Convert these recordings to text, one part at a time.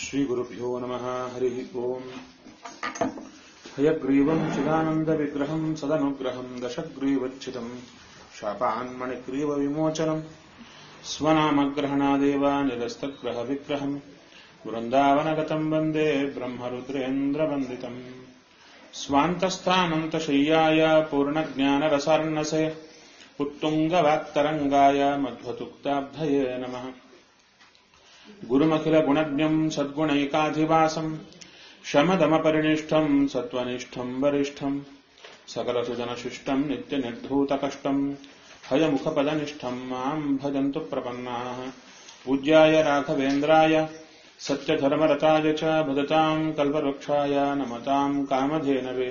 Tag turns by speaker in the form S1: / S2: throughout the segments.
S1: श्रीगुरुभ्यो नमः हरिः ओम् हयग्रीवम् चिदानन्दविग्रहम् सदनुग्रहम् दशग्रीवच्छितम् शापान्मणिग्रीवविमोचनम् स्वनामग्रहणादेव निरस्तग्रहविग्रहम् वृन्दावनगतम् वन्दे ब्रह्मरुद्रेन्द्रवन्दितम् स्वान्तस्थानन्तशय्याय पूर्णज्ञानरसार्णसे उत्तुङ्गवाक्तरङ्गाय मध्वतुक्ताब्धये नमः गुरुमखिलगुणज्ञम् सद्गुणैकाधिवासम् शमदमपरिनिष्ठम् सत्त्वनिष्ठम् वरिष्ठम् सकलसुजनशिष्टम् नित्यनिर्धूतकष्टम् हयमुखपदनिष्ठम् माम् भजन्तु प्रपन्नाः पूज्याय राघवेन्द्राय सत्यधर्मरताय च भजताम् कल्पवृक्षाय नमताम् कामधेनवे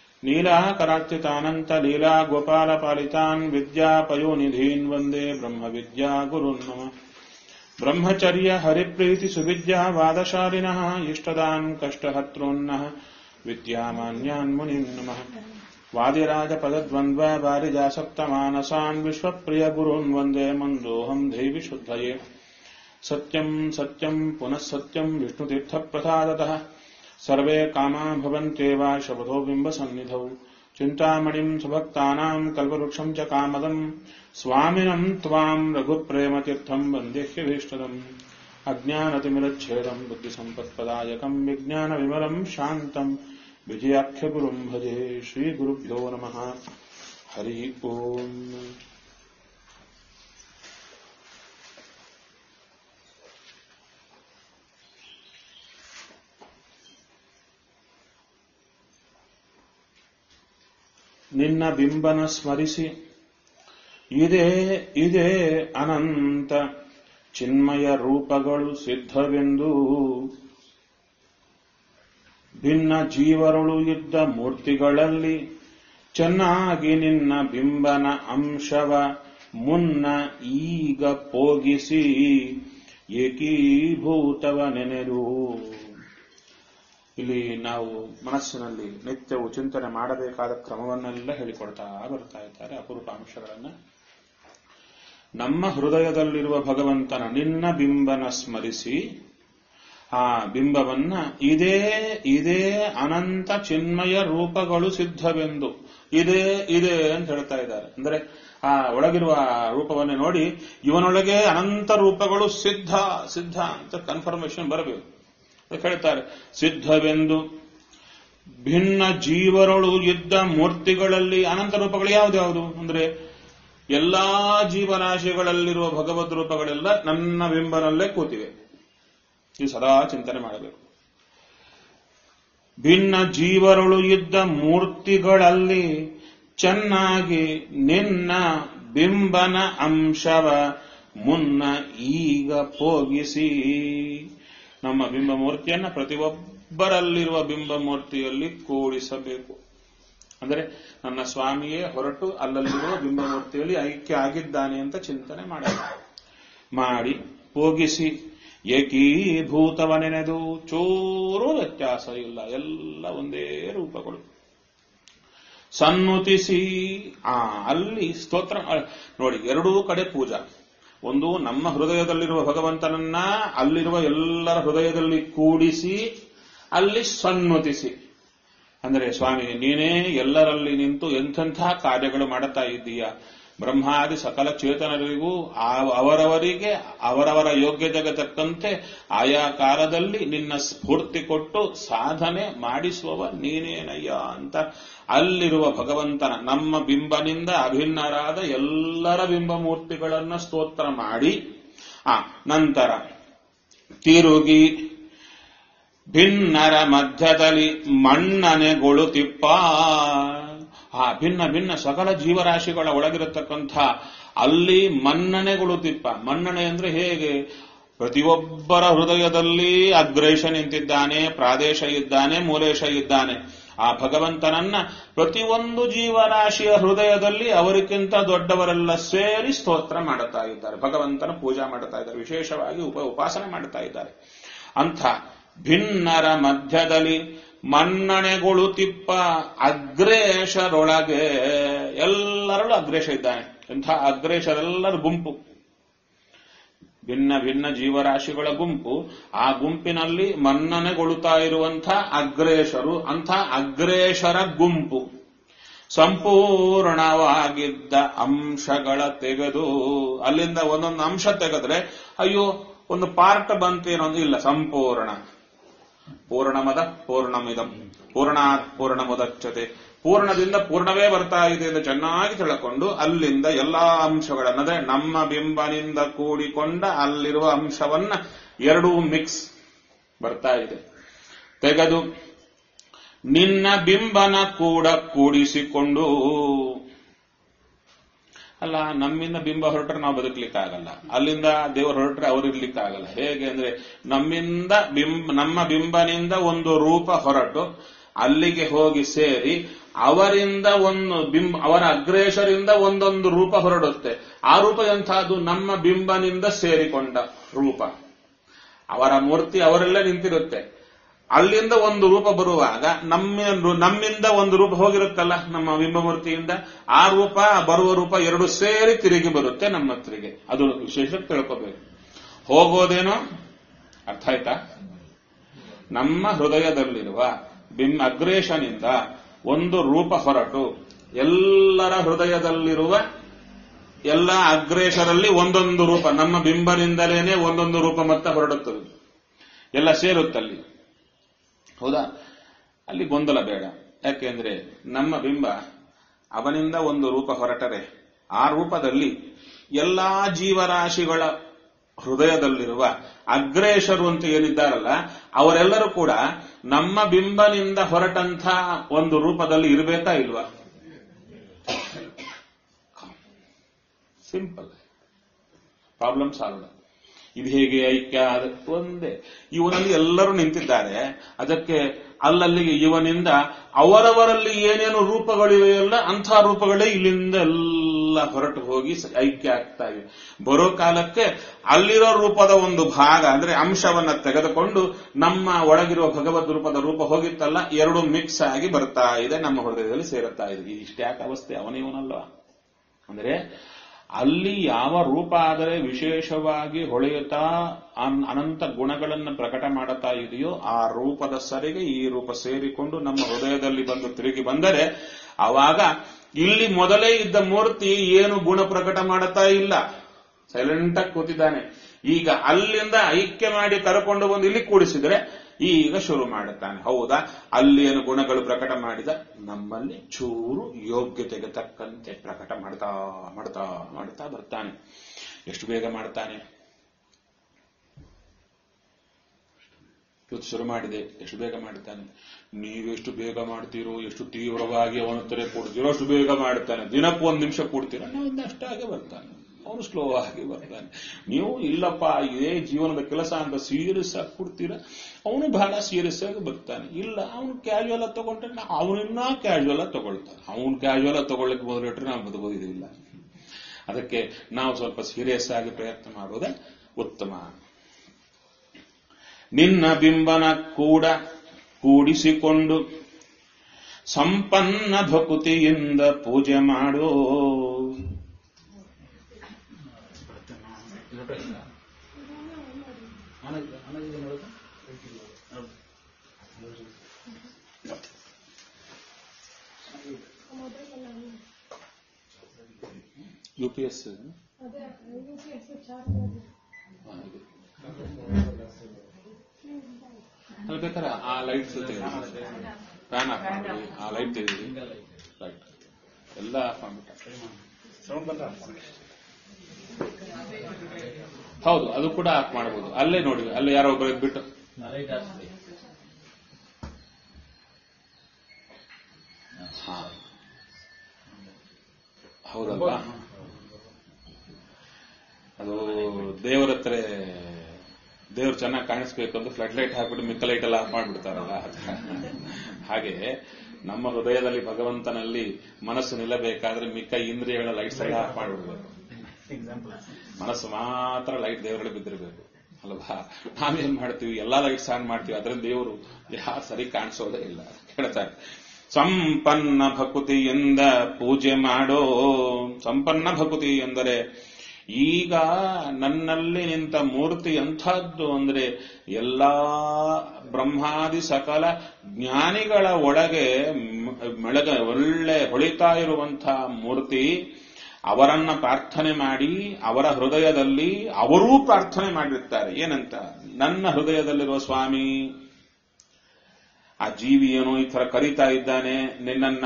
S1: नीलाकरार्चितानन्तलीलागोपालपालितान् विद्यापयोनिधीन् वन्दे ब्रह्मविद्या गुरुन् नमः ब्रह्मचर्य हरिप्रीति सुविद्या वादशालिनः इष्टदान् कष्टहत्रोन्नः विद्यामान्यान् मुनिम् नमः वादिराजपदद्वन्द्व वारिजासक्तमानसान् विश्वप्रियगुरून् वन्दे मन्दोऽहम् देवि शुद्धये सत्यम् सत्यम् पुनः सत्यम् विष्णुतीर्थप्रसादतः सर्वे कामा भवन्त्येव शपथो बिम्बसन्निधौ चिन्तामणिम् सुभक्तानाम् कल्पवृक्षम् च कामदम् स्वामिनम् त्वाम् रघुप्रेमतीर्थम् वन्देह्यभीष्टदम् अज्ञानतिमिरच्छेदम् बुद्धिसम्पत्पदायकम् विज्ञानविमलम् शान्तम् विजयाख्यगुरुम् भजे श्रीगुरुभ्यो नमः हरि ओम् ನಿನ್ನ ಬಿಂಬನ ಸ್ಮರಿಸಿ ಇದೇ ಇದೇ ಅನಂತ ಚಿನ್ಮಯ ರೂಪಗಳು ಸಿದ್ಧವೆಂದು ಭಿನ್ನ ಜೀವರುಳು ಇದ್ದ ಮೂರ್ತಿಗಳಲ್ಲಿ ಚೆನ್ನಾಗಿ ನಿನ್ನ ಬಿಂಬನ ಅಂಶವ ಮುನ್ನ ಈಗ ಪೋಗಿಸಿ ಏಕೀಭೂತವ ನೆನೆದು ಇಲ್ಲಿ ನಾವು ಮನಸ್ಸಿನಲ್ಲಿ ನಿತ್ಯವು ಚಿಂತನೆ ಮಾಡಬೇಕಾದ ಕ್ರಮವನ್ನೆಲ್ಲ ಹೇಳಿಕೊಡ್ತಾ ಬರ್ತಾ ಇದ್ದಾರೆ ಅಪರೂಪ ಅಂಶಗಳನ್ನ ನಮ್ಮ ಹೃದಯದಲ್ಲಿರುವ ಭಗವಂತನ ನಿನ್ನ ಬಿಂಬನ ಸ್ಮರಿಸಿ ಆ ಬಿಂಬವನ್ನ ಇದೇ ಇದೇ ಅನಂತ ಚಿನ್ಮಯ ರೂಪಗಳು ಸಿದ್ಧವೆಂದು ಇದೇ ಇದೆ ಅಂತ ಹೇಳ್ತಾ ಇದ್ದಾರೆ ಅಂದ್ರೆ ಆ ಒಳಗಿರುವ ರೂಪವನ್ನೇ ನೋಡಿ ಇವನೊಳಗೆ ಅನಂತ ರೂಪಗಳು ಸಿದ್ಧ ಸಿದ್ಧ ಅಂತ ಕನ್ಫರ್ಮೇಶನ್ ಬರಬೇಕು ಹೇಳ್ತಾರೆ ಸಿದ್ಧವೆಂದು ಭಿನ್ನ ಜೀವರೊಳು ಇದ್ದ ಮೂರ್ತಿಗಳಲ್ಲಿ ಅನಂತ ರೂಪಗಳು ಯಾವ್ದ್ಯಾವುದು ಅಂದ್ರೆ ಎಲ್ಲಾ ಜೀವರಾಶಿಗಳಲ್ಲಿರುವ ಭಗವದ್ ರೂಪಗಳೆಲ್ಲ ನನ್ನ ಬಿಂಬನಲ್ಲೇ ಕೂತಿವೆ ಇದು ಸದಾ ಚಿಂತನೆ ಮಾಡಬೇಕು ಭಿನ್ನ ಜೀವರೊಳು ಇದ್ದ ಮೂರ್ತಿಗಳಲ್ಲಿ ಚೆನ್ನಾಗಿ ನಿನ್ನ ಬಿಂಬನ ಅಂಶವ ಮುನ್ನ ಈಗ ಪೋಗಿಸಿ ನಮ್ಮ ಬಿಂಬ ಮೂರ್ತಿಯನ್ನ ಪ್ರತಿಯೊಬ್ಬರಲ್ಲಿರುವ ಬಿಂಬ ಮೂರ್ತಿಯಲ್ಲಿ ಕೂಡಿಸಬೇಕು ಅಂದರೆ ನನ್ನ ಸ್ವಾಮಿಯೇ ಹೊರಟು ಅಲ್ಲಲ್ಲಿರುವ ಬಿಂಬ ಮೂರ್ತಿಯಲ್ಲಿ ಐಕ್ಯ ಆಗಿದ್ದಾನೆ ಅಂತ ಚಿಂತನೆ ಮಾಡಬೇಕು ಮಾಡಿ ಹೋಗಿಸಿ ಏಕೀಭೂತವ ನೆನೆದು ಚೂರು ವ್ಯತ್ಯಾಸ ಇಲ್ಲ ಎಲ್ಲ ಒಂದೇ ರೂಪಗಳು ಸನ್ನುತಿಸಿ ಆ ಅಲ್ಲಿ ಸ್ತೋತ್ರ ನೋಡಿ ಎರಡೂ ಕಡೆ ಪೂಜಾ ಒಂದು ನಮ್ಮ ಹೃದಯದಲ್ಲಿರುವ ಭಗವಂತನನ್ನ ಅಲ್ಲಿರುವ ಎಲ್ಲರ ಹೃದಯದಲ್ಲಿ ಕೂಡಿಸಿ ಅಲ್ಲಿ ಸನ್ನುತಿಸಿ ಅಂದರೆ ಸ್ವಾಮಿ ನೀನೇ ಎಲ್ಲರಲ್ಲಿ ನಿಂತು ಎಂಥೆಂಥ ಕಾರ್ಯಗಳು ಮಾಡುತ್ತಾ ಇದ್ದೀಯ ಬ್ರಹ್ಮಾದಿ ಸಕಲ ಚೇತನರಿಗೂ ಅವರವರಿಗೆ ಅವರವರ ಯೋಗ್ಯತೆಗೆ ತಕ್ಕಂತೆ ಆಯಾ ಕಾಲದಲ್ಲಿ ನಿನ್ನ ಸ್ಫೂರ್ತಿ ಕೊಟ್ಟು ಸಾಧನೆ ಮಾಡಿಸುವವ ನೀನೇನಯ್ಯ ಅಂತ ಅಲ್ಲಿರುವ ಭಗವಂತನ ನಮ್ಮ ಬಿಂಬನಿಂದ ಅಭಿನ್ನರಾದ ಎಲ್ಲರ ಬಿಂಬ ಮೂರ್ತಿಗಳನ್ನ ಸ್ತೋತ್ರ ಮಾಡಿ ಆ ನಂತರ ತಿರುಗಿ ಭಿನ್ನರ ಮಧ್ಯದಲ್ಲಿ ಮಣ್ಣನೆಗೊಳುತಿಪ್ಪ ಆ ಭಿನ್ನ ಭಿನ್ನ ಸಕಲ ಜೀವರಾಶಿಗಳ ಒಳಗಿರತಕ್ಕಂಥ ಅಲ್ಲಿ ಮನ್ನಣೆಗೊಳುತಿಪ್ಪ ಮನ್ನಣೆ ಅಂದ್ರೆ ಹೇಗೆ ಪ್ರತಿಯೊಬ್ಬರ ಹೃದಯದಲ್ಲಿ ಅಗ್ರೇಶ ನಿಂತಿದ್ದಾನೆ ಪ್ರಾದೇಶ ಇದ್ದಾನೆ ಮೂಲೇಶ ಇದ್ದಾನೆ ಆ ಭಗವಂತನನ್ನ ಪ್ರತಿಯೊಂದು ಜೀವರಾಶಿಯ ಹೃದಯದಲ್ಲಿ ಅವರಿಗಿಂತ ದೊಡ್ಡವರೆಲ್ಲ ಸೇರಿ ಸ್ತೋತ್ರ ಮಾಡುತ್ತಾ ಇದ್ದಾರೆ ಭಗವಂತನ ಪೂಜಾ ಮಾಡುತ್ತಾ ಇದ್ದಾರೆ ವಿಶೇಷವಾಗಿ ಉಪ ಉಪಾಸನೆ ಮಾಡುತ್ತಾ ಇದ್ದಾರೆ ಅಂಥ ಭಿನ್ನರ ಮಧ್ಯದಲ್ಲಿ ಮನ್ನಣೆಗೊಳುತಿಪ್ಪ ಅಗ್ರೇಶರೊಳಗೆ ಎಲ್ಲರಲ್ಲೂ ಅಗ್ರೇಶ ಇದ್ದಾನೆ ಎಂಥ ಅಗ್ರೇಶರೆಲ್ಲರ ಗುಂಪು ಭಿನ್ನ ಭಿನ್ನ ಜೀವರಾಶಿಗಳ ಗುಂಪು ಆ ಗುಂಪಿನಲ್ಲಿ ಮನ್ನನೆಗೊಳ್ಳುತ್ತಾ ಇರುವಂಥ ಅಗ್ರೇಶರು ಅಂಥ ಅಗ್ರೇಶರ ಗುಂಪು ಸಂಪೂರ್ಣವಾಗಿದ್ದ ಅಂಶಗಳ ತೆಗೆದು ಅಲ್ಲಿಂದ ಒಂದೊಂದು ಅಂಶ ತೆಗೆದ್ರೆ ಅಯ್ಯೋ ಒಂದು ಪಾರ್ಟ್ ಬಂತೇನೊಂದು ಇಲ್ಲ ಸಂಪೂರ್ಣ ಪೂರ್ಣಮದ ಪೂರ್ಣಮಿದಂ ಪೂರ್ಣಾತ್ ಪೂರ್ಣಮುದಚ್ಚತೆ ಪೂರ್ಣದಿಂದ ಪೂರ್ಣವೇ ಬರ್ತಾ ಇದೆ ಎಂದು ಚೆನ್ನಾಗಿ ತಿಳ್ಕೊಂಡು ಅಲ್ಲಿಂದ ಎಲ್ಲಾ ಅಂಶಗಳನ್ನಂದ್ರೆ ನಮ್ಮ ಬಿಂಬನಿಂದ ಕೂಡಿಕೊಂಡ ಅಲ್ಲಿರುವ ಅಂಶವನ್ನ ಎರಡೂ ಮಿಕ್ಸ್ ಬರ್ತಾ ಇದೆ ತೆಗೆದು ನಿನ್ನ ಬಿಂಬನ ಕೂಡ ಕೂಡಿಸಿಕೊಂಡು ಅಲ್ಲ ನಮ್ಮಿಂದ ಬಿಂಬ ಹೊರಟ್ರೆ ನಾವು ಬದುಕಲಿಕ್ಕಾಗಲ್ಲ ಅಲ್ಲಿಂದ ದೇವರು ಹೊರಟ್ರೆ ಅವ್ರು ಇರ್ಲಿಕ್ಕಾಗಲ್ಲ ಹೇಗೆ ಅಂದ್ರೆ ನಮ್ಮಿಂದ ಬಿಂಬ ನಮ್ಮ ಬಿಂಬನಿಂದ ಒಂದು ರೂಪ ಹೊರಟು ಅಲ್ಲಿಗೆ ಹೋಗಿ ಸೇರಿ ಅವರಿಂದ ಒಂದು ಬಿಂಬ ಅವರ ಅಗ್ರೇಶರಿಂದ ಒಂದೊಂದು ರೂಪ ಹೊರಡುತ್ತೆ ಆ ರೂಪ ಎಂಥದ್ದು ನಮ್ಮ ಬಿಂಬನಿಂದ ಸೇರಿಕೊಂಡ ರೂಪ ಅವರ ಮೂರ್ತಿ ಅವರೆಲ್ಲ ನಿಂತಿರುತ್ತೆ ಅಲ್ಲಿಂದ ಒಂದು ರೂಪ ಬರುವಾಗ ನಮ್ಮ ನಮ್ಮಿಂದ ಒಂದು ರೂಪ ಹೋಗಿರುತ್ತಲ್ಲ ನಮ್ಮ ಬಿಂಬಮೂರ್ತಿಯಿಂದ ಆ ರೂಪ ಬರುವ ರೂಪ ಎರಡು ಸೇರಿ ತಿರುಗಿ ಬರುತ್ತೆ ನಮ್ಮ ಹತ್ರಿಗೆ ಅದು ವಿಶೇಷ ತಿಳ್ಕೋಬೇಕು ಹೋಗೋದೇನೋ ಅರ್ಥ ಆಯ್ತಾ ನಮ್ಮ ಹೃದಯದಲ್ಲಿರುವ ಬಿಂಬ ಅಗ್ರೇಶನಿಂದ ಒಂದು ರೂಪ ಹೊರಟು ಎಲ್ಲರ ಹೃದಯದಲ್ಲಿರುವ ಎಲ್ಲ ಅಗ್ರೇಶರಲ್ಲಿ ಒಂದೊಂದು ರೂಪ ನಮ್ಮ ಬಿಂಬನಿಂದಲೇನೆ ಒಂದೊಂದು ರೂಪ ಮತ್ತೆ ಹೊರಡುತ್ತದೆ ಎಲ್ಲ ಸೇರುತ್ತಲ್ಲಿ ಹೌದಾ ಅಲ್ಲಿ ಗೊಂದಲ ಬೇಡ ಯಾಕೆಂದ್ರೆ ನಮ್ಮ ಬಿಂಬ ಅವನಿಂದ ಒಂದು ರೂಪ ಹೊರಟರೆ ಆ ರೂಪದಲ್ಲಿ ಎಲ್ಲಾ ಜೀವರಾಶಿಗಳ ಹೃದಯದಲ್ಲಿರುವ ಅಗ್ರೇಶರು ಅಂತ ಏನಿದ್ದಾರಲ್ಲ ಅವರೆಲ್ಲರೂ ಕೂಡ ನಮ್ಮ ಬಿಂಬನಿಂದ ಹೊರಟಂಥ ಒಂದು ರೂಪದಲ್ಲಿ ಇರಬೇಕಾ ಇಲ್ವಾ ಸಿಂಪಲ್ ಪ್ರಾಬ್ಲಮ್ ಸಾಲ್ವ್ ಇದು ಹೇಗೆ ಐಕ್ಯ ಅದು ಒಂದೇ ಇವನಲ್ಲಿ ಎಲ್ಲರೂ ನಿಂತಿದ್ದಾರೆ ಅದಕ್ಕೆ ಅಲ್ಲಲ್ಲಿಗೆ ಇವನಿಂದ ಅವರವರಲ್ಲಿ ಏನೇನು ರೂಪಗಳಿವೆಯಲ್ಲ ಅಂಥ ರೂಪಗಳೇ ಇಲ್ಲಿಂದ ಎಲ್ಲ ಹೊರಟು ಹೋಗಿ ಸ- ಐಕ್ಯ ಆಗ್ತಾ ಇವೆ ಬರೋ ಕಾಲಕ್ಕೆ ಅಲ್ಲಿರೋ ರೂಪದ ಒಂದು ಭಾಗ ಅಂದ್ರೆ ಅಂಶವನ್ನ ತೆಗೆದುಕೊಂಡು ನಮ್ಮ ಒಳಗಿರುವ ಭಗವದ್ ರೂಪದ ರೂಪ ಹೋಗಿತ್ತಲ್ಲ ಎರಡು ಮಿಕ್ಸ್ ಆಗಿ ಬರ್ತಾ ಇದೆ ನಮ್ಮ ಹೃದಯದಲ್ಲಿ ಸೇರುತ್ತಾ ಇದೆ ಇಷ್ಟ್ಯಾಕೆ ಅವಸ್ಥೆ ಅವನಿವನಲ್ವಾ ಅಂದ್ರೆ ಅಲ್ಲಿ ಯಾವ ರೂಪ ಆದರೆ ವಿಶೇಷವಾಗಿ ಹೊಳೆಯುತ್ತಾ ಅನ್- ಅನಂತ ಗುಣಗಳನ್ನು ಪ್ರಕಟ ಮಾಡುತ್ತಾ ಇದೆಯೋ ಆ ರೂಪದ ಸರಿಗೆ ಈ ರೂಪ ಸೇರಿಕೊಂಡು ನಮ್ಮ ಹೃದಯದಲ್ಲಿ ಬಂದು ತಿರುಗಿ ಬಂದರೆ ಆವಾಗ ಇಲ್ಲಿ ಮೊದಲೇ ಇದ್ದ ಮೂರ್ತಿ ಏನು ಗುಣ ಪ್ರಕಟ ಮಾಡುತ್ತಾ ಇಲ್ಲ ಸೈಲೆಂಟ್ ಆಗಿ ಕೂತಿದ್ದಾನೆ ಈಗ ಅಲ್ಲಿಂದ ಐಕ್ಯ ಮಾಡಿ ಕರ್ಕೊಂಡು ಬಂದು ಇಲ್ಲಿ ಕೂಡಿಸಿದ್ರೆ ಈಗ ಶುರು ಮಾಡುತ್ತಾನೆ ಹೌದಾ ಅಲ್ಲಿ ಏನು ಗುಣಗಳು ಪ್ರಕಟ ಮಾಡಿದ ನಮ್ಮಲ್ಲಿ ಚೂರು ಯೋಗ್ಯತೆಗೆ ತಕ್ಕಂತೆ ಪ್ರಕಟ ಮಾಡ್ತಾ ಮಾಡ್ತಾ ಮಾಡ್ತಾ ಬರ್ತಾನೆ ಎಷ್ಟು ಬೇಗ ಮಾಡ್ತಾನೆ ಇವತ್ತು ಶುರು ಮಾಡಿದೆ ಎಷ್ಟು ಬೇಗ ಮಾಡ್ತಾನೆ ನೀವೆಷ್ಟು ಬೇಗ ಮಾಡ್ತೀರೋ ಎಷ್ಟು ತೀವ್ರವಾಗಿ ಅವನ ಹತ್ರ ಕೊಡ್ತೀರೋ ಅಷ್ಟು ಬೇಗ ಮಾಡ್ತಾನೆ ದಿನಕ್ಕೂ ಒಂದು ನಿಮಿಷ ಕೊಡ್ತೀರೋ ನಾವು ಅಷ್ಟಾಗೆ ಬರ್ತಾನೆ ಅವನು ಸ್ಲೋ ಆಗಿ ಬರ್ತಾನೆ ನೀವು ಇಲ್ಲಪ್ಪ ಇದೇ ಜೀವನದ ಕೆಲಸ ಅಂತ ಸೀರಿಯಸ್ ಆಗಿ ಕೊಡ್ತೀರಾ ಅವನು ಬಹಳ ಸೀರಿಯಸ್ ಆಗಿ ಬರ್ತಾನೆ ಇಲ್ಲ ಅವನು ಕ್ಯಾಶುವಲ್ ಆಗಿ ತಗೊಂಡ್ರೆ ಅವನಿನ್ನ ಕ್ಯಾಶುವಲ್ ಆಗಿ ತಗೊಳ್ತಾನೆ ಅವನು ಕ್ಯಾಶುವಲ್ ಆಗಿ ತಗೊಳ್ಳಕ್ಕೆ ಮೊದಲಿಟ್ರೆ ನಾವು ಬದುಕೋದಿಲ್ಲ ಅದಕ್ಕೆ ನಾವು ಸ್ವಲ್ಪ ಸೀರಿಯಸ್ ಆಗಿ ಪ್ರಯತ್ನ ಮಾಡೋದೇ ಉತ್ತಮ ನಿನ್ನ ಬಿಂಬನ ಕೂಡ ಕೂಡಿಸಿಕೊಂಡು ಸಂಪನ್ನ ಭಕುತಿಯಿಂದ ಪೂಜೆ ಮಾಡೋ ಯು ಪಿ ಎಸ್
S2: ಅದೇ ಯು ಪಿ ಎಸ್ ಚಾರ್ಜ್
S1: ಅಲ್ಲಿ ಬೇಕಾದ್ರೆ ಆ ಲೈಟ್ಸ್ ಫ್ಯಾನ್ ಆಫ್ ಮಾಡಿ ಆ ಲೈಟ್ ತೆಗೀರಿ ಲೈಟ್ ಎಲ್ಲ ಆಫ್ ಮಾಡ್ಬಿಟ್ಟ ಹೌದು ಅದು ಕೂಡ ಆಫ್ ಮಾಡಬಹುದು ಅಲ್ಲೇ ನೋಡಿ ಅಲ್ಲೇ ಯಾರೋ ಒಬ್ಬರು ಇದ್ಬಿಟ್ಟು ಹಾ ಹೌದಲ್ವಾ ಅದು ದೇವರ ಹತ್ರ ದೇವ್ರು ಚೆನ್ನಾಗಿ ಕಾಣಿಸ್ಬೇಕು ಅಂತ ಫ್ಲಡ್ ಲೈಟ್ ಹಾಕ್ಬಿಟ್ಟು ಮಿಕ್ಕ ಲೈಟ್ ಎಲ್ಲ ಆಫ್ ಮಾಡ್ಬಿಡ್ತಾರಲ್ಲ ಹಾಗೆ ನಮ್ಮ ಹೃದಯದಲ್ಲಿ ಭಗವಂತನಲ್ಲಿ ಮನಸ್ಸು ನಿಲ್ಲಬೇಕಾದ್ರೆ ಮಿಕ್ಕ ಇಂದ್ರಿಯಗಳ ಲೈಟ್ಸ್ ಎಲ್ಲ ಆಫ್ ಮಾಡ್ಬಿಡ್ಬೇಕು ಮನಸ್ಸು ಮಾತ್ರ ಲೈಟ್ ದೇವರಲ್ಲಿ ಬಿದ್ದಿರಬೇಕು ಅಲ್ವಾ ನಾವೇನ್ ಮಾಡ್ತೀವಿ ಎಲ್ಲಾ ಲೈಟ್ಸ್ ಆನ್ ಮಾಡ್ತೀವಿ ಅದರಿಂದ ದೇವರು ಯಾರು ಸರಿ ಕಾಣಿಸೋದೇ ಇಲ್ಲ ಹೇಳ್ತಾರೆ ಸಂಪನ್ನ ಭಕುತಿಯಿಂದ ಪೂಜೆ ಮಾಡೋ ಸಂಪನ್ನ ಭಕುತಿ ಎಂದರೆ ಈಗ ನನ್ನಲ್ಲಿ ನಿಂತ ಮೂರ್ತಿ ಎಂಥದ್ದು ಅಂದ್ರೆ ಎಲ್ಲಾ ಬ್ರಹ್ಮಾದಿ ಸಕಲ ಜ್ಞಾನಿಗಳ ಒಳಗೆ ಮ್- ಮೆಳಗ ಒಳ್ಳೆ ಹೊಳಿತಾ ಇರುವಂತಹ ಮೂರ್ತಿ ಅವರನ್ನ ಪ್ರಾರ್ಥನೆ ಮಾಡಿ ಅವರ ಹೃದಯದಲ್ಲಿ ಅವರೂ ಪ್ರಾರ್ಥನೆ ಮಾಡಿರ್ತಾರೆ ಏನಂತ ನನ್ನ ಹೃದಯದಲ್ಲಿರುವ ಸ್ವಾಮಿ ಆ ಜೀವಿ ಏನೋ ಈ ತರ ಕರೀತಾ ಇದ್ದಾನೆ ನಿನ್ನನ್ನ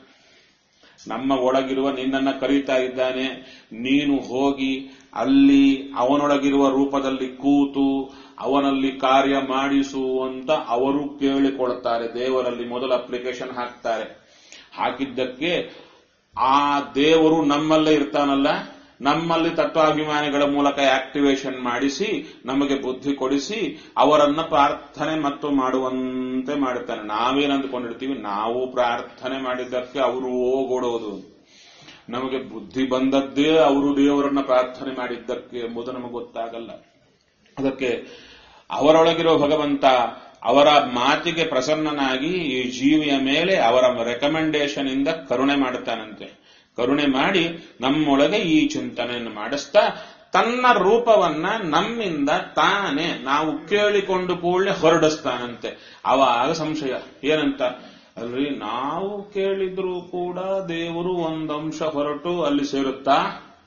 S1: ನಮ್ಮ ಒಳಗಿರುವ ನಿನ್ನನ್ನ ಕರೀತಾ ಇದ್ದಾನೆ ನೀನು ಹೋಗಿ ಅಲ್ಲಿ ಅವನೊಳಗಿರುವ ರೂಪದಲ್ಲಿ ಕೂತು ಅವನಲ್ಲಿ ಕಾರ್ಯ ಮಾಡಿಸು ಅಂತ ಅವರು ಕೇಳಿಕೊಳ್ತಾರೆ ದೇವರಲ್ಲಿ ಮೊದಲು ಅಪ್ಲಿಕೇಶನ್ ಹಾಕ್ತಾರೆ ಹಾಕಿದ್ದಕ್ಕೆ ಆ ದೇವರು ನಮ್ಮಲ್ಲೇ ಇರ್ತಾನಲ್ಲ ನಮ್ಮಲ್ಲಿ ತತ್ವಾಭಿಮಾನಿಗಳ ಮೂಲಕ ಆಕ್ಟಿವೇಶನ್ ಮಾಡಿಸಿ ನಮಗೆ ಬುದ್ಧಿ ಕೊಡಿಸಿ ಅವರನ್ನ ಪ್ರಾರ್ಥನೆ ಮತ್ತು ಮಾಡುವಂತೆ ಮಾಡುತ್ತಾನೆ ನಾವೇನ್ ಅಂದ್ಕೊಂಡಿರ್ತೀವಿ ನಾವು ಪ್ರಾರ್ಥನೆ ಮಾಡಿದ್ದಕ್ಕೆ ಅವರು ಓಗೊಡೋದು ನಮಗೆ ಬುದ್ಧಿ ಬಂದದ್ದೇ ಅವರು ದೇವರನ್ನ ಪ್ರಾರ್ಥನೆ ಮಾಡಿದ್ದಕ್ಕೆ ಎಂಬುದು ನಮಗೆ ಗೊತ್ತಾಗಲ್ಲ ಅದಕ್ಕೆ ಅವರೊಳಗಿರೋ ಭಗವಂತ ಅವರ ಮಾತಿಗೆ ಪ್ರಸನ್ನನಾಗಿ ಈ ಜೀವಿಯ ಮೇಲೆ ಅವರ ರೆಕಮೆಂಡೇಶನ್ ಇಂದ ಕರುಣೆ ಮಾಡುತ್ತಾನಂತೆ ಕರುಣೆ ಮಾಡಿ ನಮ್ಮೊಳಗೆ ಈ ಚಿಂತನೆಯನ್ನು ಮಾಡಿಸ್ತಾ ತನ್ನ ರೂಪವನ್ನ ನಮ್ಮಿಂದ ತಾನೇ ನಾವು ಕೇಳಿಕೊಂಡು ಕೂಡಲೇ ಹೊರಡಿಸ್ತಾನಂತೆ ಅವಾಗ ಸಂಶಯ ಏನಂತ ಅಲ್ರಿ ನಾವು ಕೇಳಿದ್ರು ಕೂಡ ದೇವರು ಒಂದಂಶ ಹೊರಟು ಅಲ್ಲಿ ಸೇರುತ್ತಾ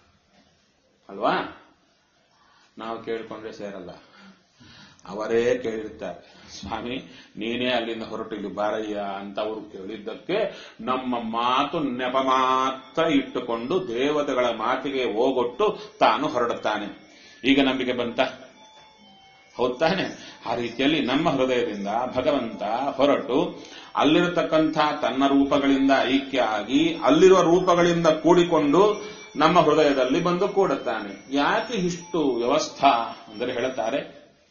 S1: ಅಲ್ವಾ ನಾವು ಕೇಳಿಕೊಂಡ್ರೆ ಸೇರಲ್ಲ ಅವರೇ ಕೇಳಿರ್ತಾರೆ ಸ್ವಾಮಿ ನೀನೇ ಅಲ್ಲಿಂದ ಹೊರಟು ಇಲ್ಲಿ ಬಾರಯ್ಯ ಅಂತ ಅವರು ಕೇಳಿದ್ದಕ್ಕೆ ನಮ್ಮ ಮಾತು ನೆಪ ಮಾತ್ರ ಇಟ್ಟುಕೊಂಡು ದೇವತೆಗಳ ಮಾತಿಗೆ ಹೋಗೊಟ್ಟು ತಾನು ಹೊರಡುತ್ತಾನೆ ಈಗ ನಂಬಿಕೆ ಬಂತ ಹೌದ್ ತಾನೆ ಆ ರೀತಿಯಲ್ಲಿ ನಮ್ಮ ಹೃದಯದಿಂದ ಭಗವಂತ ಹೊರಟು ಅಲ್ಲಿರತಕ್ಕಂಥ ತನ್ನ ರೂಪಗಳಿಂದ ಐಕ್ಯ ಆಗಿ ಅಲ್ಲಿರುವ ರೂಪಗಳಿಂದ ಕೂಡಿಕೊಂಡು ನಮ್ಮ ಹೃದಯದಲ್ಲಿ ಬಂದು ಕೂಡುತ್ತಾನೆ ಯಾಕೆ ಇಷ್ಟು ವ್ಯವಸ್ಥಾ ಅಂದರೆ ಹೇಳುತ್ತಾರೆ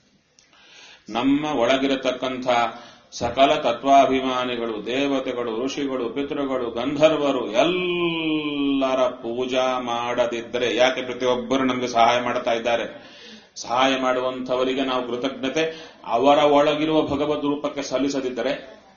S1: ನಮ್ಮ ಒಳಗಿರತಕ್ಕಂಥ ಸಕಲ ತತ್ವಾಭಿಮಾನಿಗಳು ದೇವತೆಗಳು ಋಷಿಗಳು ಪಿತೃಗಳು ಗಂಧರ್ವರು ಎಲ್ಲರ ಪೂಜಾ ಮಾಡದಿದ್ದರೆ ಯಾಕೆ ಪ್ರತಿಯೊಬ್ಬರು ನಮಗೆ ಸಹಾಯ ಮಾಡ್ತಾ ಇದ್ದಾರೆ ಸಹಾಯ ಮಾಡುವಂಥವರಿಗೆ ನಾವು ಕೃತಜ್ಞತೆ ಅವರ ಒಳಗಿರುವ ಭಗವದ್ ರೂಪಕ್ಕೆ ಸಲ್ಲಿಸದಿದ್ದರೆ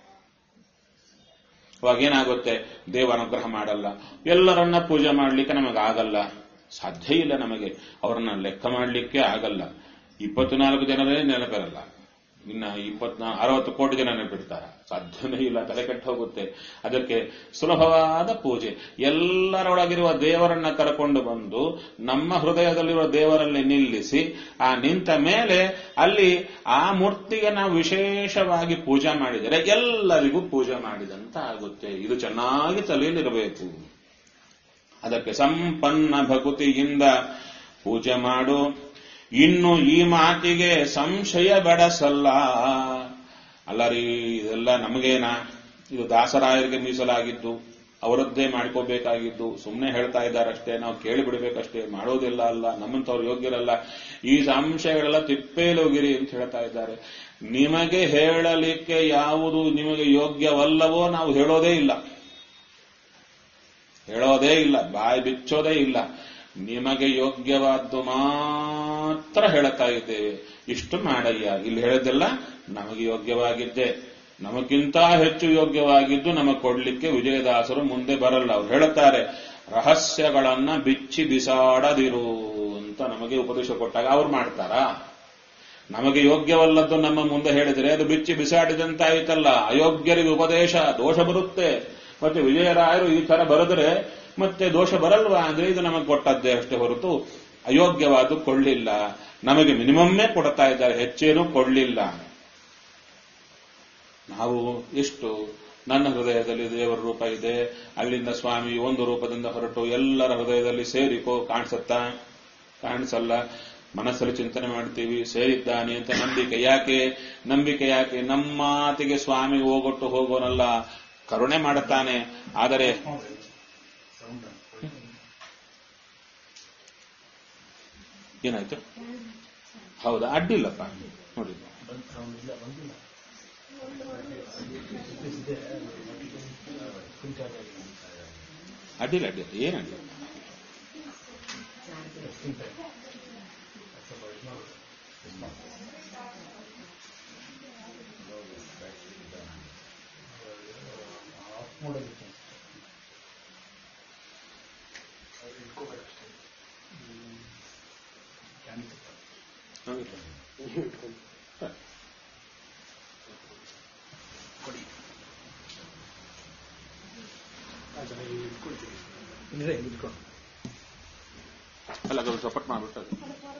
S1: ಅವಾಗ ಏನಾಗುತ್ತೆ ದೇವ ಅನುಗ್ರಹ ಮಾಡಲ್ಲ ಎಲ್ಲರನ್ನ ಪೂಜೆ ಮಾಡಲಿಕ್ಕೆ ನಮಗಾಗಲ್ಲ ಸಾಧ್ಯ ಇಲ್ಲ ನಮಗೆ ಅವರನ್ನ ಲೆಕ್ಕ ಮಾಡಲಿಕ್ಕೆ ಆಗಲ್ಲ ಇಪ್ಪತ್ನಾಲ್ಕು ಜನರೇ ನೆನಪಿರಲ್ಲ ಇನ್ನ ಇಪ್ಪತ್ನಾ ಅರವತ್ತು ಕೋಟಿ ಜನ ನೆನಪಿಡ್ತಾರೆ ಸಾಧ್ಯನೇ ಇಲ್ಲ ತಲೆ ಕೆಟ್ಟು ಹೋಗುತ್ತೆ ಅದಕ್ಕೆ ಸುಲಭವಾದ ಪೂಜೆ ಎಲ್ಲರೊಳಗಿರುವ ದೇವರನ್ನ ಕರ್ಕೊಂಡು ಬಂದು ನಮ್ಮ ಹೃದಯದಲ್ಲಿರುವ ದೇವರಲ್ಲಿ ನಿಲ್ಲಿಸಿ ಆ ನಿಂತ ಮೇಲೆ ಅಲ್ಲಿ ಆ ಮೂರ್ತಿಗೆ ನಾವು ವಿಶೇಷವಾಗಿ ಪೂಜೆ ಮಾಡಿದರೆ ಎಲ್ಲರಿಗೂ ಪೂಜೆ ಮಾಡಿದಂತ ಆಗುತ್ತೆ ಇದು ಚೆನ್ನಾಗಿ ತಲೆಯಲ್ಲಿರಬೇಕು ಅದಕ್ಕೆ ಸಂಪನ್ನ ಭಕುತಿಯಿಂದ ಪೂಜೆ ಮಾಡು ಇನ್ನು ಈ ಮಾತಿಗೆ ಸಂಶಯ ಬೆಡಸಲ್ಲ ಅಲ್ಲರಿ ಇದೆಲ್ಲ ನಮಗೇನಾ ಇದು ದಾಸರಾಯರಿಗೆ ಮೀಸಲಾಗಿದ್ದು ಅವರದ್ದೇ ಮಾಡ್ಕೋಬೇಕಾಗಿದ್ದು ಸುಮ್ಮನೆ ಹೇಳ್ತಾ ಇದ್ದಾರಷ್ಟೇ ನಾವು ಕೇಳಿ ಬಿಡಬೇಕಷ್ಟೇ ಮಾಡೋದಿಲ್ಲ ಅಲ್ಲ ನಮ್ಮಂತವ್ರು ಯೋಗ್ಯರಲ್ಲ ಈ ಸಂಶಯಗಳೆಲ್ಲ ತಿಪ್ಪೇಲೋಗಿರಿ ಅಂತ ಹೇಳ್ತಾ ಇದ್ದಾರೆ ನಿಮಗೆ ಹೇಳಲಿಕ್ಕೆ ಯಾವುದು ನಿಮಗೆ ಯೋಗ್ಯವಲ್ಲವೋ ನಾವು ಹೇಳೋದೇ ಇಲ್ಲ ಹೇಳೋದೇ ಇಲ್ಲ ಬಾಯಿ ಬಿಚ್ಚೋದೇ ಇಲ್ಲ ನಿಮಗೆ ಯೋಗ್ಯವಾದ್ದು ಮಾತ್ರ ಹೇಳುತ್ತಾ ಇದ್ದೇವೆ ಇಷ್ಟು ಮಾಡಯ್ಯ ಇಲ್ಲಿ ಹೇಳೋದೆಲ್ಲ ನಮಗೆ ಯೋಗ್ಯವಾಗಿದ್ದೆ ನಮಗಿಂತ ಹೆಚ್ಚು ಯೋಗ್ಯವಾಗಿದ್ದು ನಮಗೆ ಕೊಡ್ಲಿಕ್ಕೆ ವಿಜಯದಾಸರು ಮುಂದೆ ಬರಲ್ಲ ಅವ್ರು ಹೇಳುತ್ತಾರೆ ರಹಸ್ಯಗಳನ್ನ ಬಿಚ್ಚಿ ಬಿಸಾಡದಿರು ಅಂತ ನಮಗೆ ಉಪದೇಶ ಕೊಟ್ಟಾಗ ಅವ್ರು ಮಾಡ್ತಾರಾ ನಮಗೆ ಯೋಗ್ಯವಲ್ಲದ್ದು ನಮ್ಮ ಮುಂದೆ ಹೇಳಿದರೆ ಅದು ಬಿಚ್ಚಿ ಬಿಸಾಡಿದಂತಾಯಿತಲ್ಲ ಅಯೋಗ್ಯರಿಗೆ ಉಪದೇಶ ದೋಷ ಬರುತ್ತೆ ಮತ್ತೆ ವಿಜಯರಾಯರು ಈ ತರ ಬರೆದ್ರೆ ಮತ್ತೆ ದೋಷ ಬರಲ್ವಾ ಅಂದ್ರೆ ಇದು ನಮಗೆ ಕೊಟ್ಟದ್ದೇ ಅಷ್ಟೇ ಹೊರತು ಅಯೋಗ್ಯವಾದ ಕೊಳ್ಳಿಲ್ಲ ನಮಗೆ ಮಿನಿಮಮ್ಮೇ ಕೊಡ್ತಾ ಇದ್ದಾರೆ ಹೆಚ್ಚೇನು ಕೊಡ್ಲಿಲ್ಲ ನಾವು ಎಷ್ಟು ನನ್ನ ಹೃದಯದಲ್ಲಿ ದೇವರ ರೂಪ ಇದೆ ಅಲ್ಲಿಂದ ಸ್ವಾಮಿ ಒಂದು ರೂಪದಿಂದ ಹೊರಟು ಎಲ್ಲರ ಹೃದಯದಲ್ಲಿ ಸೇರಿಕೋ ಕಾಣಿಸತ್ತಾ ಕಾಣಿಸಲ್ಲ ಮನಸ್ಸಲ್ಲಿ ಚಿಂತನೆ ಮಾಡ್ತೀವಿ ಸೇರಿದ್ದಾನೆ ಅಂತ ನಂಬಿಕೆ ಯಾಕೆ ನಂಬಿಕೆ ಯಾಕೆ ನಮ್ಮ ಮಾತಿಗೆ ಸ್ವಾಮಿ ಹೋಗೊಟ್ಟು ಹೋಗೋನಲ್ಲ ಕರುಣೆ ಮಾಡುತ್ತಾನೆ ಆದರೆ ಏನಾಯ್ತು ಹೌದಾ ಅಡ್ಡಿಲ್ಲಪ್ಪ ನೋಡಿ ಅಡ್ಡಿಲ್ಲ ಅಡ್ಡಿಲ್ಲ ಏನ್ ಅಡ್ಡಿಲ್ಲ
S3: ಇದ್ರೆ ಇಟ್ಕೊಂಡು
S1: ಅಲ್ಲ ಅದು ಸಪೋರ್ಟ್ ಮಾಡ್ಬಿಟ್ಟು ಅದು.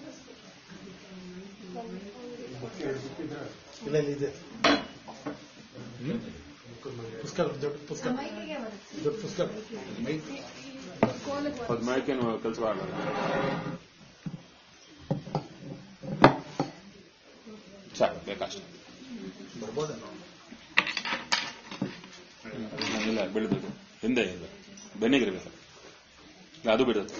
S3: ಇಲ್ಲ ಇಲ್ಲ ಇದೆ ಪುಸ್ತಕ ದೊಡ್ಡ ಪುಸ್ತಕ
S2: ಮೈಕಿಗೆ ಬರುತ್ತೆ
S3: ದೊಡ್ಡ ಪುಸ್ತಕ ಮೈಕ್
S2: ಕೋಲಿಗೆ
S1: ಅದು ಮೈಕೇನು ಕೆಲಸ ಮಾಡಲ್ಲ ಸಾಕು ಬೇಕಷ್ಟೆ
S3: ಬರ್ಬೋದೇನೋ
S1: ಇಲ್ಲ ಬಿಡಬೇಕು ಹಿಂದೆ ಇಲ್ಲ ಬೆನ್ನಿಗಿರ್ಬೇಕು ಇಲ್ಲ ಅದು ಬಿಡುತ್ತೆ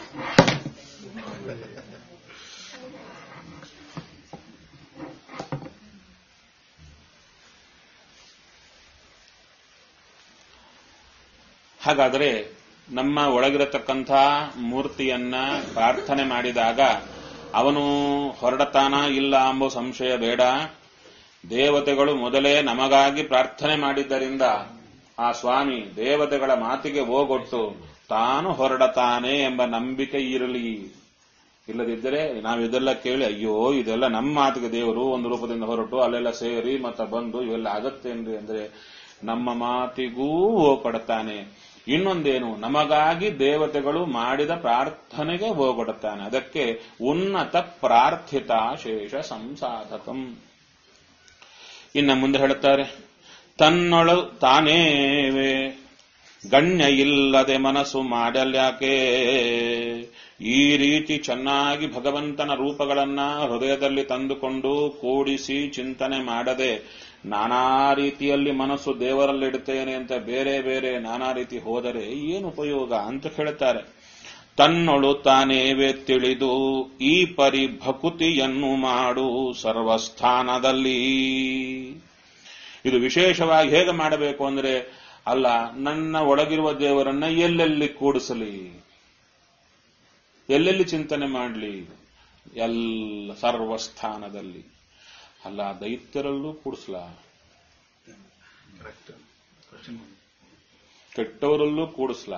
S1: ಹಾಗಾದರೆ ನಮ್ಮ ಒಳಗಿರತಕ್ಕಂಥ ಮೂರ್ತಿಯನ್ನ ಪ್ರಾರ್ಥನೆ ಮಾಡಿದಾಗ ಅವನು ಹೊರಡತಾನ ಇಲ್ಲ ಎಂಬ ಸಂಶಯ ಬೇಡ ದೇವತೆಗಳು ಮೊದಲೇ ನಮಗಾಗಿ ಪ್ರಾರ್ಥನೆ ಮಾಡಿದ್ದರಿಂದ ಆ ಸ್ವಾಮಿ ದೇವತೆಗಳ ಮಾತಿಗೆ ಓಗೊಟ್ಟು ತಾನು ಹೊರಡತಾನೆ ಎಂಬ ನಂಬಿಕೆ ಇರಲಿ ಇಲ್ಲದಿದ್ದರೆ ನಾವು ಇದೆಲ್ಲ ಕೇಳಿ ಅಯ್ಯೋ ಇದೆಲ್ಲ ನಮ್ಮ ಮಾತಿಗೆ ದೇವರು ಒಂದು ರೂಪದಿಂದ ಹೊರಟು ಅಲ್ಲೆಲ್ಲ ಸೇರಿ ಮತ್ತೆ ಬಂದು ಇವೆಲ್ಲ ಆಗತ್ತೇನ್ರಿ ಅಂದ್ರೆ ನಮ್ಮ ಮಾತಿಗೂ ಹೋಗ್ಕೊಡ್ತಾನೆ ಇನ್ನೊಂದೇನು ನಮಗಾಗಿ ದೇವತೆಗಳು ಮಾಡಿದ ಪ್ರಾರ್ಥನೆಗೆ ಹೋಗೊಡುತ್ತಾನೆ ಅದಕ್ಕೆ ಉನ್ನತ ಪ್ರಾರ್ಥಿತ ಶೇಷ ಸಂಸಾಧಕಂ ಇನ್ನ ಮುಂದೆ ಹೇಳುತ್ತಾರೆ ತನ್ನೊಳು ತಾನೇವೆ ಗಣ್ಯ ಇಲ್ಲದೆ ಮನಸ್ಸು ಮಾಡಲ್ಯಾಕೆ ಈ ರೀತಿ ಚೆನ್ನಾಗಿ ಭಗವಂತನ ರೂಪಗಳನ್ನ ಹೃದಯದಲ್ಲಿ ತಂದುಕೊಂಡು ಕೂಡಿಸಿ ಚಿಂತನೆ ಮಾಡದೆ ನಾನಾ ರೀತಿಯಲ್ಲಿ ಮನಸ್ಸು ದೇವರಲ್ಲಿಡುತ್ತೇನೆ ಅಂತ ಬೇರೆ ಬೇರೆ ನಾನಾ ರೀತಿ ಹೋದರೆ ಏನು ಉಪಯೋಗ ಅಂತ ಹೇಳ್ತಾರೆ ತನ್ನೊಳು ತಾನೇವೆ ತಿಳಿದು ಈ ಪರಿ ಭಕುತಿಯನ್ನು ಮಾಡು ಸರ್ವಸ್ಥಾನದಲ್ಲಿ ಇದು ವಿಶೇಷವಾಗಿ ಹೇಗೆ ಮಾಡಬೇಕು ಅಂದ್ರೆ ಅಲ್ಲ ನನ್ನ ಒಳಗಿರುವ ದೇವರನ್ನ ಎಲ್ಲೆಲ್ಲಿ ಕೂಡಿಸಲಿ ಎಲ್ಲೆಲ್ಲಿ ಚಿಂತನೆ ಮಾಡಲಿ ಎಲ್ಲ ಸರ್ವಸ್ಥಾನದಲ್ಲಿ ಅಲ್ಲ ದೈತ್ಯರಲ್ಲೂ ಕೂಡಿಸ್ಲ
S3: ಕರೆಕ್ಟ್ ಕ್ವಶನ್
S1: ಕೆಟ್ಟವರಲ್ಲೂ ಕೂಡಿಸ್ಲ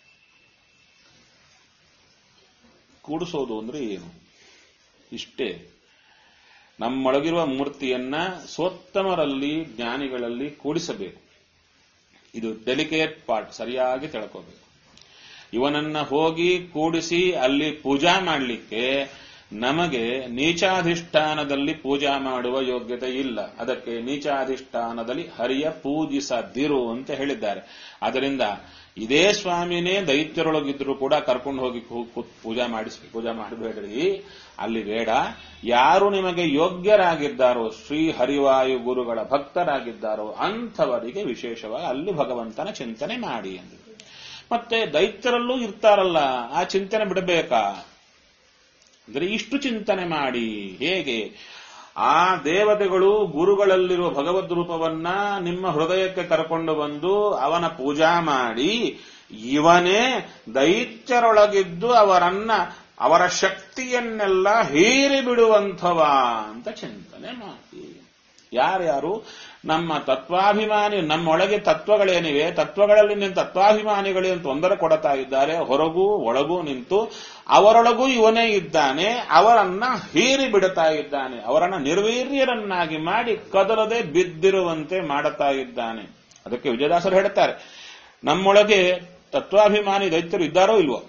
S1: ಕೂಡಿಸೋದು ಅಂದ್ರೆ ಏನು ಇಷ್ಟೇ ನಮ್ಮೊಳಗಿರುವ ಮೂರ್ತಿಯನ್ನ ಸ್ವೋತ್ತಮರಲ್ಲಿ ಜ್ಞಾನಿಗಳಲ್ಲಿ ಕೂಡಿಸಬೇಕು ಇದು ಡೆಲಿಕೇಟ್ ಪಾರ್ಟ್ ಸರಿಯಾಗಿ ತಿಳ್ಕೋಬೇಕು ಇವನನ್ನ ಹೋಗಿ ಕೂಡಿಸಿ ಅಲ್ಲಿ ಪೂಜಾ ಮಾಡಲಿಕ್ಕೆ ನಮಗೆ ನೀಚಾಧಿಷ್ಠಾನದಲ್ಲಿ ಪೂಜಾ ಮಾಡುವ ಯೋಗ್ಯತೆ ಇಲ್ಲ ಅದಕ್ಕೆ ನೀಚಾಧಿಷ್ಠಾನದಲ್ಲಿ ಹರಿಯ ಪೂಜಿಸದಿರು ಅಂತ ಹೇಳಿದ್ದಾರೆ ಅದರಿಂದ ಇದೇ ಸ್ವಾಮಿನೇ ದೈತ್ಯರೊಳಗಿದ್ರು ಕೂಡ ಕರ್ಕೊಂಡು ಹೋಗಿ ಕೂ- ಕೂತ್ ಪೂಜಾ ಮಾಡಿಸಿ ಪೂಜಾ ಮಾಡಬೇಡ್ರಿ ಅಲ್ಲಿ ಬೇಡ ಯಾರು ನಿಮಗೆ ಯೋಗ್ಯರಾಗಿದ್ದಾರೋ ಶ್ರೀ ಹರಿವಾಯು ಗುರುಗಳ ಭಕ್ತರಾಗಿದ್ದಾರೋ ಅಂಥವರಿಗೆ ವಿಶೇಷವಾಗಿ ಅಲ್ಲಿ ಭಗವಂತನ ಚಿಂತನೆ ಮಾಡಿ ಎಂದು ಮತ್ತೆ ದೈತ್ಯರಲ್ಲೂ ಇರ್ತಾರಲ್ಲ ಆ ಚಿಂತನೆ ಬಿಡಬೇಕಾ ಅಂದ್ರೆ ಇಷ್ಟು ಚಿಂತನೆ ಮಾಡಿ ಹೇಗೆ ಆ ದೇವತೆಗಳು ಗುರುಗಳಲ್ಲಿರುವ ಭಗವದ್ ರೂಪವನ್ನ ನಿಮ್ಮ ಹೃದಯಕ್ಕೆ ಕರ್ಕೊಂಡು ಬಂದು ಅವನ ಪೂಜಾ ಮಾಡಿ ಇವನೇ ದೈತ್ಯರೊಳಗಿದ್ದು ಅವರನ್ನ ಅವರ ಶಕ್ತಿಯನ್ನೆಲ್ಲ ಹೀರಿ ಬಿಡುವಂಥವ ಅಂತ ಚಿಂತನೆ ಮಾಡಿ ಯಾರ್ಯಾರು ನಮ್ಮ ತತ್ವಾಭಿಮಾನಿ ನಮ್ಮೊಳಗೆ ತತ್ವಗಳೇನಿವೆ ತತ್ವಗಳಲ್ಲಿ ನಿಂತು ತತ್ವಾಭಿಮಾನಿಗಳೇನು ತೊಂದರೆ ಕೊಡ್ತಾ ಇದ್ದಾರೆ ಹೊರಗೂ ಒಳಗೂ ನಿಂತು ಅವರೊಳಗೂ ಇವನೇ ಇದ್ದಾನೆ ಅವರನ್ನ ಹೀರಿ ಬಿಡುತ್ತಾ ಇದ್ದಾನೆ ಅವರನ್ನ ನಿರ್ವೀರ್ಯರನ್ನಾಗಿ ಮಾಡಿ ಕದಲದೆ ಬಿದ್ದಿರುವಂತೆ ಮಾಡುತ್ತಾ ಇದ್ದಾನೆ ಅದಕ್ಕೆ ವಿಜಯದಾಸರು ಹೇಳ್ತಾರೆ ನಮ್ಮೊಳಗೆ ತತ್ವಾಭಿಮಾನಿ ದೈತ್ಯರು ಇದ್ದಾರೋ ಇಲ್ವೋ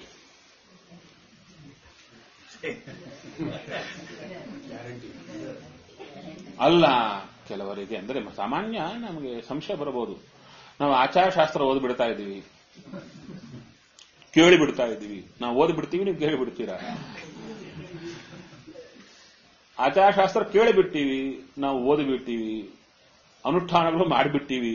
S1: ಅಲ್ಲ ಕೆಲವರಿಗೆ ಅಂದ್ರೆ ಸಾಮಾನ್ಯ ನಮಗೆ ಸಂಶಯ ಬರಬಹುದು ನಾವು ಆಚಾರಶಾಸ್ತ್ರ ಓದ್ಬಿಡ್ತಾ ಇದ್ದೀವಿ ಕೇಳಿ ಬಿಡ್ತಾ ಇದ್ದೀವಿ ನಾವು ಓದಿ ಬಿಡ್ತೀವಿ ನೀವು ಕೇಳಿ ಬಿಡ್ತೀರಾ ಆಚಾರಶಾಸ್ತ್ರ ಕೇಳಿ ಬಿಡ್ತೀವಿ ನಾವು ಓದಿಬಿಡ್ತೀವಿ ಅನುಷ್ಠಾನಗಳು ಮಾಡಿಬಿಡ್ತೀವಿ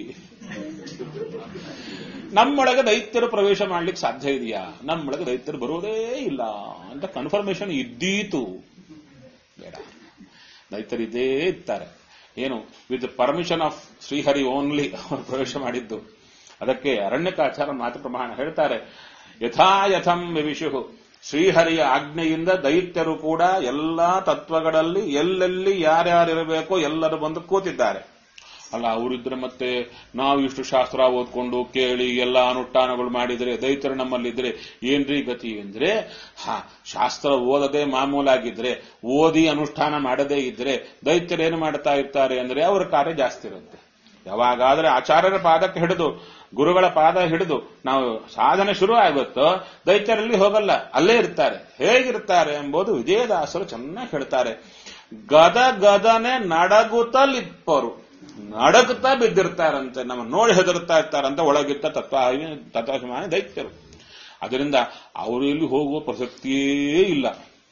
S1: ನಮ್ಮೊಳಗೆ ದೈತ್ಯರು ಪ್ರವೇಶ ಮಾಡ್ಲಿಕ್ಕೆ ಸಾಧ್ಯ ಇದೆಯಾ ನಮ್ಮೊಳಗೆ ದೈತ್ಯರು ಬರುವುದೇ ಇಲ್ಲ ಅಂತ ಕನ್ಫರ್ಮೇಶನ್ ಇದ್ದೀತು ಬೇಡ ದೈತ್ಯರಿದ್ದೇ ಇರ್ತಾರೆ ಏನು with permission of Srihari only ಅವರು ಪ್ರವೇಶ ಮಾಡಿದ್ದು ಅದಕ್ಕೆ ಅರಣ್ಯಕಾಚಾರ ಮಾತು ಪ್ರಮಾಣ ಹೇಳ್ತಾರೆ ಯಥಾ ಯಥಂ ವಿವಿಷು ಶ್ರೀಹರಿಯ ಆಜ್ಞೆಯಿಂದ ದೈತ್ಯರು ಕೂಡ ಎಲ್ಲಾ ತತ್ವಗಳಲ್ಲಿ ಎಲ್ಲೆಲ್ಲಿ ಯಾರ್ಯಾರಿರಬೇಕೋ ಎಲ್ಲರೂ ಬಂದು ಕೂತಿದ್ದಾರೆ ಅಲ್ಲ ಅವರಿದ್ರೆ ಮತ್ತೆ ನಾವು ಇಷ್ಟು ಶಾಸ್ತ್ರ ಓದ್ಕೊಂಡು ಕೇಳಿ ಎಲ್ಲ ಅನುಷ್ಠಾನಗಳು ಮಾಡಿದ್ರೆ ದೈತರು ನಮ್ಮಲ್ಲಿದ್ರೆ ಏನ್ರಿ ಗತಿ ಅಂದ್ರೆ ಹಾ ಶಾಸ್ತ್ರ ಓದದೆ ಮಾಮೂಲಾಗಿದ್ರೆ ಓದಿ ಅನುಷ್ಠಾನ ಮಾಡದೇ ಇದ್ರೆ ದೈತ್ಯರು ಏನು ಮಾಡ್ತಾ ಇರ್ತಾರೆ ಅಂದ್ರೆ ಅವರ ಕಾರ್ಯ ಜಾಸ್ತಿ ಇರುತ್ತೆ ಯಾವಾಗಾದ್ರೆ ಆಚಾರ್ಯರ ಪಾದಕ್ಕೆ ಹಿಡಿದು ಗುರುಗಳ ಪಾದ ಹಿಡಿದು ನಾವು ಸಾಧನೆ ಶುರು ಆಗುತ್ತೋ ದೈತ್ಯರಲ್ಲಿ ಹೋಗಲ್ಲ ಅಲ್ಲೇ ಇರ್ತಾರೆ ಹೇಗಿರ್ತಾರೆ ಎಂಬುದು ವಿಜಯದಾಸರು ಚೆನ್ನಾಗಿ ಹೇಳ್ತಾರೆ ಗದ ಗದನೆ ನಡಗುತ್ತಲಿಪ್ಪರು ನಡಗುತ್ತಾ ಬಿದ್ದಿರ್ತಾರಂತೆ ನಮ್ಮ ನೋಡಿ ಹೆದರ್ತಾ ಇರ್ತಾರಂತೆ ಒಳಗಿತ್ತ ತತ್ವ ತತ್ವಾಭಿಮಾನಿ ದೈತ್ಯರು ಅದರಿಂದ ಅವರು ಇಲ್ಲಿ ಹೋಗುವ ಪ್ರಸಕ್ತಿಯೇ ಇಲ್ಲ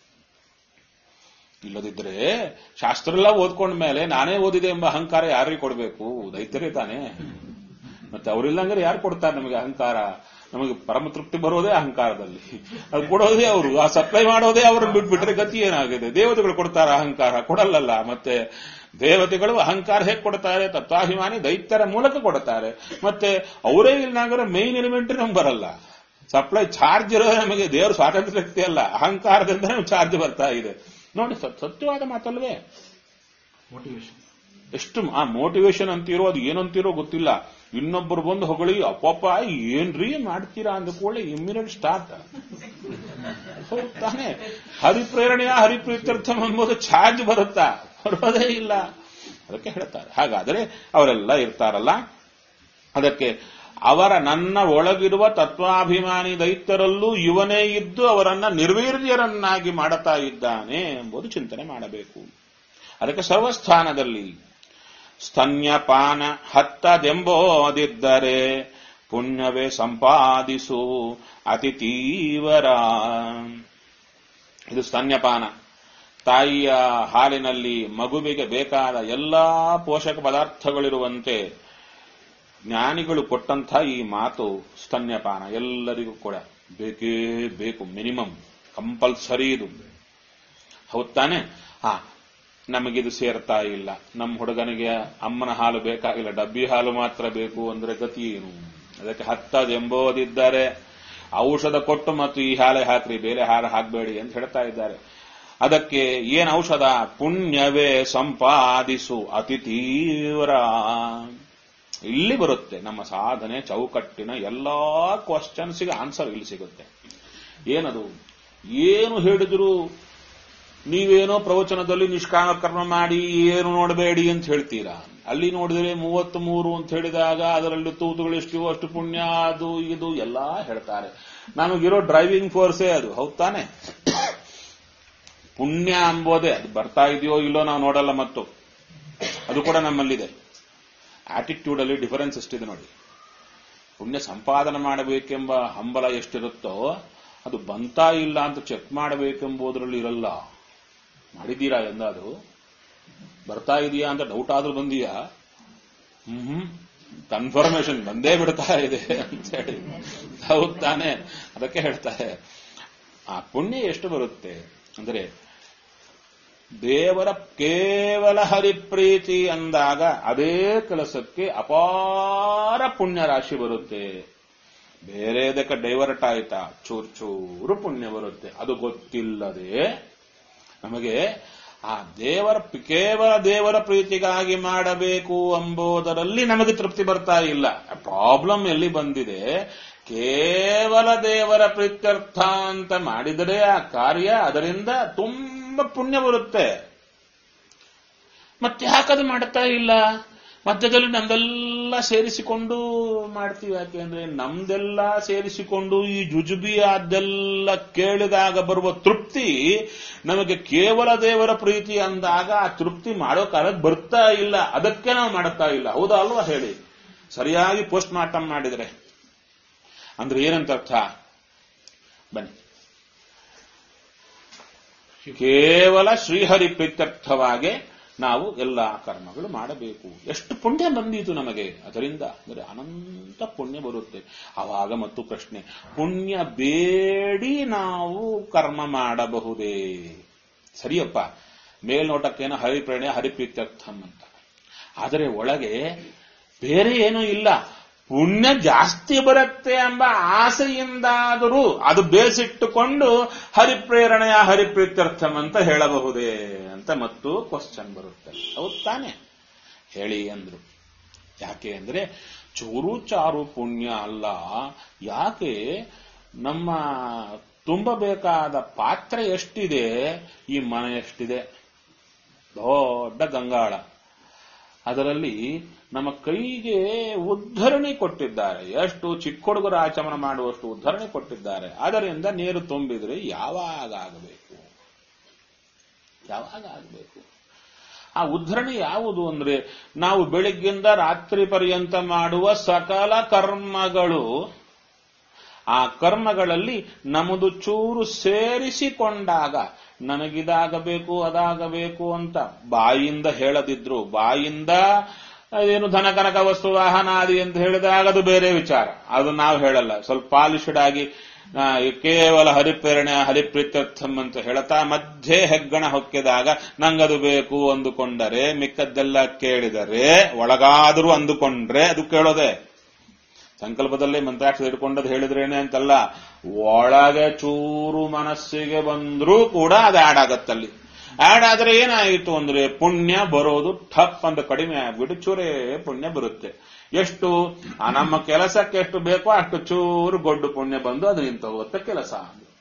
S1: ಇಲ್ಲದಿದ್ರೆ ಶಾಸ್ತ್ರ ಎಲ್ಲ ಓದ್ಕೊಂಡ ಮೇಲೆ ನಾನೇ ಓದಿದೆ ಎಂಬ ಅಹಂಕಾರ ಯಾರಿಗೆ ಕೊಡಬೇಕು ದೈತ್ಯರೇ ತಾನೇ ಮತ್ತೆ ಅವರಿಲ್ಲಂದ್ರೆ ಯಾರು ಕೊಡ್ತಾರೆ ನಮಗೆ ಅಹಂಕಾರ ನಮಗೆ ಪರಮ ತೃಪ್ತಿ ಬರೋದೇ ಅಹಂಕಾರದಲ್ಲಿ ಅದು ಕೊಡೋದೇ ಅವರು ಆ ಸಪ್ಲೈ ಮಾಡೋದೇ ಅವ್ರನ್ನ ಬಿಟ್ಬಿಟ್ರೆ ಗತಿ ಏನಾಗಿದೆ ದೇವತೆಗಳು ಕೊಡ್ತಾರ ಅಹಂಕಾರ ಕೊಡಲ್ಲಲ್ಲ ಮತ್ತೆ ದೇವತೆಗಳು ಅಹಂಕಾರ ಹೇಗೆ ಕೊಡ್ತಾರೆ ತತ್ವಾಭಿಮಾನಿ ದೈತ್ಯರ ಮೂಲಕ ಕೊಡ್ತಾರೆ ಮತ್ತೆ ಅವರೇ ಇಲ್ಲಾಂದ್ರೆ ಮೈನ್ ಎಲಿಮೆಂಟ್ ನಮ್ಗೆ ಬರಲ್ಲ ಸಪ್ಲೈ ಚಾರ್ಜ್ ಇರೋದೇ ನಮಗೆ ದೇವರು ಸ್ವಾತಂತ್ರ್ಯ ಶಕ್ತಿ ಅಲ್ಲ ಅಹಂಕಾರದಿಂದ ನಮ್ಗೆ ಚಾರ್ಜ್ ಬರ್ತಾ ಇದೆ ನೋಡಿ ಸತ್- ಸತ್ಯವಾದ ಮಾತಲ್ವೇ
S3: ಮೋಟಿವೇಶನ್
S1: ಎಷ್ಟು ಆ ಮೋಟಿವೇಶನ್ ಅಂತಿರೋ ಅದು ಏನಂತಿರೋ ಗೊತ್ತಿಲ್ಲ ಇನ್ನೊಬ್ಬರು ಬಂದು ಹೊಗಳಿ ಅಪ್ಪಪ್ಪ ಏನ್ರಿ ಮಾಡ್ತೀರಾ ಅಂದ ಕೂಡಲೇ ಇಮ್ಮಿಡಿಯೇಟ್ ಸ್ಟಾರ್ಟ್ ಹೌದು ತಾನೆ ಹರಿಪ್ರೇರಣೆಯ ಹರಿಪ್ರೀತ್ಯರ್ಥಂ ಎಂಬುದು ಚಾರ್ಜ್ ಬರುತ್ತಾ ಬರೋದೇ ಇಲ್ಲ ಅದಕ್ಕೆ ಹೇಳ್ತಾರೆ ಹಾಗಾದರೆ ಅವರೆಲ್ಲ ಇರ್ತಾರಲ್ಲ ಅದಕ್ಕೆ ಅವರ ನನ್ನ ಒಳಗಿರುವ ತತ್ವಾಭಿಮಾನಿ ದೈತ್ಯರಲ್ಲೂ ಇವನೇ ಇದ್ದು ಅವರನ್ನ ನಿರ್ವೀರ್ಯರನ್ನಾಗಿ ಮಾಡುತ್ತಾ ಇದ್ದಾನೆ ಎಂಬುದು ಚಿಂತನೆ ಮಾಡಬೇಕು ಅದಕ್ಕೆ ಸರ್ವಸ್ಥಾನದಲ್ಲಿ ಸ್ತನ್ಯಪಾನ ಹತ್ತದೆಂಬೋದಿದ್ದರೆ ಪುಣ್ಯವೇ ಸಂಪಾದಿಸು ಅತಿ ತೀವರ ಇದು ಸ್ತನ್ಯಪಾನ ತಾಯಿಯ ಹಾಲಿನಲ್ಲಿ ಮಗುವಿಗೆ ಬೇಕಾದ ಎಲ್ಲಾ ಪೋಷಕ ಪದಾರ್ಥಗಳಿರುವಂತೆ ಜ್ಞಾನಿಗಳು ಕೊಟ್ಟಂಥ ಈ ಮಾತು ಸ್ತನ್ಯಪಾನ ಎಲ್ಲರಿಗೂ ಕೂಡ ಬೇಕೇ ಬೇಕು ಮಿನಿಮಮ್ ಕಂಪಲ್ಸರಿ ಇದು ಹೌದ್ ತಾನೆ ಹಾ ನಮಗಿದು ಸೇರ್ತಾ ಇಲ್ಲ ನಮ್ಮ ಹುಡುಗನಿಗೆ ಅಮ್ಮನ ಹಾಲು ಬೇಕಾಗಿಲ್ಲ ಡಬ್ಬಿ ಹಾಲು ಮಾತ್ರ ಬೇಕು ಅಂದ್ರೆ ಗತಿ ಏನು ಅದಕ್ಕೆ ಹತ್ತದೆಂಬೋದಿದ್ದಾರೆ ಔಷಧ ಕೊಟ್ಟು ಮತ್ತು ಈ ಹಾಲೆ ಹಾಕ್ರಿ ಬೇರೆ ಹಾಲು ಹಾಕಬೇಡಿ ಅಂತ ಹೇಳ್ತಾ ಇದ್ದಾರೆ ಅದಕ್ಕೆ ಏನ್ ಔಷಧ ಪುಣ್ಯವೇ ಸಂಪಾದಿಸು ಅತಿ ತೀವ್ರ ಇಲ್ಲಿ ಬರುತ್ತೆ ನಮ್ಮ ಸಾಧನೆ ಚೌಕಟ್ಟಿನ ಎಲ್ಲಾ ಕ್ವಶನ್ಸ್ಗೆ ಆನ್ಸರ್ ಇಲ್ಲಿ ಸಿಗುತ್ತೆ ಏನದು ಏನು ಹೇಳಿದ್ರು ನೀವೇನೋ ಪ್ರವಚನದಲ್ಲಿ ನಿಷ್ಕಾಮ ಕರ್ಮ ಮಾಡಿ ಏನು ನೋಡಬೇಡಿ ಅಂತ ಹೇಳ್ತೀರಾ ಅಲ್ಲಿ ನೋಡಿದ್ರೆ ಮೂವತ್ತ್ ಮೂರು ಅಂತ ಹೇಳಿದಾಗ ಅದರಲ್ಲಿ ತೂತುಗಳು ಎಷ್ಟು ಅಷ್ಟು ಪುಣ್ಯ ಅದು ಇದು ಎಲ್ಲಾ ಹೇಳ್ತಾರೆ ನಮಗಿರೋ ಡ್ರೈವಿಂಗ್ ಫೋರ್ಸೇ ಅದು ಹೌದ್ ತಾನೆ ಪುಣ್ಯ ಅಂಬೋದೇ ಅದು ಬರ್ತಾ ಇದೆಯೋ ಇಲ್ಲೋ ನಾವು ನೋಡಲ್ಲ ಮತ್ತು ಅದು ಕೂಡ ನಮ್ಮಲ್ಲಿದೆ ಆಟಿಟ್ಯೂಡ್ ಅಲ್ಲಿ ಡಿಫರೆನ್ಸ್ ಎಷ್ಟಿದೆ ನೋಡಿ ಪುಣ್ಯ ಸಂಪಾದನೆ ಮಾಡಬೇಕೆಂಬ ಹಂಬಲ ಎಷ್ಟಿರುತ್ತೋ ಅದು ಬಂತಾ ಇಲ್ಲ ಅಂತ ಚೆಕ್ ಮಾಡಬೇಕೆಂಬುದರಲ್ಲಿ ಇರಲ್ಲ ಮಾಡಿದ್ದೀರಾ ಎಂದಾದ್ರು ಬರ್ತಾ ಇದೆಯಾ ಅಂತ ಡೌಟ್ ಆದ್ರೂ ಬಂದೀಯಾ ಹ್ಮ್ ಕನ್ಫರ್ಮೇಶನ್ ಬಂದೇ ಬಿಡ್ತಾ ಇದೆ ಅಂತ ಹೇಳಿ ಹೌದ್ ತಾನೆ ಅದಕ್ಕೆ ಹೇಳ್ತಾರೆ ಆ ಪುಣ್ಯ ಎಷ್ಟು ಬರುತ್ತೆ ಅಂದ್ರೆ ದೇವರ ಕೇವಲ ಹರಿಪ್ರೀತಿ ಅಂದಾಗ ಅದೇ ಕೆಲಸಕ್ಕೆ ಅಪಾರ ಪುಣ್ಯ ರಾಶಿ ಬರುತ್ತೆ ಬೇರೆದಕ್ಕೆ ಡೈವರ್ಟ್ ಆಯ್ತಾ ಚೂರ್ ಚೂರು ಪುಣ್ಯ ಬರುತ್ತೆ ಅದು ಗೊತ್ತಿಲ್ಲದೆ ನಮಗೆ ಆ ದೇವರ ಕೇವಲ ದೇವರ ಪ್ರೀತಿಗಾಗಿ ಮಾಡಬೇಕು ಎಂಬುದರಲ್ಲಿ ನಮಗೆ ತೃಪ್ತಿ ಬರ್ತಾ ಇಲ್ಲ ಪ್ರಾಬ್ಲಮ್ ಎಲ್ಲಿ ಬಂದಿದೆ ಕೇವಲ ದೇವರ ಪ್ರೀತ್ಯರ್ಥ ಅಂತ ಮಾಡಿದರೆ ಆ ಕಾರ್ಯ ಅದರಿಂದ ತುಂಬಾ ಪುಣ್ಯ ಬರುತ್ತೆ ಮತ್ತೆ ಯಾಕದು ಮಾಡ್ತಾ ಇಲ್ಲ ಮಧ್ಯದಲ್ಲಿ ನಮ್ದೆಲ್ಲ ಸೇರಿಸಿಕೊಂಡು ಮಾಡ್ತೀವಿ ಯಾಕೆ ಅಂದ್ರೆ ನಮ್ದೆಲ್ಲ ಸೇರಿಸಿಕೊಂಡು ಈ ಜುಜುಬಿ ಅದೆಲ್ಲ ಕೇಳಿದಾಗ ಬರುವ ತೃಪ್ತಿ ನಮಗೆ ಕೇವಲ ದೇವರ ಪ್ರೀತಿ ಅಂದಾಗ ಆ ತೃಪ್ತಿ ಮಾಡೋ ಕಾಲ ಬರ್ತಾ ಇಲ್ಲ ಅದಕ್ಕೆ ನಾವು ಮಾಡುತ್ತಾ ಇಲ್ಲ ಹೌದಾ ಅಲ್ವಾ ಹೇಳಿ ಸರಿಯಾಗಿ ಪೋಸ್ಟ್ ಮಾರ್ಟಮ್ ಮಾಡಿದ್ರೆ ಅಂದ್ರೆ ಏನಂತ ಅರ್ಥ ಬನ್ನಿ ಕೇವಲ ಶ್ರೀಹರಿ ಪ್ರೀತ್ಯರ್ಥವಾಗಿ ನಾವು ಎಲ್ಲ ಕರ್ಮಗಳು ಮಾಡಬೇಕು ಎಷ್ಟು ಪುಣ್ಯ ಬಂದಿತು ನಮಗೆ ಅದರಿಂದ ಅಂದರೆ ಅನಂತ ಪುಣ್ಯ ಬರುತ್ತೆ ಆವಾಗ ಮತ್ತು ಪ್ರಶ್ನೆ ಪುಣ್ಯ ಬೇಡಿ ನಾವು ಕರ್ಮ ಮಾಡಬಹುದೇ ಸರಿಯಪ್ಪ ಮೇಲ್ನೋಟಕ್ಕೇನೋ ಹರಿಪ್ರೇಣೆ ಹರಿಪ್ರೀತ್ಯರ್ಥಂ ಅಂತ ಆದರೆ ಒಳಗೆ ಬೇರೆ ಏನೂ ಇಲ್ಲ ಪುಣ್ಯ ಜಾಸ್ತಿ ಬರುತ್ತೆ ಎಂಬ ಆಸೆಯಿಂದಾದರೂ ಅದು ಬೇಸಿಟ್ಟುಕೊಂಡು ಹರಿಪ್ರೇರಣೆಯ ಹರಿಪ್ರೀತ್ಯರ್ಥಂ ಅಂತ ಹೇಳಬಹುದೇ ಅಂತ ಮತ್ತು ಕ್ವಶನ್ ಬರುತ್ತೆ ಹೌದ್ ತಾನೆ ಹೇಳಿ ಅಂದ್ರು ಯಾಕೆ ಅಂದ್ರೆ ಚೂರು ಚಾರು ಪುಣ್ಯ ಅಲ್ಲ ಯಾಕೆ ನಮ್ಮ ತುಂಬಬೇಕಾದ ಪಾತ್ರ ಎಷ್ಟಿದೆ ಈ ಮನೆ ಎಷ್ಟಿದೆ ದೊಡ್ಡ ಗಂಗಾಳ ಅದರಲ್ಲಿ ನಮ್ಮ ಕೈಗೆ ಉದ್ಧರಣೆ ಕೊಟ್ಟಿದ್ದಾರೆ ಎಷ್ಟು ಚಿಕ್ಕ ಹುಡುಗರ ಆಚಮನ ಮಾಡುವಷ್ಟು ಉದ್ಧರಣೆ ಕೊಟ್ಟಿದ್ದಾರೆ ಅದರಿಂದ ನೀರು ತುಂಬಿದ್ರೆ ಯಾವಾಗ ಆಗಬೇಕು ಯಾವಾಗ ಆಗಬೇಕು ಆ ಉದ್ಧರಣೆ ಯಾವುದು ಅಂದ್ರೆ ನಾವು ಬೆಳಿಗ್ಗಿಂದ ರಾತ್ರಿ ಪರ್ಯಂತ ಮಾಡುವ ಸಕಲ ಕರ್ಮಗಳು ಆ ಕರ್ಮಗಳಲ್ಲಿ ನಮ್ಮದು ಚೂರು ಸೇರಿಸಿಕೊಂಡಾಗ ನನಗಿದಾಗಬೇಕು ಅದಾಗಬೇಕು ಅಂತ ಬಾಯಿಂದ ಹೇಳದಿದ್ರು ಬಾಯಿಂದ ಏನು ಧನ ಕನಕ ವಸ್ತು ವಾಹನಾದಿ ಅಂತ ಹೇಳಿದಾಗ ಅದು ಬೇರೆ ವಿಚಾರ ಅದು ನಾವು ಹೇಳಲ್ಲ ಸ್ವಲ್ಪ ಪಾಲಿಶ್ಡ್ ಆಗಿ ಆ, ಕೇವಲ ಹರಿಪ್ರೇರಣೆ ಹರಿಪ್ರೀತ್ಯರ್ಥಂ ಅಂತ ಹೇಳ್ತಾ ಮಧ್ಯೆ ಹೆಗ್ಗಣ ಹೊಕ್ಕಿದಾಗ ನಂಗದು ಬೇಕು ಅಂದುಕೊಂಡರೆ ಮಿಕ್ಕದ್ದೆಲ್ಲ ಕೇಳಿದರೆ ಒಳಗಾದರೂ ಅಂದುಕೊಂಡ್ರೆ ಅದು ಕೇಳೋದೆ ಸಂಕಲ್ಪದಲ್ಲೇ ಮಂತ್ರಾಕ್ಷರ ಹಿಡ್ಕೊಂಡದ್ದು ಹೇಳಿದ್ರೇನೆ ಅಂತಲ್ಲ ಒಳಗೆ ಚೂರು ಮನಸ್ಸಿಗೆ ಬಂದ್ರೂ ಕೂಡ ಅದು ಆಡ್ ಆಗತ್ತಲ್ಲಿ ಆಡ್ ಆದ್ರೆ ಏನಾಯಿತು ಅಂದ್ರೆ ಪುಣ್ಯ ಬರೋದು ಠಪ್ ಅಂತ ಕಡಿಮೆ ಆಗ್ಬಿಟ್ಟು ಚೂರೇ ಪುಣ್ಯ ಬರುತ್ತೆ ಎಷ್ಟು ಆ ನಮ್ಮ ಕೆಲಸಕ್ಕೆ ಎಷ್ಟು ಬೇಕೋ ಅಷ್ಟು ಚೂರು ಗೊಡ್ಡು ಪುಣ್ಯ ಬಂದು ಅದು ನಿಂತು ಹೋಗುತ್ತೆ ಕೆಲಸ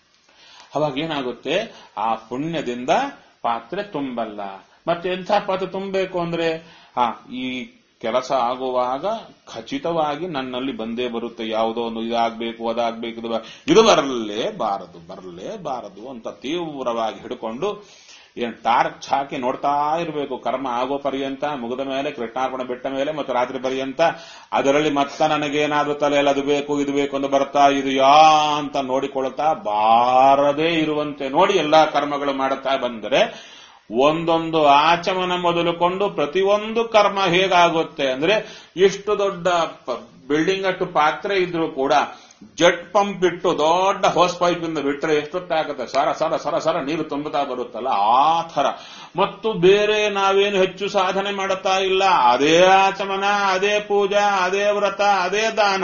S1: ಅವಾಗ ಏನಾಗುತ್ತೆ ಆ ಪುಣ್ಯದಿಂದ ಪಾತ್ರೆ ತುಂಬಲ್ಲ ಮತ್ತೆ ಎಂಥ ಪಾತ್ರೆ ತುಂಬಬೇಕು ಅಂದ್ರೆ ಆ ಈ ಕೆಲಸ ಆಗುವಾಗ ಖಚಿತವಾಗಿ ನನ್ನಲ್ಲಿ ಬಂದೇ ಬರುತ್ತೆ ಯಾವುದೋ ಒಂದು ಇದಾಗಬೇಕು ಅದಾಗಬೇಕು ಇದು ಬ- ಇದು ಬರಲೇಬಾರದು ಬರಲೇಬಾರದು ಅಂತ ತೀವ್ರವಾಗಿ ಹಿಡ್ಕೊಂಡು ಏನ್ ಟಾರ್ಚ್ ಹಾಕಿ ನೋಡ್ತಾ ಇರಬೇಕು ಕರ್ಮ ಆಗೋ ಪರ್ಯಂತ ಮುಗಿದ ಮೇಲೆ ಕೃಷ್ಣಾರ್ಪಣೆ ಬಿಟ್ಟ ಮೇಲೆ ಮತ್ತು ರಾತ್ರಿ ಪರ್ಯಂತ ಅದರಲ್ಲಿ ಮತ್ತ ನನಗೇನಾದ್ರೂ ತಲೆಯಲ್ಲಿ ಅದು ಬೇಕು ಇದು ಬೇಕು ಅಂತ ಬರ್ತಾ ಇದು ಯಾ ಅಂತ ನೋಡಿಕೊಳ್ತಾ ಬಾರದೇ ಇರುವಂತೆ ನೋಡಿ ಎಲ್ಲಾ ಕರ್ಮಗಳು ಮಾಡುತ್ತಾ ಬಂದರೆ ಒಂದೊಂದು ಆಚಮನ ಮೊದಲುಕೊಂಡು ಪ್ರತಿಯೊಂದು ಕರ್ಮ ಹೇಗಾಗುತ್ತೆ ಅಂದ್ರೆ ಇಷ್ಟು ದೊಡ್ಡ ಬಿಲ್ಡಿಂಗ್ ಅಷ್ಟು ಪಾತ್ರೆ ಇದ್ರೂ ಕೂಡ ಜೆಟ್ ಪಂಪ್ ಇಟ್ಟು ದೊಡ್ಡ ಹೋಸ್ ಪೈಪ್ ಇಂದ ಬಿಟ್ರೆ ಎಷ್ಟೊತ್ತಾಗುತ್ತೆ ಸರ ಸರ ಸರ ಸರ ನೀರು ತುಂಬುತ್ತಾ ಬರುತ್ತಲ್ಲ ಆ ಥರ ಮತ್ತು ಬೇರೆ ನಾವೇನು ಹೆಚ್ಚು ಸಾಧನೆ ಮಾಡುತ್ತಾ ಇಲ್ಲ ಅದೇ ಆಚಮನ ಅದೇ ಪೂಜಾ ಅದೇ ವ್ರತ ಅದೇ ದಾನ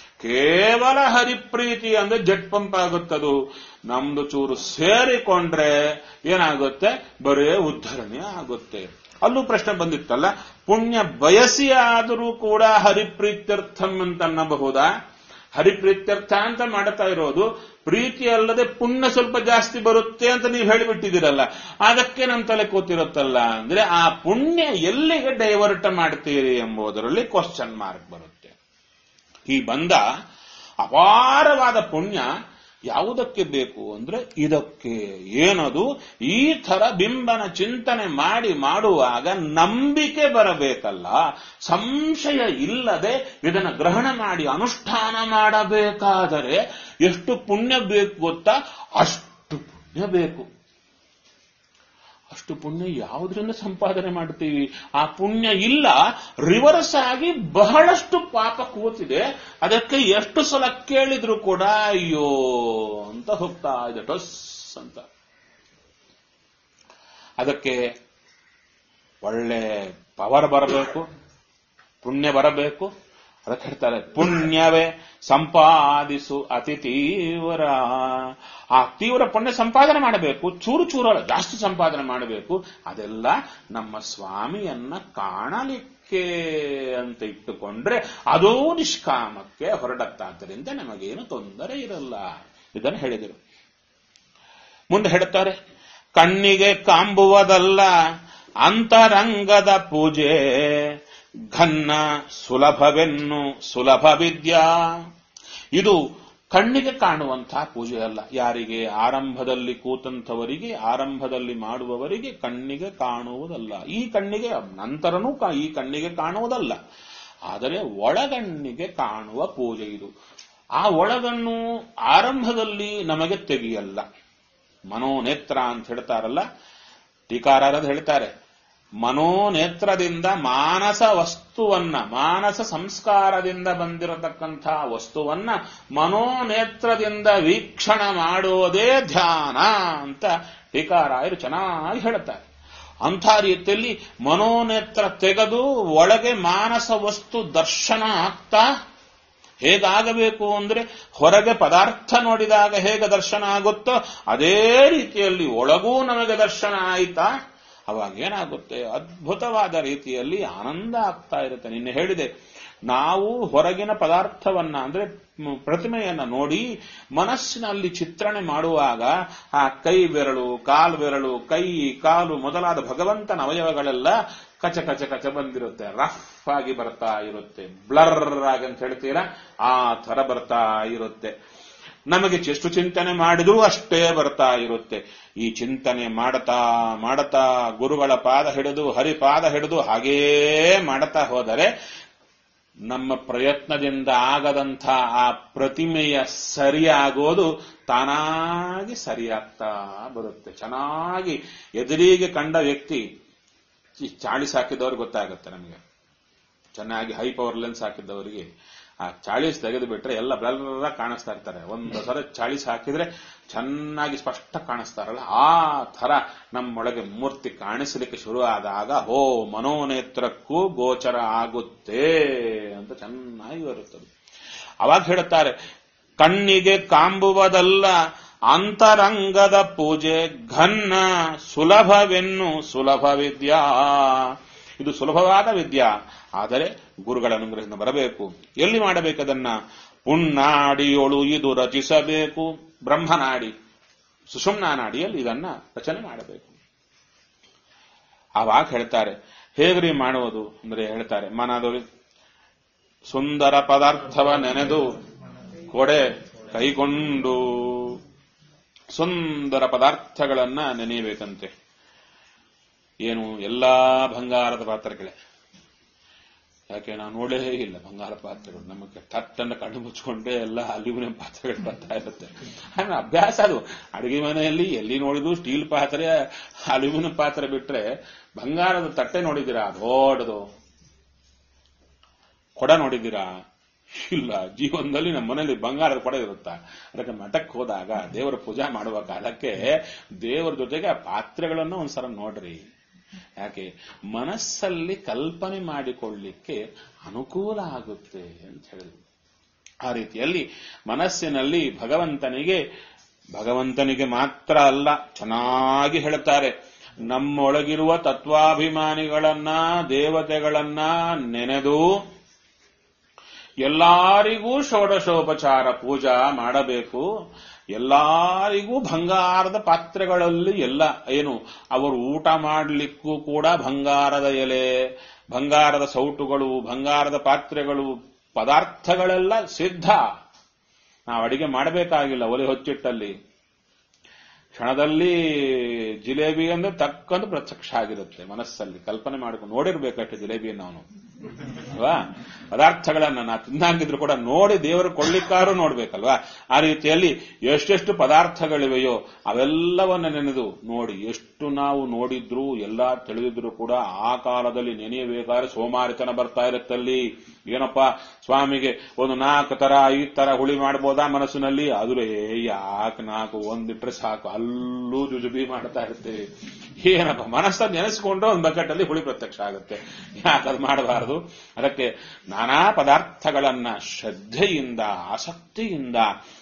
S1: ಕೇವಲ ಹರಿಪ್ರೀತಿ ಅಂದ್ರೆ ಜಟ್ ಪಂಪ್ ಆಗುತ್ತದು ನಮ್ದು ಚೂರು ಸೇರಿಕೊಂಡ್ರೆ ಏನಾಗುತ್ತೆ ಬರೇ ಉದ್ಧರಣೆ ಆಗುತ್ತೆ ಅಲ್ಲೂ ಪ್ರಶ್ನೆ ಬಂದಿತ್ತಲ್ಲ ಪುಣ್ಯ ಬಯಸಿ ಆದರೂ ಕೂಡ ಹರಿಪ್ರೀತ್ಯರ್ಥಂ ಅಂತ ಅನ್ನಬಹುದಾ ಹರಿಪ್ರೀತ್ಯರ್ಥ ಅಂತ ಮಾಡ್ತಾ ಇರೋದು ಪ್ರೀತಿ ಅಲ್ಲದೆ ಪುಣ್ಯ ಸ್ವಲ್ಪ ಜಾಸ್ತಿ ಬರುತ್ತೆ ಅಂತ ನೀವು ಹೇಳಿಬಿಟ್ಟಿದ್ದೀರಲ್ಲ ಅದಕ್ಕೆ ನಮ್ಮ ತಲೆ ಕೂತಿರುತ್ತಲ್ಲ ಅಂದ್ರೆ ಆ ಪುಣ್ಯ ಎಲ್ಲಿಗೆ ಡೈವರ್ಟ್ ಮಾಡ್ತೀರಿ ಎಂಬುದರಲ್ಲಿ ಕ್ವಶನ್ ಮಾರ್ಕ್ ಬರುತ್ತೆ ಈ ಬಂದ ಅಪಾರವಾದ ಪುಣ್ಯ ಯಾವುದಕ್ಕೆ ಬೇಕು ಅಂದ್ರೆ ಇದಕ್ಕೆ ಏನದು ಈ ತರ ಬಿಂಬನ ಚಿಂತನೆ ಮಾಡಿ ಮಾಡುವಾಗ ನಂಬಿಕೆ ಬರಬೇಕಲ್ಲ ಸಂಶಯ ಇಲ್ಲದೆ ಇದನ್ನು ಗ್ರಹಣ ಮಾಡಿ ಅನುಷ್ಠಾನ ಮಾಡಬೇಕಾದರೆ ಎಷ್ಟು ಪುಣ್ಯ ಬೇಕು ಗೊತ್ತಾ ಅಷ್ಟು ಪುಣ್ಯ ಬೇಕು ಅಷ್ಟು ಪುಣ್ಯ ಯಾವುದರಿಂದ ಸಂಪಾದನೆ ಮಾಡ್ತೀವಿ ಆ ಪುಣ್ಯ ಇಲ್ಲ ರಿವರ್ಸ್ ಆಗಿ ಬಹಳಷ್ಟು ಪಾಪ ಕೂತಿದೆ ಅದಕ್ಕೆ ಎಷ್ಟು ಸಲ ಕೇಳಿದ್ರು ಕೂಡ ಅಯ್ಯೋ ಅಂತ ಹೋಗ್ತಾ ಇದೆ ಟೊಸ್ ಅಂತ ಅದಕ್ಕೆ ಒಳ್ಳೆ ಪವರ್ ಬರಬೇಕು ಪುಣ್ಯ ಬರಬೇಕು ಅದಕ್ಕೆ ಹೇಳ್ತಾರೆ ಪುಣ್ಯವೇ ಸಂಪಾದಿಸು ಅತಿ ತೀವ್ರ ಆ ತೀವ್ರ ಪುಣ್ಯ ಸಂಪಾದನೆ ಮಾಡಬೇಕು ಚೂರು ಚೂರು ಅಲ್ಲ, ಜಾಸ್ತಿ ಸಂಪಾದನೆ ಮಾಡಬೇಕು ಅದೆಲ್ಲ ನಮ್ಮ ಸ್ವಾಮಿಯನ್ನ ಕಾಣಲಿಕ್ಕೆ ಅಂತ ಇಟ್ಟುಕೊಂಡ್ರೆ ಅದೂ ನಿಷ್ಕಾಮಕ್ಕೆ ಹೊರಡತ್ತಾದ್ದರಿಂದ ನಮಗೇನು ತೊಂದರೆ ಇರಲ್ಲ ಇದನ್ನು ಹೇಳಿದರು ಮುಂದೆ ಹೇಳುತ್ತಾರೆ ಕಣ್ಣಿಗೆ ಕಾಂಬುವುದಲ್ಲ ಅಂತರಂಗದ ಪೂಜೆ ಘನ್ನ ಸುಲಭವೆನ್ನು ಸುಲಭ ವಿದ್ಯಾ ಇದು ಕಣ್ಣಿಗೆ ಕಾಣುವಂತಹ ಪೂಜೆ ಅಲ್ಲ ಯಾರಿಗೆ ಆರಂಭದಲ್ಲಿ ಕೂತಂಥವರಿಗೆ ಆರಂಭದಲ್ಲಿ ಮಾಡುವವರಿಗೆ ಕಣ್ಣಿಗೆ ಕಾಣುವುದಲ್ಲ ಈ ಕಣ್ಣಿಗೆ ನಂತರನೂ ಕಾ- ಈ ಕಣ್ಣಿಗೆ ಕಾಣುವುದಲ್ಲ ಆದರೆ ಒಳಗಣ್ಣಿಗೆ ಕಾಣುವ ಪೂಜೆ ಇದು ಆ ಒಳಗಣ್ಣು ಆರಂಭದಲ್ಲಿ ನಮಗೆ ತೆಗೆಯಲ್ಲ ಮನೋನೇತ್ರ ಅಂತ ಹೇಳ್ತಾರಲ್ಲ ಟೀಕಾರರದು ಹೇಳ್ತಾರೆ ಮನೋನೇತ್ರದಿಂದ ಮಾನಸ ವಸ್ತುವನ್ನ ಮಾನಸ ಸಂಸ್ಕಾರದಿಂದ ಬಂದಿರತಕ್ಕಂಥ ವಸ್ತುವನ್ನ ಮನೋನೇತ್ರದಿಂದ ವೀಕ್ಷಣ ಮಾಡುವುದೇ ಧ್ಯಾನ ಅಂತ ಟೀಕಾರಾಯರು ಚೆನ್ನಾಗಿ ಹೇಳುತ್ತಾರೆ ಅಂಥ ರೀತಿಯಲ್ಲಿ ಮನೋನೇತ್ರ ತೆಗೆದು ಒಳಗೆ ಮಾನಸ ವಸ್ತು ದರ್ಶನ ಆಗ್ತಾ ಹೇಗಾಗಬೇಕು ಅಂದ್ರೆ ಹೊರಗೆ ಪದಾರ್ಥ ನೋಡಿದಾಗ ಹೇಗೆ ದರ್ಶನ ಆಗುತ್ತೋ ಅದೇ ರೀತಿಯಲ್ಲಿ ಒಳಗೂ ನಮಗೆ ದರ್ಶನ ಆಯ್ತಾ ಅವಾಗ ಏನಾಗುತ್ತೆ ಅದ್ಭುತವಾದ ರೀತಿಯಲ್ಲಿ ಆನಂದ ಆಗ್ತಾ ಇರುತ್ತೆ ನಿನ್ನೆ ಹೇಳಿದೆ ನಾವು ಹೊರಗಿನ ಪದಾರ್ಥವನ್ನ ಅಂದ್ರೆ ಮ್, ಪ್ರತಿಮೆಯನ್ನ ನೋಡಿ ಮನಸ್ಸಿನಲ್ಲಿ ಚಿತ್ರಣ ಮಾಡುವಾಗ ಆ ಕೈ ಬೆರಳು ಕಾಲು ಬೆರಳು ಕೈ ಕಾಲು ಮೊದಲಾದ ಭಗವಂತನ ಅವಯವಗಳೆಲ್ಲ ಕಚ ಕಚ ಕಚ ಬಂದಿರುತ್ತೆ ರಫ್ ಆಗಿ ಬರ್ತಾ ಇರುತ್ತೆ ಬ್ಲರ್ ಆಗಿ ಅಂತ ಹೇಳ್ತೀರಾ ಆ ತರ ಬರ್ತಾ ಇರುತ್ತೆ ನಮಗೆ ಎಷ್ಟು ಚಿಂತನೆ ಮಾಡಿದ್ರೂ ಅಷ್ಟೇ ಬರ್ತಾ ಇರುತ್ತೆ ಈ ಚಿಂತನೆ ಮಾಡತಾ ಮಾಡತಾ ಗುರುಗಳ ಪಾದ ಹಿಡಿದು ಹರಿಪಾದ ಹಿಡಿದು ಹಾಗೇ ಮಾಡತಾ ಹೋದರೆ ನಮ್ಮ ಪ್ರಯತ್ನದಿಂದ ಆಗದಂಥ ಆ ಪ್ರತಿಮೆಯ ಸರಿಯಾಗೋದು ತಾನಾಗಿ ಸರಿಯಾಗ್ತಾ ಬರುತ್ತೆ ಚೆನ್ನಾಗಿ ಎದುರಿಗೆ ಕಂಡ ವ್ಯಕ್ತಿ ಈ ಚಾಳಿಸ್ ಹಾಕಿದವ್ರಿಗೆ ಗೊತ್ತಾಗುತ್ತೆ ನಮಗೆ ಚೆನ್ನಾಗಿ ಹೈ ಪವರ್ ಲೆನ್ಸ್ ಹಾಕಿದ್ದವರಿಗೆ ಆ ಚಾಳಿಸ್ ತೆಗೆದು ಬಿಟ್ರೆ ಎಲ್ಲ ಬ್ಲರ್ ಕಾಣಿಸ್ತಾ ಇರ್ತಾರೆ ಒಂದು ಸಲ ಚಾಳಿಸ್ ಹಾಕಿದ್ರೆ ಚೆನ್ನಾಗಿ ಸ್ಪಷ್ಟ ಕಾಣಿಸ್ತಾರಲ್ಲ ಆ ತರ ನಮ್ಮೊಳಗೆ ಮೂರ್ತಿ ಕಾಣಿಸಲಿಕ್ಕೆ ಶುರು ಆದಾಗ ಹೋ ಮನೋನೇತ್ರಕ್ಕೂ ಗೋಚರ ಆಗುತ್ತೆ ಅಂತ ಚೆನ್ನಾಗಿ ಬರುತ್ತದೆ ಅವಾಗ ಹೇಳುತ್ತಾರೆ ಕಣ್ಣಿಗೆ ಕಾಂಬುವುದಲ್ಲ ಅಂತರಂಗದ ಪೂಜೆ ಘನ್ನ ಸುಲಭವೆನ್ನು ಸುಲಭ ವಿದ್ಯಾ ಇದು ಸುಲಭವಾದ ವಿದ್ಯಾ ಆದರೆ ಗುರುಗಳ ಅನುಗ್ರಹದಿಂದ ಬರಬೇಕು ಎಲ್ಲಿ ಮಾಡಬೇಕದನ್ನ ಪುಣ್ಣಾಡಿಯೊಳು ಇದು ರಚಿಸಬೇಕು ಬ್ರಹ್ಮನಾಡಿ ಸುಷುಮ್ನಾ ನಾಡಿಯಲ್ಲಿ ಇದನ್ನ ರಚನೆ ಮಾಡಬೇಕು ಆವಾಗ ಹೇಳ್ತಾರೆ ಹೇಗ್ರಿ ಮಾಡುವುದು ಅಂದ್ರೆ ಹೇಳ್ತಾರೆ ಮನದಲ್ಲಿ ಸುಂದರ ಪದಾರ್ಥವ ನೆನೆದು ಕೊಡೆ ಕೈಗೊಂಡು ಸುಂದರ ಪದಾರ್ಥಗಳನ್ನ ನೆನೆಯಬೇಕಂತೆ ಏನು ಎಲ್ಲಾ ಬಂಗಾರದ ಪಾತ್ರೆಗಳೇ ಯಾಕೆ ನಾವು ನೋಡೇ ಇಲ್ಲ ಬಂಗಾರ ಪಾತ್ರೆಗಳು ನಮಗೆ ತಟ್ಟನ್ನು ಕಣ್ಣು ಮುಚ್ಕೊಂಡ್ರೆ ಎಲ್ಲ ಅಲ್ಯೂಮಿನಿಯಂ ಪಾತ್ರೆಗಳು ಬರ್ತಾ ಇರುತ್ತೆ ಆಮೇಲೆ ಅಭ್ಯಾಸ ಅದು ಅಡುಗೆ ಮನೆಯಲ್ಲಿ ಎಲ್ಲಿ ನೋಡಿದ್ರು ಸ್ಟೀಲ್ ಪಾತ್ರೆ ಅಲ್ಯೂಮಿನಿಯಂ ಪಾತ್ರೆ ಬಿಟ್ರೆ ಬಂಗಾರದ ತಟ್ಟೆ ನೋಡಿದ್ದೀರಾ ದೊಡ್ಡದು ಕೊಡ ನೋಡಿದ್ದೀರಾ ಇಲ್ಲ ಜೀವನದಲ್ಲಿ ನಮ್ಮ ಮನೇಲಿ ಬಂಗಾರದ ಕೊಡ ಇರುತ್ತಾ ಅದಕ್ಕೆ ಮಠಕ್ಕೆ ಹೋದಾಗ ದೇವರ ಪೂಜಾ ಮಾಡುವ ಕಾಲಕ್ಕೆ ದೇವರ ಜೊತೆಗೆ ಆ ಪಾತ್ರೆಗಳನ್ನು ಒಂದ್ಸಲ ನೋಡ್ರಿ ಯಾಕೆ ಮನಸ್ಸಲ್ಲಿ ಕಲ್ಪನೆ ಮಾಡಿಕೊಳ್ಳಿಕ್ಕೆ ಅನುಕೂಲ ಆಗುತ್ತೆ ಅಂತ ಹೇಳಿದ್ರು ಆ ರೀತಿಯಲ್ಲಿ ಮನಸ್ಸಿನಲ್ಲಿ ಭಗವಂತನಿಗೆ ಭಗವಂತನಿಗೆ ಮಾತ್ರ ಅಲ್ಲ ಚೆನ್ನಾಗಿ ಹೇಳುತ್ತಾರೆ ನಮ್ಮೊಳಗಿರುವ ತತ್ವಾಭಿಮಾನಿಗಳನ್ನ ದೇವತೆಗಳನ್ನ ನೆನೆದು ಎಲ್ಲಾರಿಗೂ ಷೋಡಶೋಪಚಾರ ಪೂಜಾ ಮಾಡಬೇಕು ಎಲ್ಲಾರಿಗೂ ಬಂಗಾರದ ಪಾತ್ರೆಗಳಲ್ಲಿ ಎಲ್ಲ ಏನು ಅವರು ಊಟ ಮಾಡಲಿಕ್ಕೂ ಕೂಡ ಬಂಗಾರದ ಎಲೆ ಬಂಗಾರದ ಸೌಟುಗಳು ಬಂಗಾರದ ಪಾತ್ರೆಗಳು ಪದಾರ್ಥಗಳೆಲ್ಲ ಸಿದ್ಧ ನಾವು ಅಡಿಗೆ ಮಾಡಬೇಕಾಗಿಲ್ಲ ಒಲೆ ಹೊಚ್ಚಿಟ್ಟಲ್ಲಿ ಕ್ಷಣದಲ್ಲಿ ಜಿಲೇಬಿ ಅಂದ್ರೆ ತಕ್ಕಂದು ಪ್ರತ್ಯಕ್ಷ ಆಗಿರುತ್ತೆ ಮನಸ್ಸಲ್ಲಿ ಕಲ್ಪನೆ ಮಾಡಿಕೊಂಡು ನೋಡಿರ್ಬೇಕಷ್ಟೇ ಜಿಲೇಬಿಯನ್ನು ಅವನು ಅಲ್ವಾ ಪದಾರ್ಥಗಳನ್ನ ನಾ ತಿನ್ನಾಗಿದ್ರು ಕೂಡ ನೋಡಿ ದೇವರು ಕೊಳ್ಳಿಕ್ಕಾರು ನೋಡ್ಬೇಕಲ್ವಾ ಆ ರೀತಿಯಲ್ಲಿ ಎಷ್ಟೆಷ್ಟು ಪದಾರ್ಥಗಳಿವೆಯೋ ಅವೆಲ್ಲವನ್ನ ನೆನೆದು ನೋಡಿ ಎಷ್ಟು ನಾವು ನೋಡಿದ್ರು ಎಲ್ಲ ತಿಳಿದಿದ್ರು ಕೂಡ ಆ ಕಾಲದಲ್ಲಿ ನೆನೆಯಬೇಕಾದ್ರೆ ಸೋಮಾರಿತನ ಬರ್ತಾ ಇರುತ್ತಲ್ಲಿ ಏನಪ್ಪ ಸ್ವಾಮಿಗೆ ಒಂದು ನಾಲ್ಕು ತರ ಐದು ತರ ಹುಳಿ ಮಾಡ್ಬೋದಾ ಮನಸ್ಸಿನಲ್ಲಿ ಆದ್ರೆ ಯಾಕೆ ನಾಲ್ಕು ಒಂದಿಟ್ರೆ ಸಾಕು ಅಲ್ಲೂ ಜುಜುಬಿ ಮಾಡ್ತಾ ಇರ್ತೇವೆ ಏನಪ್ಪ ಮನಸ್ಸನ್ನು ನೆನೆಸ್ಕೊಂಡ್ರೆ ಒಂದು ಬಕೆಟ್ ಅಲ್ಲಿ ಹುಳಿ ಪ್ರತ್ಯಕ್ಷ ಆಗುತ್ತೆ ಯಾಕೆ ಅದು ಮಾಡಬಾರದು ಅದಕ್ಕೆ ನಾನಾ ಪದಾರ್ಥಗಳನ್ನ ಶ್ರದ್ಧೆಯಿಂದ ಆಸಕ್ತಿಯಿಂದ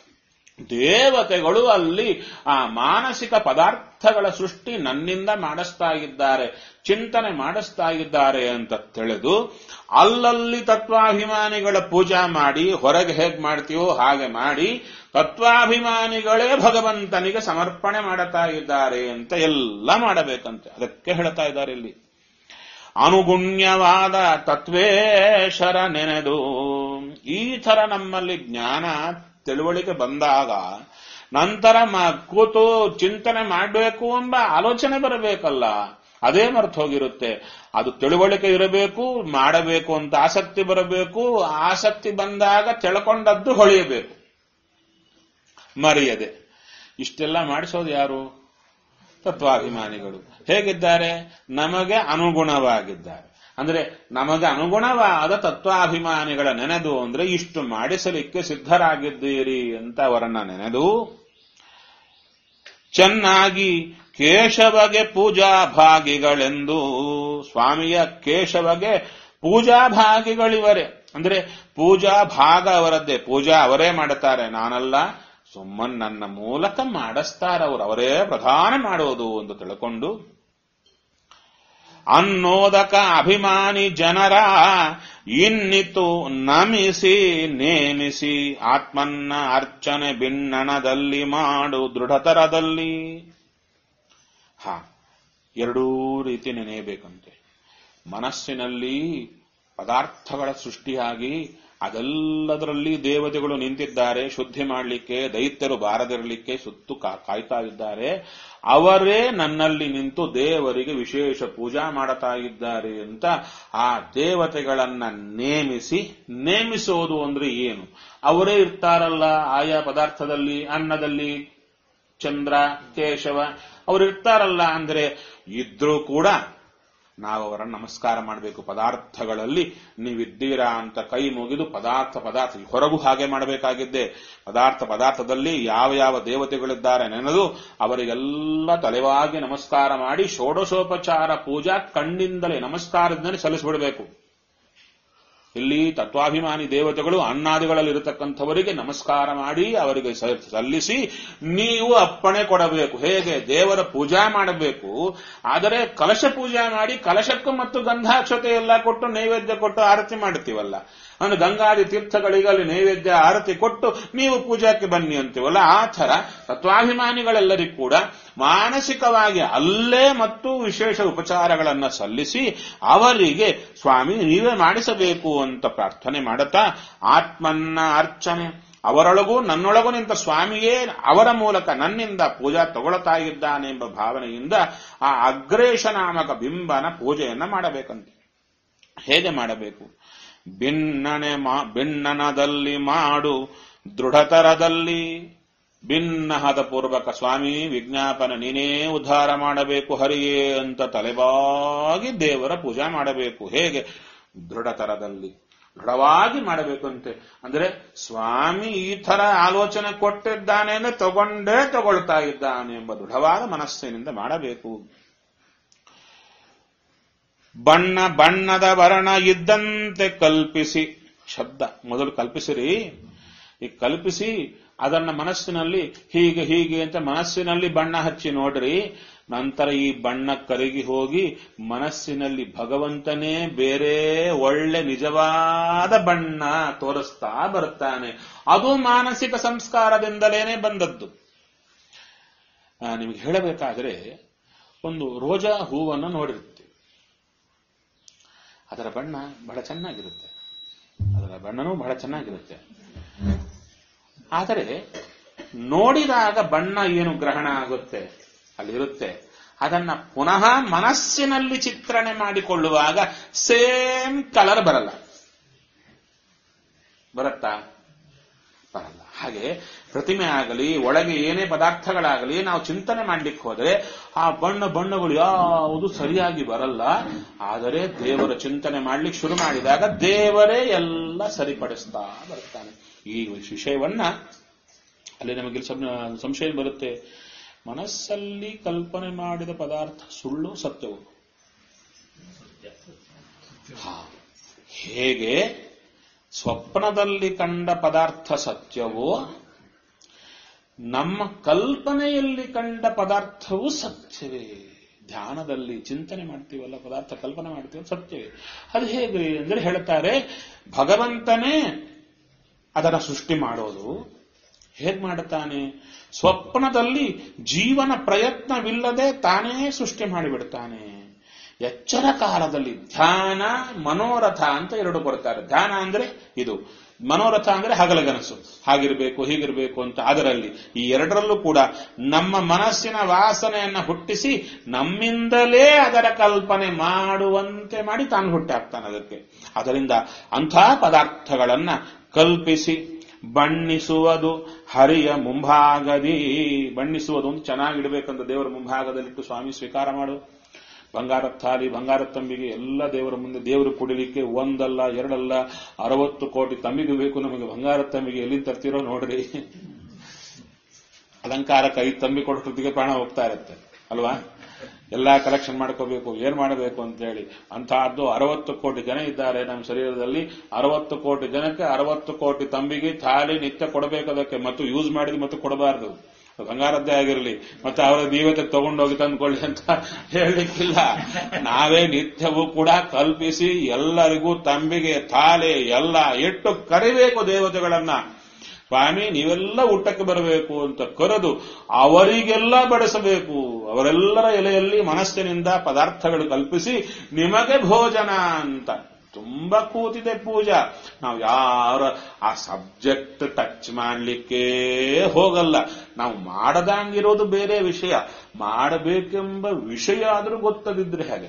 S1: ದೇವತೆಗಳು ಅಲ್ಲಿ ಆ ಮಾನಸಿಕ ಪದಾರ್ಥಗಳ ಸೃಷ್ಟಿ ನನ್ನಿಂದ ಮಾಡಿಸ್ತಾ ಇದ್ದಾರೆ ಚಿಂತನೆ ಮಾಡಿಸ್ತಾ ಇದ್ದಾರೆ ಅಂತ ತಿಳಿದು ಅಲ್ಲಲ್ಲಿ ತತ್ವಾಭಿಮಾನಿಗಳ ಪೂಜಾ ಮಾಡಿ ಹೊರಗೆ ಹೇಗೆ ಮಾಡ್ತೀವೋ ಹಾಗೆ ಮಾಡಿ ತತ್ವಾಭಿಮಾನಿಗಳೇ ಭಗವಂತನಿಗೆ ಸಮರ್ಪಣೆ ಮಾಡುತ್ತಾ ಇದ್ದಾರೆ ಅಂತ ಎಲ್ಲ ಮಾಡಬೇಕಂತೆ ಅದಕ್ಕೆ ಹೇಳ್ತಾ ಇದ್ದಾರೆ ಇಲ್ಲಿ ಅನುಗುಣ್ಯವಾದ ತತ್ವೇಶರ ನೆನೆದು ಈ ತರ ನಮ್ಮಲ್ಲಿ ಜ್ಞಾನ ತಿಳುವಳಿಕೆ ಬಂದಾಗ ನಂತರ ಮ- ಕೂತು ಚಿಂತನೆ ಮಾಡಬೇಕು ಎಂಬ ಆಲೋಚನೆ ಬರಬೇಕಲ್ಲ ಅದೇ ಮರ್ತು ಹೋಗಿರುತ್ತೆ ಅದು ತಿಳುವಳಿಕೆ ಇರಬೇಕು ಮಾಡಬೇಕು ಅಂತ ಆಸಕ್ತಿ ಬರಬೇಕು ಆಸಕ್ತಿ ಬಂದಾಗ ತಿಳ್ಕೊಂಡದ್ದು ಹೊಳೆಯಬೇಕು ಮರೆಯದೆ ಇಷ್ಟೆಲ್ಲ ಮಾಡಿಸೋದು ಯಾರು ತತ್ವಾಭಿಮಾನಿಗಳು ಹೇಗಿದ್ದಾರೆ ನಮಗೆ ಅನುಗುಣವಾಗಿದ್ದಾರೆ ಅಂದ್ರೆ ನಮಗೆ ಅನುಗುಣವಾದ ತತ್ವಾಭಿಮಾನಿಗಳ ನೆನೆದು ಅಂದ್ರೆ ಇಷ್ಟು ಮಾಡಿಸಲಿಕ್ಕೆ ಸಿದ್ಧರಾಗಿದ್ದೀರಿ ಅಂತ ಅವರನ್ನ ನೆನೆದು ಚೆನ್ನಾಗಿ ಕೇಶವಗೆ ಪೂಜಾ ಭಾಗಿಗಳೆಂದು ಸ್ವಾಮಿಯ ಕೇಶವಗೆ ಪೂಜಾ ಭಾಗಿಗಳಿವರೇ ಅಂದ್ರೆ ಪೂಜಾ ಭಾಗ ಅವರದ್ದೇ ಪೂಜಾ ಅವರೇ ಮಾಡುತ್ತಾರೆ ನಾನಲ್ಲ ಸುಮ್ಮನ್ ನನ್ನ ಮೂಲಕ ಮಾಡಿಸ್ತಾರೆ ಅವರು ಅವರೇ ಪ್ರಧಾನ ಮಾಡೋದು ಎಂದು ತಿಳ್ಕೊಂಡು ಅನ್ನೋದಕ ಅಭಿಮಾನಿ ಜನರ ಇನ್ನಿತು ನಮಿಸಿ ನೇಮಿಸಿ ಆತ್ಮನ್ನ ಅರ್ಚನೆ ಭಿನ್ನಣದಲ್ಲಿ ಮಾಡು ದೃಢತರದಲ್ಲಿ ಹಾ ಎರಡೂ ರೀತಿ ನೆನೆಯಬೇಕಂತೆ ಮನಸ್ಸಿನಲ್ಲಿ ಪದಾರ್ಥಗಳ ಸೃಷ್ಟಿಯಾಗಿ ಅದೆಲ್ಲದರಲ್ಲಿ ದೇವತೆಗಳು ನಿಂತಿದ್ದಾರೆ ಶುದ್ಧಿ ಮಾಡಲಿಕ್ಕೆ ದೈತ್ಯರು ಬಾರದಿರಲಿಕ್ಕೆ ಸುತ್ತು ಕಾ- ಕಾಯ್ತಾ ಇದ್ದಾರೆ ಅವರೇ ನನ್ನಲ್ಲಿ ನಿಂತು ದೇವರಿಗೆ ವಿಶೇಷ ಪೂಜಾ ಮಾಡುತ್ತಾ ಇದ್ದಾರೆ ಅಂತ ಆ ದೇವತೆಗಳನ್ನ ನೇಮಿಸಿ ನೇಮಿಸೋದು ಅಂದ್ರೆ ಏನು ಅವರೇ ಇರ್ತಾರಲ್ಲ ಆಯಾ ಪದಾರ್ಥದಲ್ಲಿ ಅನ್ನದಲ್ಲಿ ಚಂದ್ರ ಕೇಶವ ಅವರು ಇರ್ತಾರಲ್ಲ ಅಂದ್ರೆ ಇದ್ರೂ ಕೂಡ ನಾವು ಅವರನ್ನು ನಮಸ್ಕಾರ ಮಾಡಬೇಕು ಪದಾರ್ಥಗಳಲ್ಲಿ ನೀವಿದ್ದೀರಾ ಅಂತ ಕೈ ಮುಗಿದು ಪದಾರ್ಥ ಪದಾರ್ಥ ಹೊರಗೂ ಹಾಗೆ ಮಾಡಬೇಕಾಗಿದ್ದೆ ಪದಾರ್ಥ ಪದಾರ್ಥದಲ್ಲಿ ಯಾವ ಯಾವ ದೇವತೆಗಳಿದ್ದಾರೆ ನೆನೆದು ಅವರಿಗೆಲ್ಲ ತಲೆವಾಗಿ ನಮಸ್ಕಾರ ಮಾಡಿ ಷೋಡಶೋಪಚಾರ ಪೂಜಾ ಕಣ್ಣಿಂದಲೇ ನಮಸ್ಕಾರದಿಂದಲೇ ಸಲ್ಲಿಸಿಬಿಡಬೇಕು ಇಲ್ಲಿ ತತ್ವಾಭಿಮಾನಿ ದೇವತೆಗಳು ಅನ್ನಾದಿಗಳಲ್ಲಿ ಇರತಕ್ಕಂಥವರಿಗೆ ನಮಸ್ಕಾರ ಮಾಡಿ ಅವರಿಗೆ ಸ- ಸಲ್ಲಿಸಿ ನೀವು ಅಪ್ಪಣೆ ಕೊಡಬೇಕು ಹೇಗೆ ದೇವರ ಪೂಜಾ ಮಾಡಬೇಕು ಆದರೆ ಕಲಶ ಪೂಜಾ ಮಾಡಿ ಕಲಶಕ್ಕೂ ಮತ್ತು ಗಂಧಾಕ್ಷತೆ ಎಲ್ಲ ಕೊಟ್ಟು ನೈವೇದ್ಯ ಕೊಟ್ಟು ಆರತಿ ಮಾಡ್ತೀವಲ್ಲ ಅಂದ್ರೆ ಗಂಗಾದಿ ತೀರ್ಥಗಳಿಗೆ ಅಲ್ಲಿ ನೈವೇದ್ಯ ಆರತಿ ಕೊಟ್ಟು ನೀವು ಪೂಜಾಕ್ಕೆ ಬನ್ನಿ ಅಂತೀವಲ್ಲ ಆ ಥರ ತತ್ವಾಭಿಮಾನಿಗಳೆಲ್ಲರಿಗೂ ಕೂಡ ಮಾನಸಿಕವಾಗಿ ಅಲ್ಲೇ ಮತ್ತು ವಿಶೇಷ ಉಪಚಾರಗಳನ್ನ ಸಲ್ಲಿಸಿ ಅವರಿಗೆ ಸ್ವಾಮಿ ನೀವೇ ಮಾಡಿಸಬೇಕು ಅಂತ ಪ್ರಾರ್ಥನೆ ಮಾಡುತ್ತಾ ಆತ್ಮನ್ನ ಅರ್ಚನೆ ಅವರೊಳಗೂ ನನ್ನೊಳಗೂ ನಿಂತ ಸ್ವಾಮಿಯೇ ಅವರ ಮೂಲಕ ನನ್ನಿಂದ ಪೂಜಾ ತಗೊಳ್ತಾ ಇದ್ದಾನೆ ಎಂಬ ಭಾವನೆಯಿಂದ ಆ ಅಗ್ರೇಶ ನಾಮಕ ಬಿಂಬನ ಪೂಜೆಯನ್ನ ಮಾಡಬೇಕಂತೆ ಹೇಗೆ ಮಾಡಬೇಕು ಭಿನ್ನನೆ ಮಾ ಭಿನ್ನನದಲ್ಲಿ ಮಾಡು ದೃಢತರದಲ್ಲಿ ಭಿನ್ನಹದ ಪೂರ್ವಕ ಸ್ವಾಮಿ ವಿಜ್ಞಾಪನ ನೀನೇ ಉದ್ಧಾರ ಮಾಡಬೇಕು ಹರಿಯೇ ಅಂತ ತಲೆಬಾಗಿ ದೇವರ ಪೂಜಾ ಮಾಡಬೇಕು ಹೇಗೆ ದೃಢತರದಲ್ಲಿ ದೃಢವಾಗಿ ಮಾಡಬೇಕು ಅಂತೆ ಅಂದ್ರೆ ಸ್ವಾಮಿ ಈ ತರ ಆಲೋಚನೆ ಕೊಟ್ಟಿದ್ದಾನೆ ಅಂದ್ರೆ ತಗೊಂಡೇ ತಗೊಳ್ತಾ ಇದ್ದಾನೆ ಎಂಬ ದೃಢವಾದ ಮನಸ್ಸಿನಿಂದ ಮಾಡಬೇಕು ಬಣ್ಣ ಬಣ್ಣದ ವರ್ಣ ಇದ್ದಂತೆ ಕಲ್ಪಿಸಿ ಶಬ್ದ ಮೊದಲು ಕಲ್ಪಿಸಿರಿ ಈ ಕಲ್ಪಿಸಿ ಅದನ್ನ ಮನಸ್ಸಿನಲ್ಲಿ ಹೀಗೆ ಹೀಗೆ ಅಂತ ಮನಸ್ಸಿನಲ್ಲಿ ಬಣ್ಣ ಹಚ್ಚಿ ನೋಡ್ರಿ ನಂತರ ಈ ಬಣ್ಣ ಕರಗಿ ಹೋಗಿ ಮನಸ್ಸಿನಲ್ಲಿ ಭಗವಂತನೇ ಬೇರೆ ಒಳ್ಳೆ ನಿಜವಾದ ಬಣ್ಣ ತೋರಿಸ್ತಾ ಬರುತ್ತಾನೆ ಅದು ಮಾನಸಿಕ ಸಂಸ್ಕಾರದಿಂದಲೇನೆ ಬಂದದ್ದು ಆ, ನಿಮಗೆ ಹೇಳಬೇಕಾದ್ರೆ ಒಂದು ರೋಜಾ ಹೂವನ್ನು ನೋಡಿರ್ತೀವಿ ಅದರ ಬಣ್ಣ ಬಹಳ ಚೆನ್ನಾಗಿರುತ್ತೆ ಅದರ ಬಣ್ಣನೂ ಬಹಳ ಚೆನ್ನಾಗಿರುತ್ತೆ ಆದರೆ ನೋಡಿದಾಗ ಬಣ್ಣ ಏನು ಗ್ರಹಣ ಆಗುತ್ತೆ ಅಲ್ಲಿರುತ್ತೆ ಅದನ್ನ ಪುನಃ ಮನಸ್ಸಿನಲ್ಲಿ ಚಿತ್ರಣೆ ಮಾಡಿಕೊಳ್ಳುವಾಗ ಸೇಮ್ ಕಲರ್ ಬರಲ್ಲ ಬರುತ್ತಾ ಬರಲ್ಲ ಹಾಗೆ ಪ್ರತಿಮೆ ಆಗಲಿ ಒಳಗೆ ಏನೇ ಪದಾರ್ಥಗಳಾಗಲಿ ನಾವು ಚಿಂತನೆ ಮಾಡ್ಲಿಕ್ಕೆ ಹೋದ್ರೆ ಆ ಬಣ್ಣ ಬಣ್ಣಗಳು ಯಾವುದು ಸರಿಯಾಗಿ ಬರಲ್ಲ ಆದರೆ ದೇವರ ಚಿಂತನೆ ಮಾಡ್ಲಿಕ್ಕೆ ಶುರು ಮಾಡಿದಾಗ ದೇವರೇ ಎಲ್ಲ ಸರಿಪಡಿಸ್ತಾ ಬರ್ತಾನೆ ಈ ವಿಷಯವನ್ನ ಅಲ್ಲಿ ನಮಗೆ ಸಂ- ಸಂಶಯ ಬರುತ್ತೆ ಮನಸ್ಸಲ್ಲಿ ಕಲ್ಪನೆ ಮಾಡಿದ ಪದಾರ್ಥ ಸುಳ್ಳು ಸತ್ಯವು ಹಾ. ಹೇಗೆ ಸ್ವಪ್ನದಲ್ಲಿ ಕಂಡ ಪದಾರ್ಥ ಸತ್ಯವೋ ನಮ್ಮ ಕಲ್ಪನೆಯಲ್ಲಿ ಕಂಡ ಪದಾರ್ಥವೂ ಸತ್ಯವೇ ಧ್ಯಾನದಲ್ಲಿ ಚಿಂತನೆ ಮಾಡ್ತೀವಲ್ಲ ಪದಾರ್ಥ ಕಲ್ಪನೆ ಮಾಡ್ತೀವಲ್ಲ ಸತ್ಯವೇ ಅದು ಹೇಗೆ ಅಂದ್ರೆ ಹೇಳ್ತಾರೆ ಭಗವಂತನೇ ಅದರ ಸೃಷ್ಟಿ ಮಾಡೋದು ಹೇಗ್ ಮಾಡುತ್ತಾನೆ ಸ್ವಪ್ನದಲ್ಲಿ ಜೀವನ ಪ್ರಯತ್ನವಿಲ್ಲದೆ ತಾನೇ ಸೃಷ್ಟಿ ಮಾಡಿಬಿಡ್ತಾನೆ ಎಚ್ಚರ ಕಾಲದಲ್ಲಿ ಧ್ಯಾನ ಮನೋರಥ ಅಂತ ಎರಡು ಬರ್ತಾರೆ ಧ್ಯಾನ ಅಂದ್ರೆ ಇದು ಮನೋರಥ ಅಂದ್ರೆ ಹಗಲಗನಸು ಹಾಗಿರ್ಬೇಕು ಹೀಗಿರ್ಬೇಕು ಅಂತ ಅದರಲ್ಲಿ ಈ ಎರಡರಲ್ಲೂ ಕೂಡ ನಮ್ಮ ಮನಸ್ಸಿನ ವಾಸನೆಯನ್ನ ಹುಟ್ಟಿಸಿ ನಮ್ಮಿಂದಲೇ ಅದರ ಕಲ್ಪನೆ ಮಾಡುವಂತೆ ಮಾಡಿ ತಾನು ಹುಟ್ಟಿ ಹಾಕ್ತಾನೆ ಅದಕ್ಕೆ ಅದರಿಂದ ಅಂಥ ಪದಾರ್ಥಗಳನ್ನ ಕಲ್ಪಿಸಿ ಬಣ್ಣಿಸುವುದು ಹರಿಯ ಮುಂಭಾಗದಿ ಬಣ್ಣಿಸುವುದು ಒಂದು ಚೆನ್ನಾಗಿಡ್ಬೇಕಂತ ದೇವರ ಮುಂಭಾಗದಲ್ಲಿಟ್ಟು ಸ್ವಾಮಿ ಸ್ವೀಕಾರ ಮಾಡು ಬಂಗಾರದ ಥಾಲಿ ಬಂಗಾರದ ತಂಬಿಗೆ ಎಲ್ಲ ದೇವರ ಮುಂದೆ ದೇವರು ಕುಡಿಲಿಕ್ಕೆ ಒಂದಲ್ಲ ಎರಡಲ್ಲ ಅರವತ್ತು ಕೋಟಿ ತಂಬಿಗೆ ಬೇಕು ನಮಗೆ ಬಂಗಾರದ ತಂಬಿಗೆ ಎಲ್ಲಿಂದ ತರ್ತಿರೋ ನೋಡ್ರಿ ಅಲಂಕಾರಕ್ಕೆ ಐದು ತಂಬಿ ಕೊಡೋದ್ರಿಗೆ ಪ್ರಾಣ ಹೋಗ್ತಾ ಇರುತ್ತೆ ಅಲ್ವಾ ಎಲ್ಲಾ ಕಲೆಕ್ಷನ್ ಮಾಡ್ಕೋಬೇಕು ಏನ್ ಮಾಡಬೇಕು ಅಂತ ಹೇಳಿ ಅಂತಹದ್ದು ಅರವತ್ತು ಕೋಟಿ ಜನ ಇದ್ದಾರೆ ನಮ್ಮ ಶರೀರದಲ್ಲಿ ಅರವತ್ತು ಕೋಟಿ ಜನಕ್ಕೆ ಅರವತ್ತು ಕೋಟಿ ತಂಬಿಗೆ ಥಾಲಿ ನಿತ್ಯ ಕೊಡಬೇಕು ಅದಕ್ಕೆ ಮತ್ತು ಯೂಸ್ ಮಾಡಿದ ಮತ್ತು ಕೊಡಬಾರದು ಬಂಗಾರದ್ದೇ ಆಗಿರಲಿ ಮತ್ತೆ ಅವರ ದೀವತೆ ತಗೊಂಡೋಗಿ ತಂದ್ಕೊಳ್ಳಿ ಅಂತ ಹೇಳಲಿಕ್ಕಿಲ್ಲ ನಾವೇ ನಿತ್ಯವೂ ಕೂಡ ಕಲ್ಪಿಸಿ ಎಲ್ಲರಿಗೂ ತಂಬಿಗೆ ತಾಲೆ ಎಲ್ಲ ಇಟ್ಟು ಕರಿಬೇಕು ದೇವತೆಗಳನ್ನ ಸ್ವಾಮಿ ನೀವೆಲ್ಲ ಊಟಕ್ಕೆ ಬರಬೇಕು ಅಂತ ಕರೆದು ಅವರಿಗೆಲ್ಲ ಬಡಿಸಬೇಕು ಅವರೆಲ್ಲರ ಎಲೆಯಲ್ಲಿ ಮನಸ್ಸಿನಿಂದ ಪದಾರ್ಥಗಳು ಕಲ್ಪಿಸಿ ನಿಮಗೆ ಭೋಜನ ಅಂತ ತುಂಬಾ ಕೂತಿದೆ ಪೂಜಾ ನಾವು ಯಾರ ಆ ಸಬ್ಜೆಕ್ಟ್ ಟಚ್ ಮಾಡ್ಲಿಕ್ಕೆ ಹೋಗಲ್ಲ ನಾವು ಮಾಡದಂಗಿರೋದು ಬೇರೆ ವಿಷಯ ಮಾಡಬೇಕೆಂಬ ವಿಷಯ ಆದ್ರೂ ಗೊತ್ತದಿದ್ರೆ ಹಾಗೆ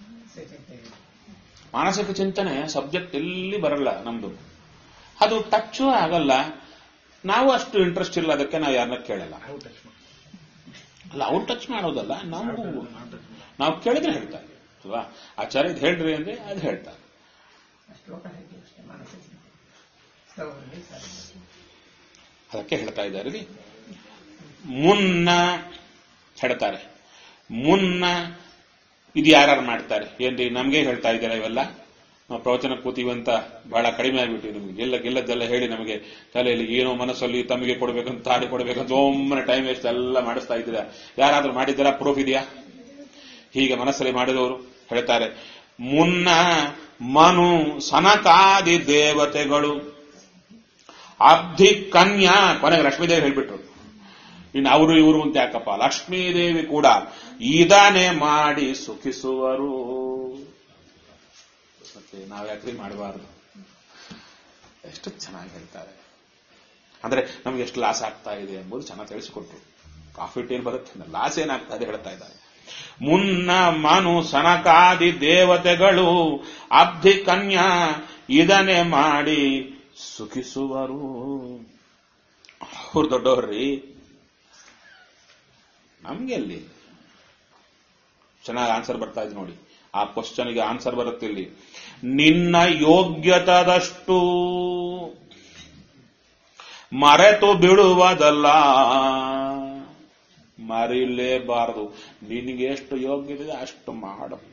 S1: ಮಾನಸಿಕ ಚಿಂತನೆ ಸಬ್ಜೆಕ್ಟ್ ಎಲ್ಲಿ ಬರಲ್ಲ ನಮ್ದು ಅದು ಟಚ್ಚು ಆಗಲ್ಲ ನಾವು ಅಷ್ಟು ಇಂಟ್ರೆಸ್ಟ್ ಇಲ್ಲ ಅದಕ್ಕೆ ನಾವು ಯಾರನ್ನ ಕೇಳಲ್ಲ
S3: ನಾವು ಟಚ್ ಮಾಡಿ
S1: ಅಲ್ಲ ಅವ್ರು ಟಚ್ ಮಾಡೋದಲ್ಲ ನಾವು
S3: ನಾವು touch ಮಾಡಿ.
S1: ನಾವು ಕೇಳಿದ್ರೆ ಹೇಳ್ತಾರೆ ಅಲ್ವಾ ಆಚಾರ್ಯ ಇದು ಹೇಳ್ರಿ ಅಂದ್ರೆ ಅದು ಹೇಳ್ತಾರೆ
S4: ಶ್ಲೋಕ ಹೇಗೆ ಅಷ್ಟೇ ಮಾನಸಿಕ ಸ್ತವರಲ್ಲಿ ಸಾಧ್ಯ
S1: ಅದಕ್ಕೆ ಹೇಳ್ತಾ ಇದ್ದಾರೆ ಇಲ್ಲಿ. ಮುನ್ನ ಹೇಳ್ತಾರೆ ಮುನ್ನ ಇದು ಯಾರು ಮಾಡ್ತಾರೆ ಏನ್ರಿ ನಮ್ಗೆ ಹೇಳ್ತಾ ಇದ್ದಾರೆ ಇವೆಲ್ಲ ನಾವು ಪ್ರವಚನ ಕೂತೀವಿ ಅಂತ ಬಹಳ ಕಡಿಮೆ ಆಗ್ಬಿಟ್ಟು ನಿಮ್ಗೆ ಗೆಲ್ಲ ಗೆಲ್ಲದ್ದೆಲ್ಲ ಹೇಳಿ ನಮಗೆ ತಲೆಯಲ್ಲಿ ಏನೋ ಮನಸ್ಸಲ್ಲಿ ತಮಗೆ ಕೊಡ್ಬೇಕಂತ ತಾಡಿ ಕೊಡ್ಬೇಕಂತ ಒಮ್ಮನೆ ಟೈಮ್ ವೇಸ್ಟ್ ಎಲ್ಲ ಮಾಡಿಸ್ತಾ ಇದ್ದೀರಾ ಯಾರಾದ್ರೂ ಮಾಡಿದ್ದೀರಾ ಪ್ರೂಫ್ ಇದೆಯಾ ಹೀಗೆ ಮನಸ್ಸಲ್ಲಿ ಮಾಡಿದವರು ಹೇಳ್ತಾರೆ ಮುನ್ನ ಮನು ಸನಕಾದಿ ದೇವತೆಗಳು ಅಬ್ಧಿ ಕನ್ಯಾ ಕೊನೆಗೆ ಲಕ್ಷ್ಮೀದೇವಿ ಹೇಳ್ಬಿಟ್ರು ಇನ್ನು ಅವರು ಇವರು ಅಂತ ಯಾಕಪ್ಪ ಲಕ್ಷ್ಮೀದೇವಿ ಕೂಡ ಇದನ್ನೇ ಮಾಡಿ ಸುಖಿಸುವರು ಮತ್ತೆ ನಾವು ಯಾಕ್ರಿ ಮಾಡಬಾರದು ಎಷ್ಟು ಚೆನ್ನಾಗಿ ಹೇಳ್ತಾರೆ ಅಂದ್ರೆ ನಮ್ಗೆ ಎಷ್ಟು ಲಾಸ್ ಆಗ್ತಾ ಇದೆ ಎಂಬುದು ಚೆನ್ನಾಗಿ ತಿಳಿಸಿಕೊಟ್ರು ಪ್ರಾಫಿಟ್ ಏನ್ ಬರುತ್ತೆ ಲಾಸ್ ಏನಾಗ್ತಾ ಇದೆ ಹೇಳ್ತಾ ಇದ್ದಾರೆ ಮುನ್ನ ಮನು ಸನಕಾದಿ ದೇವತೆಗಳು ಅಬ್ಧಿ ಕನ್ಯಾ ಇದನ್ನೇ ಮಾಡಿ ಸುಖಿಸುವರು ಅವ್ರು ದೊಡ್ಡವ್ರಿ ನಮ್ಗೆ ಎಲ್ಲಿ ಚೆನ್ನಾಗಿ ಆನ್ಸರ್ ಬರ್ತಾ ಇದೆ ನೋಡಿ ಆ ಕ್ವಶನ್ಗೆ ಆನ್ಸರ್ ಬರುತ್ತೆ ಇಲ್ಲಿ ನಿನ್ನ ಯೋಗ್ಯತದಷ್ಟು ಮರೆತು ಬಿಡುವುದಲ್ಲ ಮರಿಲೇಬಾರದು ನಿನಗೆ ಎಷ್ಟು ಯೋಗ್ಯತೆ ಇದೆ ಅಷ್ಟು ಮಾಡಪ್ಪ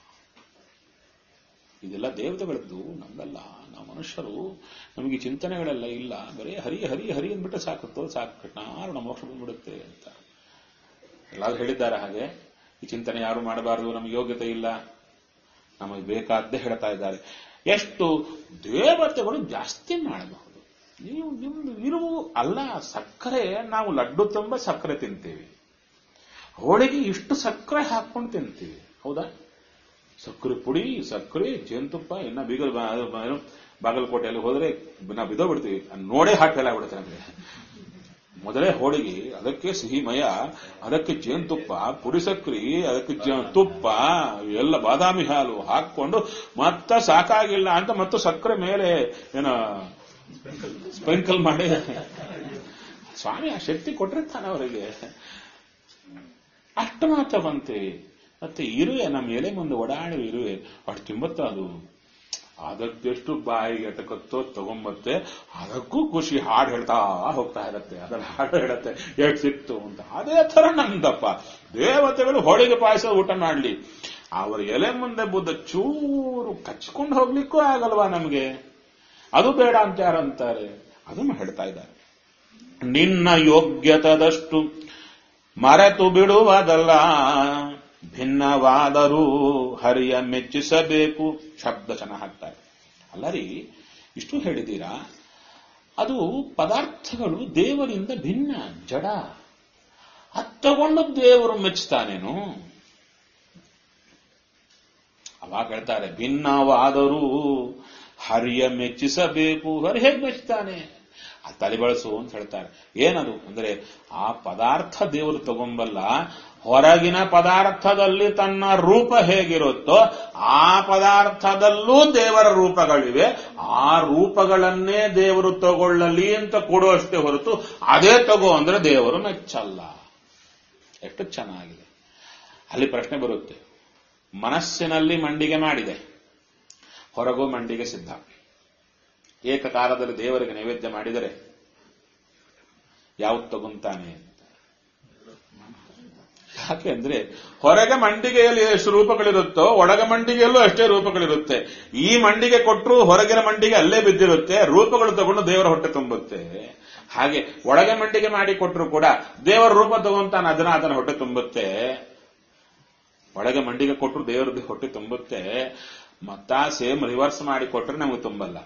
S1: ಇದೆಲ್ಲ ದೇವತೆಗಳದ್ದು ನಮ್ದಲ್ಲ ನಾವು ಮನುಷ್ಯರು ನಮಗೆ ಚಿಂತನೆಗಳೆಲ್ಲ ಇಲ್ಲ ಬರೀ ಹರಿ ಹರಿ ಹರಿ ಅಂದ್ಬಿಟ್ಟು ಸಾಕುತ್ತೋ ಸಾಕು ನಾರು ಮೋಕ್ಷ ಬಂದ್ಬಿಡುತ್ತೆ ಅಂತ ಎಲ್ಲಾದ್ರೂ ಹೇಳಿದ್ದಾರೆ ಹಾಗೆ ಈ ಚಿಂತನೆ ಯಾರು ಮಾಡಬಾರದು ನಮಗೆ ಯೋಗ್ಯತೆ ಇಲ್ಲ ನಮಗೆ ಬೇಕಾದ್ದೇ ಹೇಳ್ತಾ ಇದ್ದಾರೆ ಎಷ್ಟು ದೇವತೆಗಳು ಜಾಸ್ತಿ ಮಾಡಬಹುದು ನೀವು ನಿಮ್ದು ಇರುವು ಅಲ್ಲ ಸಕ್ಕರೆ ನಾವು ಲಡ್ಡು ತುಂಬ ಸಕ್ಕರೆ ತಿಂತೀವಿ ಹೋಳಿಗೆ ಇಷ್ಟು ಸಕ್ಕರೆ ಹಾಕೊಂಡು ತಿಂತೀವಿ ಹೌದಾ ಸಕ್ಕರೆ ಪುಡಿ ಸಕ್ಕರೆ ಜೇನುತುಪ್ಪ ಇನ್ನ ಬೀಗಲ್ ಬಾ- ಅದು ಬಾ- ಏನು, ಬಾಗಲಕೋಟೆಯಲ್ಲಿ ಹೋದ್ರೆ ನಾವು ಬಿದ್ದೋಗ್ಬಿಡ್ತೀವಿ ಅದ್ ನೋಡೇ ಹಾಕಿ ಆಗ್ಬಿಡುತ್ತೆ ನಮಗೆ ಮೊದಲೇ ಹೋಳಿಗೆ ಅದಕ್ಕೆ ಸಿಹಿಮಯ ಅದಕ್ಕೆ ಜೇನುತುಪ್ಪ ಪುಡಿ ಸಕ್ರಿ ಅದಕ್ಕೆ ಜ- ತುಪ್ಪ ಎಲ್ಲ ಬಾದಾಮಿ ಹಾಲು ಹಾಕೊಂಡು ಮತ್ತ ಸಾಕಾಗಿಲ್ಲ ಅಂತ ಮತ್ತು ಸಕ್ಕರೆ ಮೇಲೆ ಏನ ಸ್ಪ್ರಿಂಕಲ್ ಮಾಡಿ ಸ್ವಾಮಿ ಆ ಶಕ್ತಿ ಕೊಟ್ಟಿರ್ತಾನೆ ಅವರಿಗೆ ಅಷ್ಟು ಮಾತ್ರ ಬಂತೆ ಮತ್ತೆ ಇರುವೆ ನಮ್ಮ ಎಲೆ ಮುಂದೆ ಓಡಾಡಿ ಇರುವೆ ಅಷ್ಟು ತಿಂಬತ್ತ ಅದು ಅದಕ್ಕೆಷ್ಟು ಬಾಯಿಗೆ ಎಟಕತ್ತೋ ತಗೊಂಬತ್ತೆ ಅದಕ್ಕೂ ಖುಷಿ ಹಾಡು ಹೇಳ್ತಾ ಹೋಗ್ತಾ ಇರತ್ತೆ ಅದರ ಹಾಡು ಹೇಳತ್ತೆ ಎಷ್ಟು ಸಿಕ್ತು ಅಂತ ಅದೇ ತರ ನಂದಪ್ಪ ದೇವತೆಗಳು ಹೋಳಿಗೆ ಪಾಯಸ ಊಟ ಮಾಡ್ಲಿ ಅವರ ಎಲೆ ಮುಂದೆ ಬುದ್ಧ ಚೂರು ಕಚ್ಕೊಂಡು ಹೋಗ್ಲಿಕ್ಕೂ ಆಗಲ್ವಾ ನಮಗೆ ಅದು ಬೇಡ ಅಂತ ಯಾರಂತಾರೆ ಅದನ್ನು ಹೇಳ್ತಾ ಇದ್ದಾರೆ ನಿನ್ನ ಯೋಗ್ಯತದಷ್ಟು ಮರೆತು ಬಿಡುವುದಲ್ಲ ಭಿನ್ನವಾದರೂ ಹರಿಯ ಮೆಚ್ಚಿಸಬೇಕು ಶಬ್ದ ಚೆನ್ನಾಗಿ ಹಾಕ್ತಾರೆ ಅಲ್ಲರಿ ಇಷ್ಟು ಹೇಳಿದ್ದೀರಾ ಅದು ಪದಾರ್ಥಗಳು ದೇವರಿಂದ ಭಿನ್ನ ಜಡ ಅದ್ ತಗೊಂಡು ದೇವರು ಮೆಚ್ಚುತ್ತಾನೇನು ಅವಾಗ ಹೇಳ್ತಾರೆ ಭಿನ್ನವಾದರೂ ಹರಿಯ ಮೆಚ್ಚಿಸಬೇಕು ಹರಿ ಹೇಗೆ ಮೆಚ್ಚುತ್ತಾನೆ ಆ ತಲೆ ಬಳಸು ಅಂತ ಹೇಳ್ತಾರೆ ಏನದು ಅಂದ್ರೆ ಆ ಪದಾರ್ಥ ದೇವರು ತಗೊಂಬಲ್ಲ ಹೊರಗಿನ ಪದಾರ್ಥದಲ್ಲಿ ತನ್ನ ರೂಪ ಹೇಗಿರುತ್ತೋ ಆ ಪದಾರ್ಥದಲ್ಲೂ ದೇವರ ರೂಪಗಳಿವೆ ಆ ರೂಪಗಳನ್ನೇ ದೇವರು ತಗೊಳ್ಳಲಿ ಅಂತ ಕೊಡುವಷ್ಟೇ ಹೊರತು ಅದೇ ತಗೋ ಅಂದ್ರೆ ದೇವರು ಮೆಚ್ಚಲ್ಲ ಎಷ್ಟು ಚೆನ್ನಾಗಿದೆ ಅಲ್ಲಿ ಪ್ರಶ್ನೆ ಬರುತ್ತೆ ಮನಸ್ಸಿನಲ್ಲಿ ಮಂಡಿಗೆ ಮಾಡಿದೆ ಹೊರಗೂ ಮಂಡಿಗೆ ಸಿದ್ಧ ಏಕಕಾಲದಲ್ಲಿ ದೇವರಿಗೆ ನೈವೇದ್ಯ ಮಾಡಿದರೆ ಯಾವ್ದು ತಗೊಂತಾನೆ ಅಂತ ಯಾಕೆ ಅಂದ್ರೆ ಹೊರಗೆ ಮಂಡಿಗೆಯಲ್ಲಿ ಎಷ್ಟು ರೂಪಗಳಿರುತ್ತೋ ಒಳಗೆ ಮಂಡಿಗೆಯಲ್ಲೂ ಅಷ್ಟೇ ರೂಪಗಳಿರುತ್ತೆ ಈ ಮಂಡಿಗೆ ಕೊಟ್ಟರು ಹೊರಗಿನ ಮಂಡಿಗೆ ಅಲ್ಲೇ ಬಿದ್ದಿರುತ್ತೆ ರೂಪಗಳು ತಗೊಂಡು ದೇವರ ಹೊಟ್ಟೆ ತುಂಬುತ್ತೆ ಹಾಗೆ ಒಳಗೆ ಮಂಡಿಗೆ ಮಾಡಿ ಕೊಟ್ಟರು ಕೂಡ ದೇವರ ರೂಪ ತಗೊಂತಾನೆ ಅದನ್ನ ಅದನ್ನ ಹೊಟ್ಟೆ ತುಂಬುತ್ತೆ ಒಳಗೆ ಮಂಡಿಗೆ ಕೊಟ್ಟರು ದೇವರದ್ದು ಹೊಟ್ಟೆ ತುಂಬುತ್ತೆ ಮತ್ತ ಸೇಮ್ ರಿವರ್ಸ್ ಮಾಡಿ ಕೊಟ್ರೆ ನಮಗೆ ತುಂಬಲ್ಲ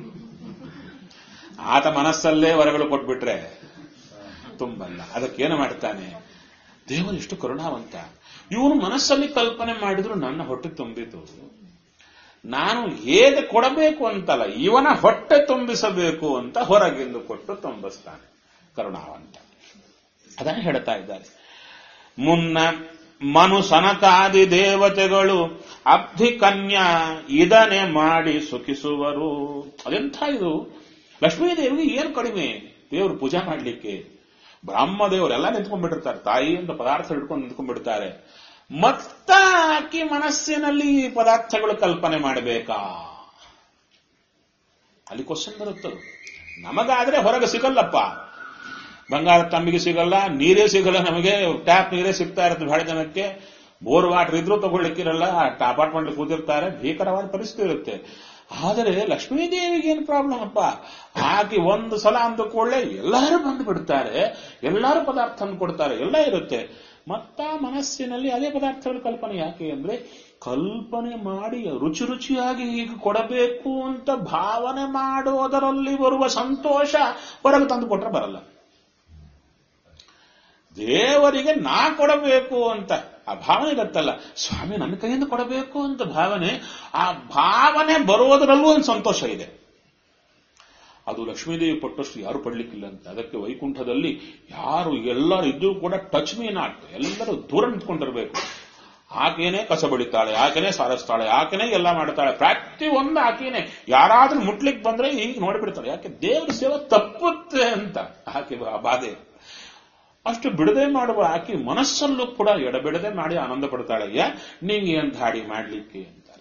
S1: ಆತ ಮನಸ್ಸಲ್ಲೇ ಹೊರಗಳು ಕೊಟ್ಬಿಟ್ರೆ ತುಂಬಲ್ಲ ಅದಕ್ಕೇನು ಮಾಡ್ತಾನೆ ದೇವರು ಎಷ್ಟು ಕರುಣಾವಂತ ಇವನು ಮನಸ್ಸಲ್ಲಿ ಕಲ್ಪನೆ ಮಾಡಿದ್ರು ನನ್ನ ಹೊಟ್ಟೆ ತುಂಬಿತು ನಾನು ಹೇಗೆ ಕೊಡಬೇಕು ಅಂತಲ್ಲ ಇವನ ಹೊಟ್ಟೆ ತುಂಬಿಸಬೇಕು ಅಂತ ಹೊರಗಿಂದು ಕೊಟ್ಟು ತುಂಬಿಸ್ತಾನೆ ಕರುಣಾವಂತ ಅದನ್ನು ಹೇಳ್ತಾ ಇದ್ದಾರೆ ಮುನ್ನ ಮನು ಸನಕಾದಿ ದೇವತೆಗಳು ಅಬ್ಧಿ ಕನ್ಯಾ ಇದನೆ ಮಾಡಿ ಸುಖಿಸುವರು ಅದೆಂಥ ಇದು ಲಕ್ಷ್ಮೀದೇವಿಗೆ ಏನು ಕಡಿಮೆ ದೇವರು ಪೂಜೆ ಮಾಡಲಿಕ್ಕೆ ಬ್ರಹ್ಮ ದೇವರೆಲ್ಲ ನಿಂತ್ಕೊಂಡ್ಬಿಟ್ಟಿರ್ತಾರೆ ತಾಯಿ ಅಂತ ಪದಾರ್ಥ ಹಿಡ್ಕೊಂಡು ನಿಂತ್ಕೊಂಡ್ಬಿಡ್ತಾರೆ ಮತ್ತ ಆಕಿ ಮನಸ್ಸಿನಲ್ಲಿ ಈ ಪದಾರ್ಥಗಳು ಕಲ್ಪನೆ ಮಾಡಬೇಕಾ ಅಲ್ಲಿ ಕ್ವಶನ್ ಬರುತ್ತದು ನಮಗಾದ್ರೆ ಹೊರಗೆ ಸಿಗಲ್ಲಪ್ಪ ಬಂಗಾರ ತಂಬಿಗೆ ಸಿಗಲ್ಲ ನೀರೇ ಸಿಗಲ್ಲ ನಮಗೆ ಟ್ಯಾಪ್ ನೀರೇ ಸಿಗ್ತಾ ಇರುತ್ತೆ ಬಹಳ ಜನಕ್ಕೆ ಬೋರ್ ವಾಟರ್ ಇದ್ರೂ ತಗೊಳ್ಳಿಕ್ಕಿರಲ್ಲ ಅಪಾರ್ಟ್ಮೆಂಟ್ ಕೂತಿರ್ತಾರೆ ಭೀಕರವಾದ ಪರಿಸ್ಥಿತಿ ಇರುತ್ತೆ ಆದರೆ ಲಕ್ಷ್ಮೀದೇವಿಗೆ ಏನು ಪ್ರಾಬ್ಲಮ್ ಅಪ್ಪ ಆಕೆ ಒಂದು ಸಲ ಅಂದ ಕೂಡಲೇ ಎಲ್ಲರೂ ಬಂದು ಬಿಡ್ತಾರೆ ಎಲ್ಲರೂ ಪದಾರ್ಥ ತಂದು ಕೊಡ್ತಾರೆ ಎಲ್ಲ ಇರುತ್ತೆ ಮತ್ತ ಮನಸ್ಸಿನಲ್ಲಿ ಅದೇ ಪದಾರ್ಥಗಳ ಕಲ್ಪನೆ ಯಾಕೆ ಅಂದ್ರೆ ಕಲ್ಪನೆ ಮಾಡಿ ರುಚಿ ರುಚಿಯಾಗಿ ಹೀಗೆ ಕೊಡಬೇಕು ಅಂತ ಭಾವನೆ ಮಾಡೋದರಲ್ಲಿ ಬರುವ ಸಂತೋಷ ಹೊರಗೆ ತಂದು ಕೊಟ್ರೆ ಬರಲ್ಲ ದೇವರಿಗೆ ನಾ ಕೊಡಬೇಕು ಅಂತ ಆ ಭಾವನೆ ಇರುತ್ತಲ್ಲ ಸ್ವಾಮಿ ನನ್ನ ಕೈಯಿಂದ ಕೊಡಬೇಕು ಅಂತ ಭಾವನೆ ಆ ಭಾವನೆ ಬರೋದರಲ್ಲೂ ಒಂದು ಸಂತೋಷ ಇದೆ ಅದು ಲಕ್ಷ್ಮೀದೇವಿ ಪಟ್ಟಷ್ಟು ಯಾರು ಪಡ್ಲಿಕ್ಕಿಲ್ಲ ಅಂತ ಅದಕ್ಕೆ ವೈಕುಂಠದಲ್ಲಿ ಯಾರು ಎಲ್ಲರೂ ಇದ್ದು ಕೂಡ ಟಚ್ ಮೀ ನಾಟ್ ಎಲ್ಲರೂ ದೂರ ನಿಂತ್ಕೊಂಡಿರ್ಬೇಕು ಆಕೆನೇ ಕಸ ಬಳಿತಾಳೆ ಆಕೆನೇ ಸಾರಿಸ್ತಾಳೆ ಆಕೆನೇ ಎಲ್ಲ ಮಾಡ್ತಾಳೆ ಪ್ರತಿ ಒಂದು ಆಕೆನೆ ಯಾರಾದ್ರೂ ಮುಟ್ಲಿಕ್ಕೆ ಬಂದ್ರೆ ಈಗ ನೋಡಿಬಿಡ್ತಾಳೆ ಯಾಕೆ ದೇವ್ರ ಸೇವೆ ತಪ್ಪುತ್ತೆ ಅಂತ ಆಕೆ ಆ ಬಾಧೆ ಅಷ್ಟು ಬಿಡದೆ ಮಾಡುವ ಆಕೆ ಮನಸ್ಸಲ್ಲೂ ಕೂಡ ಎಡಬಿಡದೆ ಮಾಡಿ ಆನಂದ ಪಡ್ತಾಳೆ ಯಾ ನೀವು ಏನ್ ಧಾಡಿ ಮಾಡ್ಲಿಕ್ಕೆ ಅಂತಾರೆ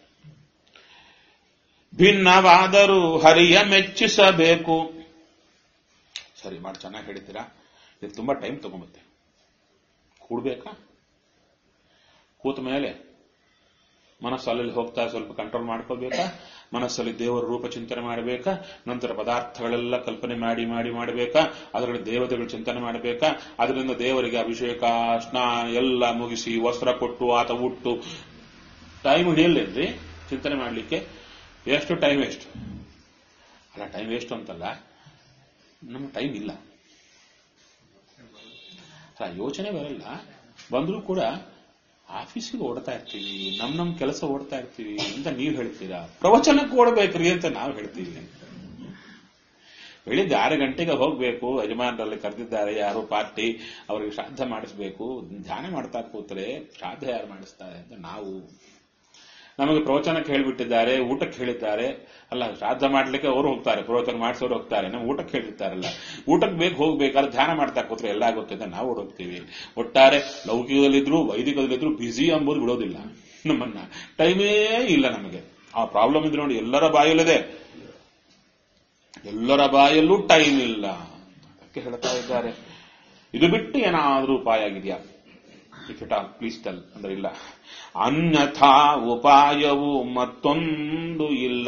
S1: ಭಿನ್ನವಾದರೂ ಹರಿಯ ಮೆಚ್ಚಿಸಬೇಕು ಸರಿ ಮಾಡಿ ಚೆನ್ನಾಗಿ ಹೇಳಿದ್ದೀರಾ ಇದು ತುಂಬಾ ಟೈಮ್ ತಗೊಂಬತ್ತೆ ಕೂಡ್ಬೇಕಾ ಕೂತ ಮೇಲೆ ಮನಸ್ಸು ಅಲ್ಲಿ ಹೋಗ್ತಾ ಸ್ವಲ್ಪ ಕಂಟ್ರೋಲ್ ಮಾಡ್ಕೋಬೇಕಾ ಮನಸ್ಸಲ್ಲಿ ದೇವರ ರೂಪ ಚಿಂತನೆ ಮಾಡಬೇಕಾ ನಂತರ ಪದಾರ್ಥಗಳೆಲ್ಲ ಕಲ್ಪನೆ ಮಾಡಿ ಮಾಡಿ ಮಾಡಬೇಕಾ ಅದರಲ್ಲಿ ದೇವತೆಗಳು ಚಿಂತನೆ ಮಾಡಬೇಕಾ ಅದರಿಂದ ದೇವರಿಗೆ ಅಭಿಷೇಕ ಸ್ನಾನ ಎಲ್ಲ ಮುಗಿಸಿ ವಸ್ತ್ರ ಕೊಟ್ಟು ಆತ ಉಟ್ಟು ಟೈಮ್ ಹಿಡಿಯಲ್ಲೇನ್ರಿ ಚಿಂತನೆ ಮಾಡಲಿಕ್ಕೆ ಎಷ್ಟು ಟೈಮ್ ವೇಸ್ಟ್ ಅಲ್ಲ ಟೈಮ್ ವೇಸ್ಟ್ ಅಂತಲ್ಲ ನಮ್ಗೆ ಟೈಮ್ ಇಲ್ಲ ಅಲ್ಲ ಯೋಚನೆ ಬರಲ್ಲ ಬಂದರೂ ಕೂಡ ಆಫೀಸಿಗೆ ಓಡ್ತಾ ಇರ್ತೀವಿ ನಮ್ ನಮ್ ಕೆಲಸ ಓಡ್ತಾ ಇರ್ತೀವಿ ಅಂತ ನೀವು ಹೇಳ್ತೀರಾ ಪ್ರವಚನಕ್ಕೆ ಓಡಬೇಕ್ರಿ ಅಂತ ನಾವು ಹೇಳ್ತೀವಿ ಬೆಳಿಗ್ಗೆ ಆರು ಗಂಟೆಗೆ ಹೋಗ್ಬೇಕು ಯಜಮಾನರಲ್ಲಿ ಕರೆದಿದ್ದಾರೆ ಯಾರೋ ಪಾರ್ಟಿ ಅವರಿಗೆ ಶ್ರಾದ್ದ ಮಾಡಿಸ್ಬೇಕು ಧ್ಯಾನ ಮಾಡ್ತಾ ಕೂತ್ರೆ ಶ್ರಾದ್ದ ಯಾರು ಮಾಡಿಸ್ತಾರೆ ಅಂತ ನಾವು ನಮಗೆ ಪ್ರವಚನಕ್ಕೆ ಹೇಳಿಬಿಟ್ಟಿದ್ದಾರೆ ಊಟಕ್ಕೆ ಹೇಳಿದ್ದಾರೆ ಅಲ್ಲ ಶ್ರಾದ್ದ ಮಾಡ್ಲಿಕ್ಕೆ ಅವರು ಹೋಗ್ತಾರೆ ಪ್ರವಚನ ಮಾಡಿಸೋರು ಹೋಗ್ತಾರೆ ನಾವು ಊಟಕ್ಕೆ ಹೇಳಿರ್ತಾರಲ್ಲ ಊಟಕ್ಕೆ ಬೇಕು ಹೋಗ್ಬೇಕಾದ್ರೆ ಧ್ಯಾನ ಮಾಡ್ತಾ ಕೂತ್ರೆ ಎಲ್ಲ ಆಗುತ್ತೆ ಅಂತ ನಾವು ಹೋಗ್ತೀವಿ ಒಟ್ಟಾರೆ ಲೌಕಿಕದಲ್ಲಿದ್ರು ವೈದಿಕದಲ್ಲಿದ್ರು ಬ್ಯುಸಿ ಅಂಬುದು ಬಿಡೋದಿಲ್ಲ ನಮ್ಮನ್ನ ಟೈಮೇ ಇಲ್ಲ ನಮಗೆ ಆ ಪ್ರಾಬ್ಲಮ್ ಇದ್ರೆ ನೋಡಿ ಎಲ್ಲರ ಬಾಯಲ್ಲಿದೆ ಎಲ್ಲರ ಬಾಯಲ್ಲೂ ಟೈಮ್ ಇಲ್ಲ ಅದಕ್ಕೆ ಹೇಳ್ತಾ ಇದ್ದಾರೆ ಇದು ಬಿಟ್ಟು ಏನಾದ್ರೂ ಉಪಾಯ ಆಗಿದೆಯಾ if it all please tell ಅಂದ್ರೆ ಇಲ್ಲ ಅನ್ಯಥಾ ಉಪಾಯವು ಮತ್ತೊಂದು ಇಲ್ಲ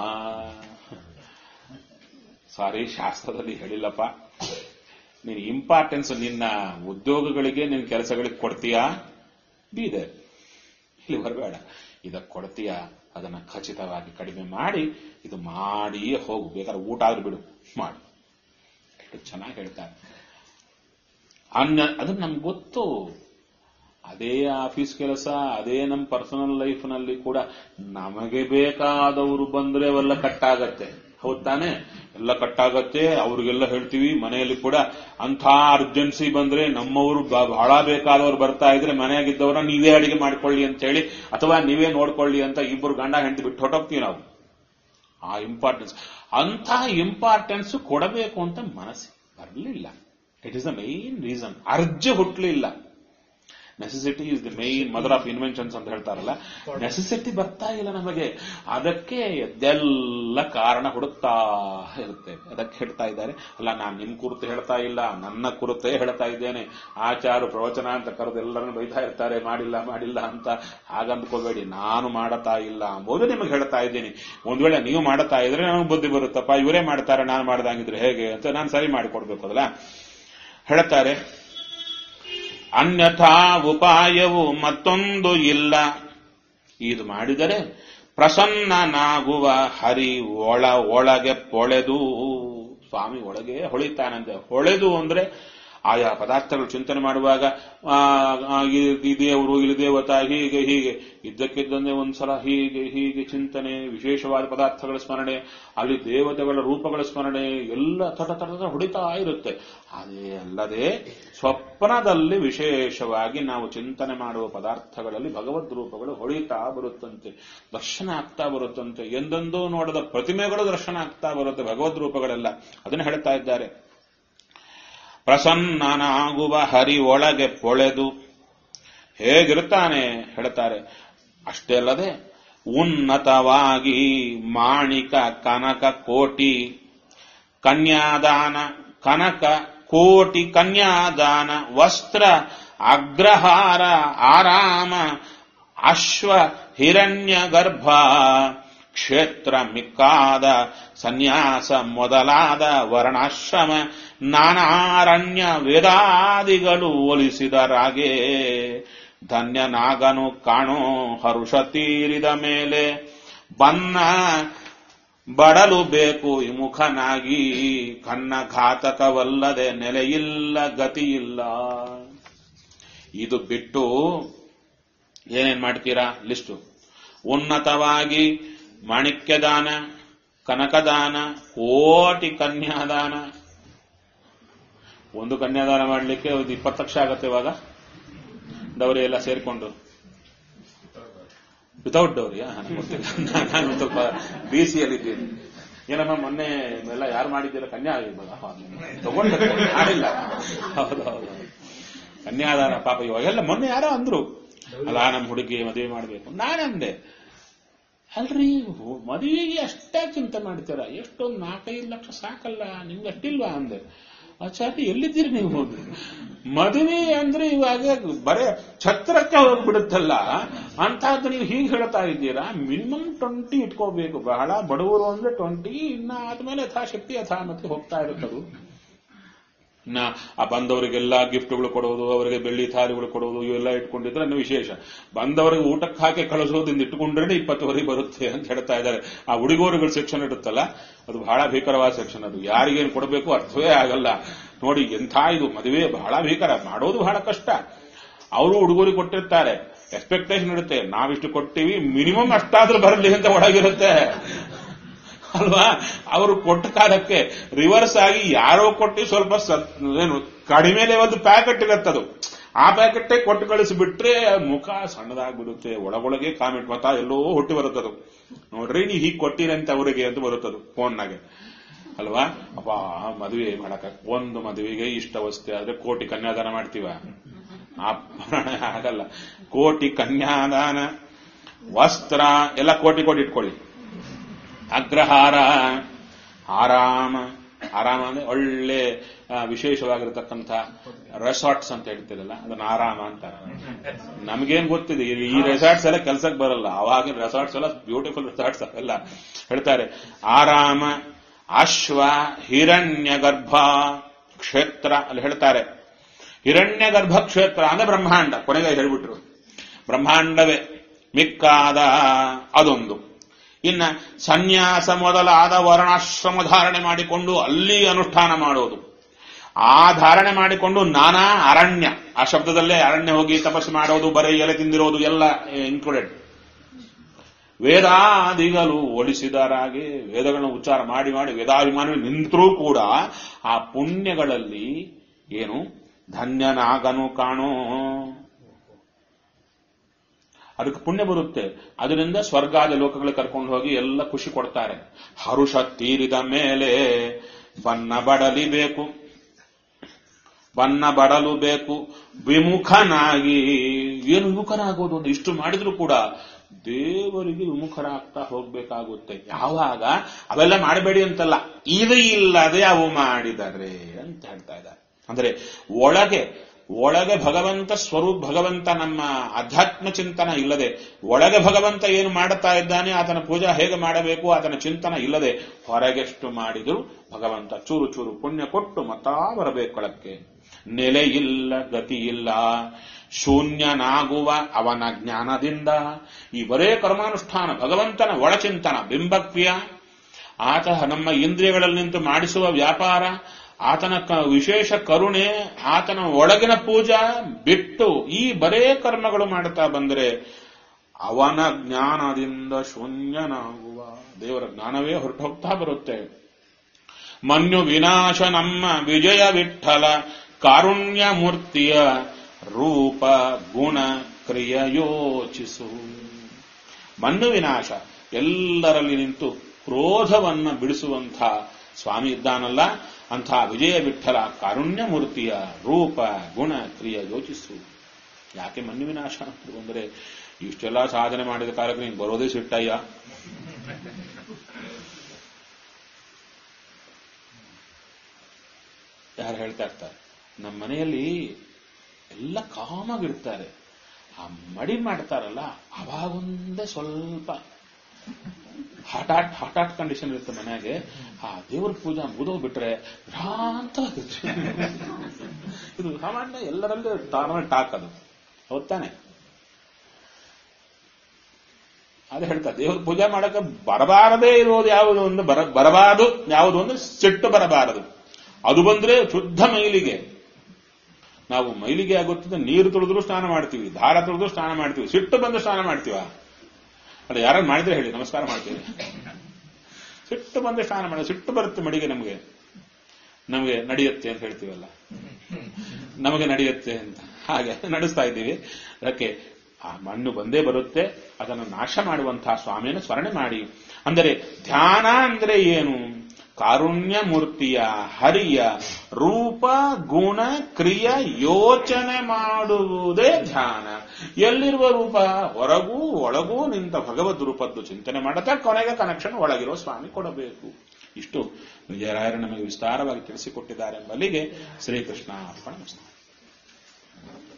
S1: ಸಾರಿ ಶಾಸ್ತ್ರದಲ್ಲಿ ಹೇಳಿಲ್ಲಪ್ಪ ನೀನು ಇಂಪಾರ್ಟೆನ್ಸ್ ನಿನ್ನ ಉದ್ಯೋಗಗಳಿಗೆ ನಿನ್ನ ಕೆಲಸಗಳಿಗೆ ಕೊಡ್ತೀಯಾ ಬೀದೆ ಇಲ್ಲಿ ಬರಬೇಡ ಇದಕ್ಕೆ ಕೊಡ್ತೀಯಾ ಅದನ್ನ ಖಚಿತವಾಗಿ ಕಡಿಮೆ ಮಾಡಿ ಇದು ಮಾಡಿಯೇ ಹೋಗು ಬೇಕಾದ್ರೆ ಊಟ ಆದ್ರೂ ಬಿಡು ಮಾಡು ಎಷ್ಟು ಚೆನ್ನಾಗಿ ಹೇಳ್ತಾರೆ ಅನ್ಯ ಅದು ನಮ್ಗೆ ಗೊತ್ತು ಅದೇ ಆಫೀಸ್ ಕೆಲಸ ಅದೇ ನಮ್ಮ ಪರ್ಸನಲ್ ಲೈಫ್ನಲ್ಲಿ ಕೂಡ ನಮಗೆ ಬೇಕಾದವರು ಬಂದ್ರೆ ಅವೆಲ್ಲ ಕಟ್ಟಾಗತ್ತೆ ಹೌದ್ ತಾನೆ ಎಲ್ಲ ಕಟ್ಟಾಗತ್ತೆ ಅವ್ರಿಗೆಲ್ಲ ಹೇಳ್ತೀವಿ ಮನೆಯಲ್ಲಿ ಕೂಡ ಅಂಥ ಅರ್ಜೆನ್ಸಿ ಬಂದ್ರೆ ನಮ್ಮವರು ಬ- ಬಹಳ ಬೇಕಾದವರು ಬರ್ತಾ ಇದ್ರೆ ಮನೆಯಾಗಿದ್ದವ್ರ ನೀವೇ ಅಡಿಗೆ ಮಾಡ್ಕೊಳ್ಳಿ ಅಂತ ಹೇಳಿ ಅಥವಾ ನೀವೇ ನೋಡ್ಕೊಳ್ಳಿ ಅಂತ ಇಬ್ಬರು ಗಂಡ ಹೆಂಡತಿ ಬಿಟ್ಟು ಹೊಟ್ಟೋಗ್ತೀವಿ ನಾವು ಆ ಇಂಪಾರ್ಟೆನ್ಸ್ ಅಂಥ ಇಂಪಾರ್ಟೆನ್ಸ್ ಕೊಡಬೇಕು ಅಂತ ಮನಸ್ಸು ಬರಲಿಲ್ಲ it is the main reason urge ಹುಟ್ಟಲಿಲ್ಲ necessity is the main mother of inventions ಅಂತ ಹೇಳ್ತಾರಲ್ಲ ನೆಸೆಸಿಟಿ ಬರ್ತಾ ಇಲ್ಲ ನಮಗೆ ಅದಕ್ಕೆ ಇದೆಲ್ಲ ಕಾರಣ ಹುಡುಕ್ತಾ ಇರುತ್ತೆ ಅದಕ್ಕೆ ಹೇಳ್ತಾ ಇದ್ದಾರೆ ಅಲ್ಲ ನಾನು ನಿಮ್ ಕುರಿತು ಹೇಳ್ತಾ ಇಲ್ಲ ನನ್ನ ಕುರಿತೇ ಹೇಳ್ತಾ ಇದ್ದೇನೆ ಆಚಾರ ಪ್ರವಚನ ಅಂತ ಕರೆದು ಎಲ್ಲರನ್ನು ಬೈತಾ ಇರ್ತಾರೆ ಮಾಡಿಲ್ಲ ಮಾಡಿಲ್ಲ ಅಂತ ಹಾಗಂದ್ಕೋಬೇಡಿ ನಾನು ಮಾಡತಾ ಇಲ್ಲ ಅಂಬೋದು ನಿಮಗೆ ಹೇಳ್ತಾ ಇದ್ದೀನಿ ಒಂದ್ ವೇಳೆ ನೀವು ಮಾಡ್ತಾ ಇದ್ರೆ ನನಗೆ ಬುದ್ಧಿ ಬರುತ್ತಪ್ಪ ಇವರೇ ಮಾಡ್ತಾರೆ ನಾನು ಮಾಡ್ದಂಗಿದ್ರೆ ಹೇಗೆ ಅಂತ ನಾನು ಸರಿ ಮಾಡಿಕೊಡ್ಬೇಕಲ್ಲ ಹೇಳ್ತಾರೆ ಅನ್ಯಥಾ ಉಪಾಯವು ಮತ್ತೊಂದು ಇಲ್ಲ ಇದು ಮಾಡಿದರೆ ಪ್ರಸನ್ನನಾಗುವ ಹರಿ ಒಳ ಒಳಗೆ ಪೊಳೆದು ಸ್ವಾಮಿ ಒಳಗೆ ಹೊಳಿತಾನಂತೆ ಹೊಳೆದು ಅಂದ್ರೆ ಆಯಾ ಪದಾರ್ಥಗಳು ಚಿಂತನೆ ಮಾಡುವಾಗ ಆ, ಆ, ಈ- ಈ ದೇವರು ಇಲ್ಲಿ ದೇವತಾ ಹೀಗೆ ಹೀಗೆ ಇದ್ದಕ್ಕಿದ್ದಂತೆ ಒಂದ್ಸಲ ಹೀಗೆ ಹೀಗೆ ಚಿಂತನೆ ವಿಶೇಷವಾದ ಪದಾರ್ಥಗಳ ಸ್ಮರಣೆ ಅಲ್ಲಿ ದೇವತೆಗಳ ರೂಪಗಳ ಸ್ಮರಣೆ ಎಲ್ಲ ತಟ ತಟ ತಟ ಹೊಡಿತಾ ಇರುತ್ತೆ ಅದೇ ಅಲ್ಲದೆ ಸ್ವಪ್ನದಲ್ಲಿ ವಿಶೇಷವಾಗಿ ನಾವು ಚಿಂತನೆ ಮಾಡುವ ಪದಾರ್ಥಗಳಲ್ಲಿ ಭಗವದ್ ರೂಪಗಳು ಹೊಳಿತಾ ಬರುತ್ತಂತೆ ದರ್ಶನ ಆಗ್ತಾ ಬರುತ್ತಂತೆ ಎಂದೆಂದೂ ನೋಡದ ಪ್ರತಿಮೆಗಳು ದರ್ಶನ ಆಗ್ತಾ ಬರುತ್ತೆ ಭಗವದ್ ರೂಪಗಳೆಲ್ಲ ಅದನ್ನು ಹೇಳ್ತಾ ಇದ್ದಾರೆ ಪ್ರಸನ್ನನಾಗುವ ಹರಿ ಒಳಗೆ ಪೊಳೆದು ಹೇಗಿರುತ್ತಾನೆ ಹೇಳ್ತಾರೆ ಅಷ್ಟೇ ಅಲ್ಲದೆ ಉನ್ನತವಾಗಿ ಮಾಣಿಕ ಕನಕ ಕೋಟಿ ಕನ್ಯಾದಾನ ಕನಕ ಕೋಟಿ ಕನ್ಯಾದಾನ ವಸ್ತ್ರ ಅಗ್ರಹಾರ ಆರಾಮ ಅಶ್ವ ಹಿರಣ್ಯ ಗರ್ಭ ಕ್ಷೇತ್ರ ಮಿಕ್ಕಾದ ಸನ್ಯಾಸ ಮೊದಲಾದ ವರ್ಣಾಶ್ರಮ ನಾನಾರಣ್ಯ ವೇದಾದಿಗಳು ಒಲಿಸಿದರಾಗೆ ಧನ್ಯನಾಗನು ಕಾಣೋ ಹರುಷ ತೀರಿದ ಮೇಲೆ ಬನ್ನ ಬಡಲು ಬೇಕು ವಿಮುಖನಾಗಿ ಕನ್ನ ಘಾತಕವಲ್ಲದೆ ನೆಲೆಯಿಲ್ಲ ಗತಿಯಿಲ್ಲ ಇದು ಬಿಟ್ಟು ಏನೇನ್ ಮಾಡ್ತೀರಾ ಲಿಸ್ಟು ಉನ್ನತವಾಗಿ ಮಾಣಿಕ್ಯದಾನ ಕನಕದಾನ ಕೋಟಿ ಕನ್ಯಾದಾನ ಒಂದು ಕನ್ಯಾದಾನ ಮಾಡಲಿಕ್ಕೆ ಒಂದು ಇಪ್ಪತ್ತು ಲಕ್ಷ ಆಗತ್ತೆ ಇವಾಗ ಡೌರಿ ಎಲ್ಲ ಸೇರಿಕೊಂಡು ವಿತೌಟ್ ಡೌರಿಯಾ ನಾನು ಸ್ವಲ್ಪ ಬಿಸಿಯಲ್ಲಿ ಇದ್ದೀನಿ ಏನಮ್ಮ ಮೊನ್ನೆ ಎಲ್ಲ ಯಾರು ಮಾಡಿದ್ದೀರ ಕನ್ಯಾ ತಗೊಂಡ ಮಾಡಿಲ್ಲ ಹೌದು ಹೌದು ಕನ್ಯಾದಾನ ಪಾಪ ಇವಾಗೆಲ್ಲ ಮೊನ್ನೆ ಯಾರೋ ಅಂದ್ರು ಅಲ್ಲ ನಮ್ಮ ಹುಡುಗಿ ಮದುವೆ ಮಾಡಬೇಕು ನಾನಂದೆ ಅಲ್ರಿ ಮದುವೆಗೆ ಅಷ್ಟೇ ಚಿಂತೆ ಮಾಡ್ತೀರಾ ಎಷ್ಟೊಂದು ನಾಲ್ಕೈದು ಲಕ್ಷ ಸಾಕಲ್ಲ ನಿಮ್ಗೆ ಅಷ್ಟಿಲ್ವಾ ಅಂದೆ ಆಚಾರ್ಯ ಎಲ್ಲಿದ್ದೀರಿ ನೀವು ಮದುವೆ ಅಂದ್ರೆ ಇವಾಗ ಬರೇ ಛತ್ರಕ್ಕೆ ಹೋಗ್ಬಿಡುತ್ತಲ್ಲ ಅಂತಹದ್ದು ನೀವು ಹೀಗೆ ಹೇಳ್ತಾ ಇದ್ದೀರಾ ಮಿನಿಮಮ್ ಟ್ವೆಂಟಿ ಇಟ್ಕೋಬೇಕು ಬಹಳ ಬಡವರು ಅಂದ್ರೆ ಟ್ವೆಂಟಿ ಇನ್ನ ಆದ್ಮೇಲೆ ಯಥಾಶಕ್ತಿ ಯಥಾಮತಿ ಹೋಗ್ತಾ ಇರುತ್ತದು ಇನ್ನ ಆ ಬಂದವರಿಗೆಲ್ಲ ಗಿಫ್ಟ್ಗಳು ಕೊಡೋದು ಅವರಿಗೆ ಬೆಳ್ಳಿ ಥಾಲಿಗಳು ಕೊಡೋದು ಇವೆಲ್ಲ ಇಟ್ಕೊಂಡಿದ್ರೆ ಇನ್ನು ವಿಶೇಷ ಬಂದವರಿಗೆ ಊಟಕ್ಕೆ ಹಾಕಿ ಕಳಿಸೋದ್ರಿಂದ ಇಟ್ಟುಕೊಂಡ್ರೆ ಇಪ್ಪತ್ತುವರೆಗೆ ಬರುತ್ತೆ ಅಂತ ಹೇಳ್ತಾ ಇದ್ದಾರೆ ಆ ಉಡುಗೋರುಗಳ ಸೆಕ್ಷನ್ ಇರುತ್ತಲ್ಲ ಅದು ಬಹಳ ಭೀಕರವಾದ ಸೆಕ್ಷನ್ ಅದು ಯಾರಿಗೇನು ಕೊಡಬೇಕು ಅರ್ಥವೇ ಆಗಲ್ಲ ನೋಡಿ ಎಂಥ ಇದು ಮದುವೆ ಬಹಳ ಭೀಕರ ಮಾಡೋದು ಬಹಳ ಕಷ್ಟ ಅವರು ಉಡುಗೊರೆ ಕೊಟ್ಟಿರ್ತಾರೆ ಎಕ್ಸ್ಪೆಕ್ಟೇಷನ್ ಇರುತ್ತೆ ನಾವಿಷ್ಟು ಕೊಟ್ಟಿವಿ ಮಿನಿಮಮ್ ಅಷ್ಟಾದ್ರೂ ಬರಲಿ ಅಂತ ಒಳಗಿರುತ್ತೆ ಅಲ್ವಾ ಅವರು ಕೊಟ್ಟ ಕಾಲಕ್ಕೆ ರಿವರ್ಸ್ ಆಗಿ ಯಾರೋ ಕೊಟ್ಟು ಸ್ವಲ್ಪ ಸ- ಏನು ಕಡಿಮೆ ಲೆವೆಲ್ ಪ್ಯಾಕೆಟ್ ಇರುತ್ತದು ಆ ಪ್ಯಾಕೆಟ್ ಕೊಟ್ಟು ಕಳಿಸಿಬಿಟ್ರೆ ಮುಖ ಸಣ್ಣದಾಗ್ಬಿಡುತ್ತೆ ಒಳಗೊಳಗೆ ಕಾಮೆಂಟ್ ಮತ ಎಲ್ಲೋ ಹುಟ್ಟಿ ಬರುತ್ತದು ನೋಡ್ರಿ ನೀವು ಹೀಗೆ ಕೊಟ್ಟಿರಂತ ಅವರಿಗೆ ಅಂತ ಬರುತ್ತದು ಫೋನ್ನಾಗೆ ಅಲ್ವಾ ಅಪ್ಪ ಮದುವೆ ಮಾಡಕ ಒಂದು ಮದುವೆಗೆ ಇಷ್ಟ ವಸ್ತು ಆದ್ರೆ ಕೋಟಿ ಕನ್ಯಾದಾನ ಮಾಡ್ತೀವ ಆ ಪ್ರಾಣ ಆಗಲ್ಲ ಕೋಟಿ ಕನ್ಯಾದಾನ ವಸ್ತ್ರ ಎಲ್ಲ ಕೋಟಿ ಕೋಟಿ ಇಟ್ಕೊಳ್ಳಿ ಅಗ್ರಹಾರ ಆರಾಮ ಆರಾಮ ಅಂದ್ರೆ ಒಳ್ಳೆ ಆ, ವಿಶೇಷವಾಗಿರತಕ್ಕಂಥ ರೆಸಾರ್ಟ್ಸ್ ಅಂತ ಹೇಳ್ತಿರಲ್ಲ ಅದನ್ನ ಆರಾಮ ಅಂತಾರೆ ನಮಗೇನ್ ಗೊತ್ತಿದೆ ಈ- ಈ ರೆಸಾರ್ಟ್ಸ್ ಎಲ್ಲ ಕೆಲ್ಸಕ್ಕೆ ಬರಲ್ಲ ಅವಾಗಿನ ರೆಸಾರ್ಟ್ಸ್ ಎಲ್ಲ ಬ್ಯೂಟಿಫುಲ್ ರೆಸಾರ್ಟ್ಸ್ ಅವೆಲ್ಲ ಹೇಳ್ತಾರೆ ಆರಾಮ ಅಶ್ವ ಹಿರಣ್ಯ ಗರ್ಭ ಕ್ಷೇತ್ರ ಅಲ್ಲಿ ಹೇಳ್ತಾರೆ ಹಿರಣ್ಯ ಗರ್ಭ ಕ್ಷೇತ್ರ ಅಂದ್ರೆ ಬ್ರಹ್ಮಾಂಡ ಕೊನೆಗೆ ಹೇಳ್ಬಿಟ್ರು ಬ್ರಹ್ಮಾಂಡವೇ ಮಿಕ್ಕಾದ ಅದೊಂದು ಇನ್ನ ಸನ್ಯಾಸ ಮೊದಲಾದ ವರ್ಣಾಶ್ರಮ ಧಾರಣೆ ಮಾಡಿಕೊಂಡು ಅಲ್ಲಿ ಅನುಷ್ಠಾನ ಮಾಡೋದು ಆ ಧಾರಣೆ ಮಾಡಿಕೊಂಡು ನಾನಾ ಅರಣ್ಯ ಆ ಶಬ್ದದಲ್ಲೇ ಅರಣ್ಯ ಹೋಗಿ ತಪಸ್ಸು ಮಾಡೋದು ಬರೀ ಎಲೆ ತಿಂದಿರೋದು ಎಲ್ಲ ಇನ್ಕ್ಲೂಡೆಡ್ ವೇದಾದಿಗಳು ಒಲಿಸಿದರಾಗಿ ವೇದಗಳನ್ನು ಉಚ್ಚಾರ ಮಾಡಿ ಮಾಡಿ ವೇದಾಭಿಮಾನಿ ನಿಂತರೂ ಕೂಡ ಆ ಪುಣ್ಯಗಳಲ್ಲಿ ಏನು ಧನ್ಯನಾಗನು ಕಾಣೋ ಅದಕ್ಕೆ ಪುಣ್ಯ ಬರುತ್ತೆ ಅದರಿಂದ ಸ್ವರ್ಗಾದ ಲೋಕಗಳಿಗೆ ಕರ್ಕೊಂಡು ಹೋಗಿ ಎಲ್ಲ ಖುಷಿ ಕೊಡ್ತಾರೆ ಹರುಷ ತೀರಿದ ಮೇಲೆ ಬನ್ನ ಬಡಲಿಬೇಕು ಬನ್ನ ಬಡಲು ಬೇಕು ವಿಮುಖನಾಗಿ ಏನು ವಿಮುಖನಾಗೋದು ಅಂದ್ರೆ ಇಷ್ಟು ಮಾಡಿದ್ರು ಕೂಡ ದೇವರಿಗೆ ವಿಮುಖರಾಗ್ತಾ ಹೋಗ್ಬೇಕಾಗುತ್ತೆ ಯಾವಾಗ ಅವೆಲ್ಲ ಮಾಡಬೇಡಿ ಅಂತಲ್ಲ ಇದು ಇಲ್ಲದೆ ಅವು ಮಾಡಿದರೆ ಅಂತ ಹೇಳ್ತಾ ಇದ್ದಾರೆ ಅಂದ್ರೆ ಒಳಗೆ ಒಳಗೆ ಭಗವಂತ ಸ್ವರೂಪ ಭಗವಂತ ನಮ್ಮ ಅಧ್ಯಾತ್ಮ ಚಿಂತನ ಇಲ್ಲದೆ ಒಳಗೆ ಭಗವಂತ ಏನು ಮಾಡುತ್ತಾ ಇದ್ದಾನೆ ಆತನ ಪೂಜಾ ಹೇಗೆ ಮಾಡಬೇಕು ಆತನ ಚಿಂತನ ಇಲ್ಲದೆ ಹೊರಗೆಷ್ಟು ಮಾಡಿದ್ರು ಭಗವಂತ ಚೂರು ಚೂರು ಪುಣ್ಯ ಕೊಟ್ಟು ಮತ್ತಾ ಬರಬೇಕೊಳಕ್ಕೆ ನೆಲೆ ಇಲ್ಲ ಗತಿ ಇಲ್ಲ ಶೂನ್ಯನಾಗುವ ಅವನ ಜ್ಞಾನದಿಂದ ಈ ಬರೇ ಕರ್ಮಾನುಷ್ಠಾನ ಭಗವಂತನ ಒಳಚಿಂತನ ಬಿಂಬಕ್ರಿಯ ಆತ ನಮ್ಮ ಇಂದ್ರಿಯಗಳಲ್ಲಿ ನಿಂತು ಮಾಡಿಸುವ ವ್ಯಾಪಾರ ಆತನ ಕ- ವಿಶೇಷ ಕರುಣೆ ಆತನ ಒಳಗಿನ ಪೂಜಾ ಬಿಟ್ಟು ಈ ಬರೇ ಕರ್ಮಗಳು ಮಾಡುತ್ತಾ ಬಂದರೆ ಅವನ ಜ್ಞಾನದಿಂದ ಶೂನ್ಯನಾಗುವ ದೇವರ ಜ್ಞಾನವೇ ಹೊರಟು ಹೋಗ್ತಾ ಬರುತ್ತೆ ಮನ್ಯು ವಿನಾಶ ನಮ್ಮ ವಿಜಯ ವಿಠಲ ಕಾರುಣ್ಯ ಮೂರ್ತಿಯ ರೂಪ ಗುಣ ಕ್ರಿಯ ಯೋಚಿಸು ಮಣ್ಣು ವಿನಾಶ ಎಲ್ಲರಲ್ಲಿ ನಿಂತು ಕ್ರೋಧವನ್ನ ಬಿಡಿಸುವಂಥ ಸ್ವಾಮಿ ಇದ್ದಾನಲ್ಲ ಅಂಥ ವಿಜಯ ವಿಠಲ ಕಾರುಣ್ಯ ಮೂರ್ತಿಯ ರೂಪ ಗುಣ ಕ್ರಿಯ ಯೋಚಿಸು ಯಾಕೆ ಮಣ್ಣು ವಿನಾಶ ಅಂತ ಅಂದರೆ ಇಷ್ಟೆಲ್ಲ ಸಾಧನೆ ಮಾಡಿದ ಕಾಲಕ್ಕೆ ನೀನು ಬರೋದೇ ಸಿಟ್ಟಯ್ಯ ಯಾರು ಹೇಳ್ತಾ ಇರ್ತಾರೆ ನಮ್ಮ ಮನೆಯಲ್ಲಿ ಎಲ್ಲ ಕಾಮಾಗಿರ್ತಾರೆ ಆ ಮಡಿ ಮಾಡ್ತಾರಲ್ಲ ಅವಾಗೊಂದೇ ಸ್ವಲ್ಪ ಹಾಟಾಟ್ ಹಾಟಾಟ್ ಕಂಡೀಷನ್ ಇರುತ್ತೆ ಮನೆಯಾಗೆ ಆ ದೇವ್ರ ಪೂಜಾ ಮುಗಿದೋಗ್ಬಿಟ್ರೆ ಭ್ರಾಂತವಾಗಿರುತ್ತೆ ಇದು ಸಾಮಾನ್ಯ ಎಲ್ಲರಲ್ಲೂ ನಾರ್ಮಲ್ ಟಾಕ್ ಅದು ಹೌದ್ ತಾನೆ ಅದೇ ಹೇಳ್ತಾರೆ ದೇವ್ರ ಪೂಜೆ ಮಾಡಕ್ಕೆ ಬರಬಾರದೇ ಇರೋದು ಯಾವುದು ಒಂದು ಬರ ಬರಬಾರದು ಯಾವುದು ಒಂದು ಸಿಟ್ಟು ಬರಬಾರದು ಅದು ಬಂದ್ರೆ ಶುದ್ಧ ಮೈಲಿಗೆ ನಾವು ಮೈಲಿಗೆ ಆಗುತ್ತದೆ ನೀರು ತುಳಿದ್ರು ಸ್ನಾನ ಮಾಡ್ತೀವಿ ದಾರ ತುಳಿದ್ರು ಸ್ನಾನ ಮಾಡ್ತೀವಿ ಸಿಟ್ಟು ಬಂದು ಸ್ನಾನ ಮಾಡ್ತೀವ ಅಲ್ಲ ಯಾರು ಮಾಡಿದ್ರೆ ಹೇಳಿ ನಮಸ್ಕಾರ ಮಾಡ್ತೀವಿ ಸಿಟ್ಟು ಬಂದು ಸ್ನಾನ ಮಾಡಿ ಸಿಟ್ಟು ಬರುತ್ತೆ ಮಡಿಗೆ ನಮಗೆ ನಮಗೆ ನಡೆಯುತ್ತೆ ಅಂತ ಹೇಳ್ತೀವಲ್ಲ ನಮಗೆ ನಡೆಯುತ್ತೆ ಅಂತ ಹಾಗೆ ನಡೆಸ್ತಾ ಇದ್ದೀವಿ ಅದಕ್ಕೆ ಆ ಮಣ್ಣು ಬಂದೇ ಬರುತ್ತೆ ಅದನ್ನು ನಾಶ ಮಾಡುವಂತಹ ಸ್ವಾಮಿಯನ್ನು ಸ್ಮರಣೆ ಮಾಡಿ ಅಂದರೆ ಧ್ಯಾನ ಅಂದ್ರೆ ಏನು ಕಾರುಣ್ಯ ಮೂರ್ತಿಯ ಹರಿಯ ರೂಪ ಗುಣ ಕ್ರಿಯ ಯೋಚನೆ ಮಾಡುವುದೇ ಧ್ಯಾನ ಎಲ್ಲಿರುವ ರೂಪ ಹೊರಗೂ ಒಳಗೂ ನಿಂತ ಭಗವದ್ ರೂಪದ್ದು ಚಿಂತನೆ ಮಾಡುತ್ತಾ ಕೊನೆಗೆ ಕನೆಕ್ಷನ್ ಒಳಗಿರೋ ಸ್ವಾಮಿ ಕೊಡಬೇಕು ಇಷ್ಟು ವಿಜಯರಾಯರು ನಮಗೆ ವಿಸ್ತಾರವಾಗಿ ತಿಳಿಸಿಕೊಟ್ಟಿದ್ದಾರೆ ಎಂಬಲ್ಲಿಗೆ ಶ್ರೀಕೃಷ್ಣ ಅರ್ಪಣ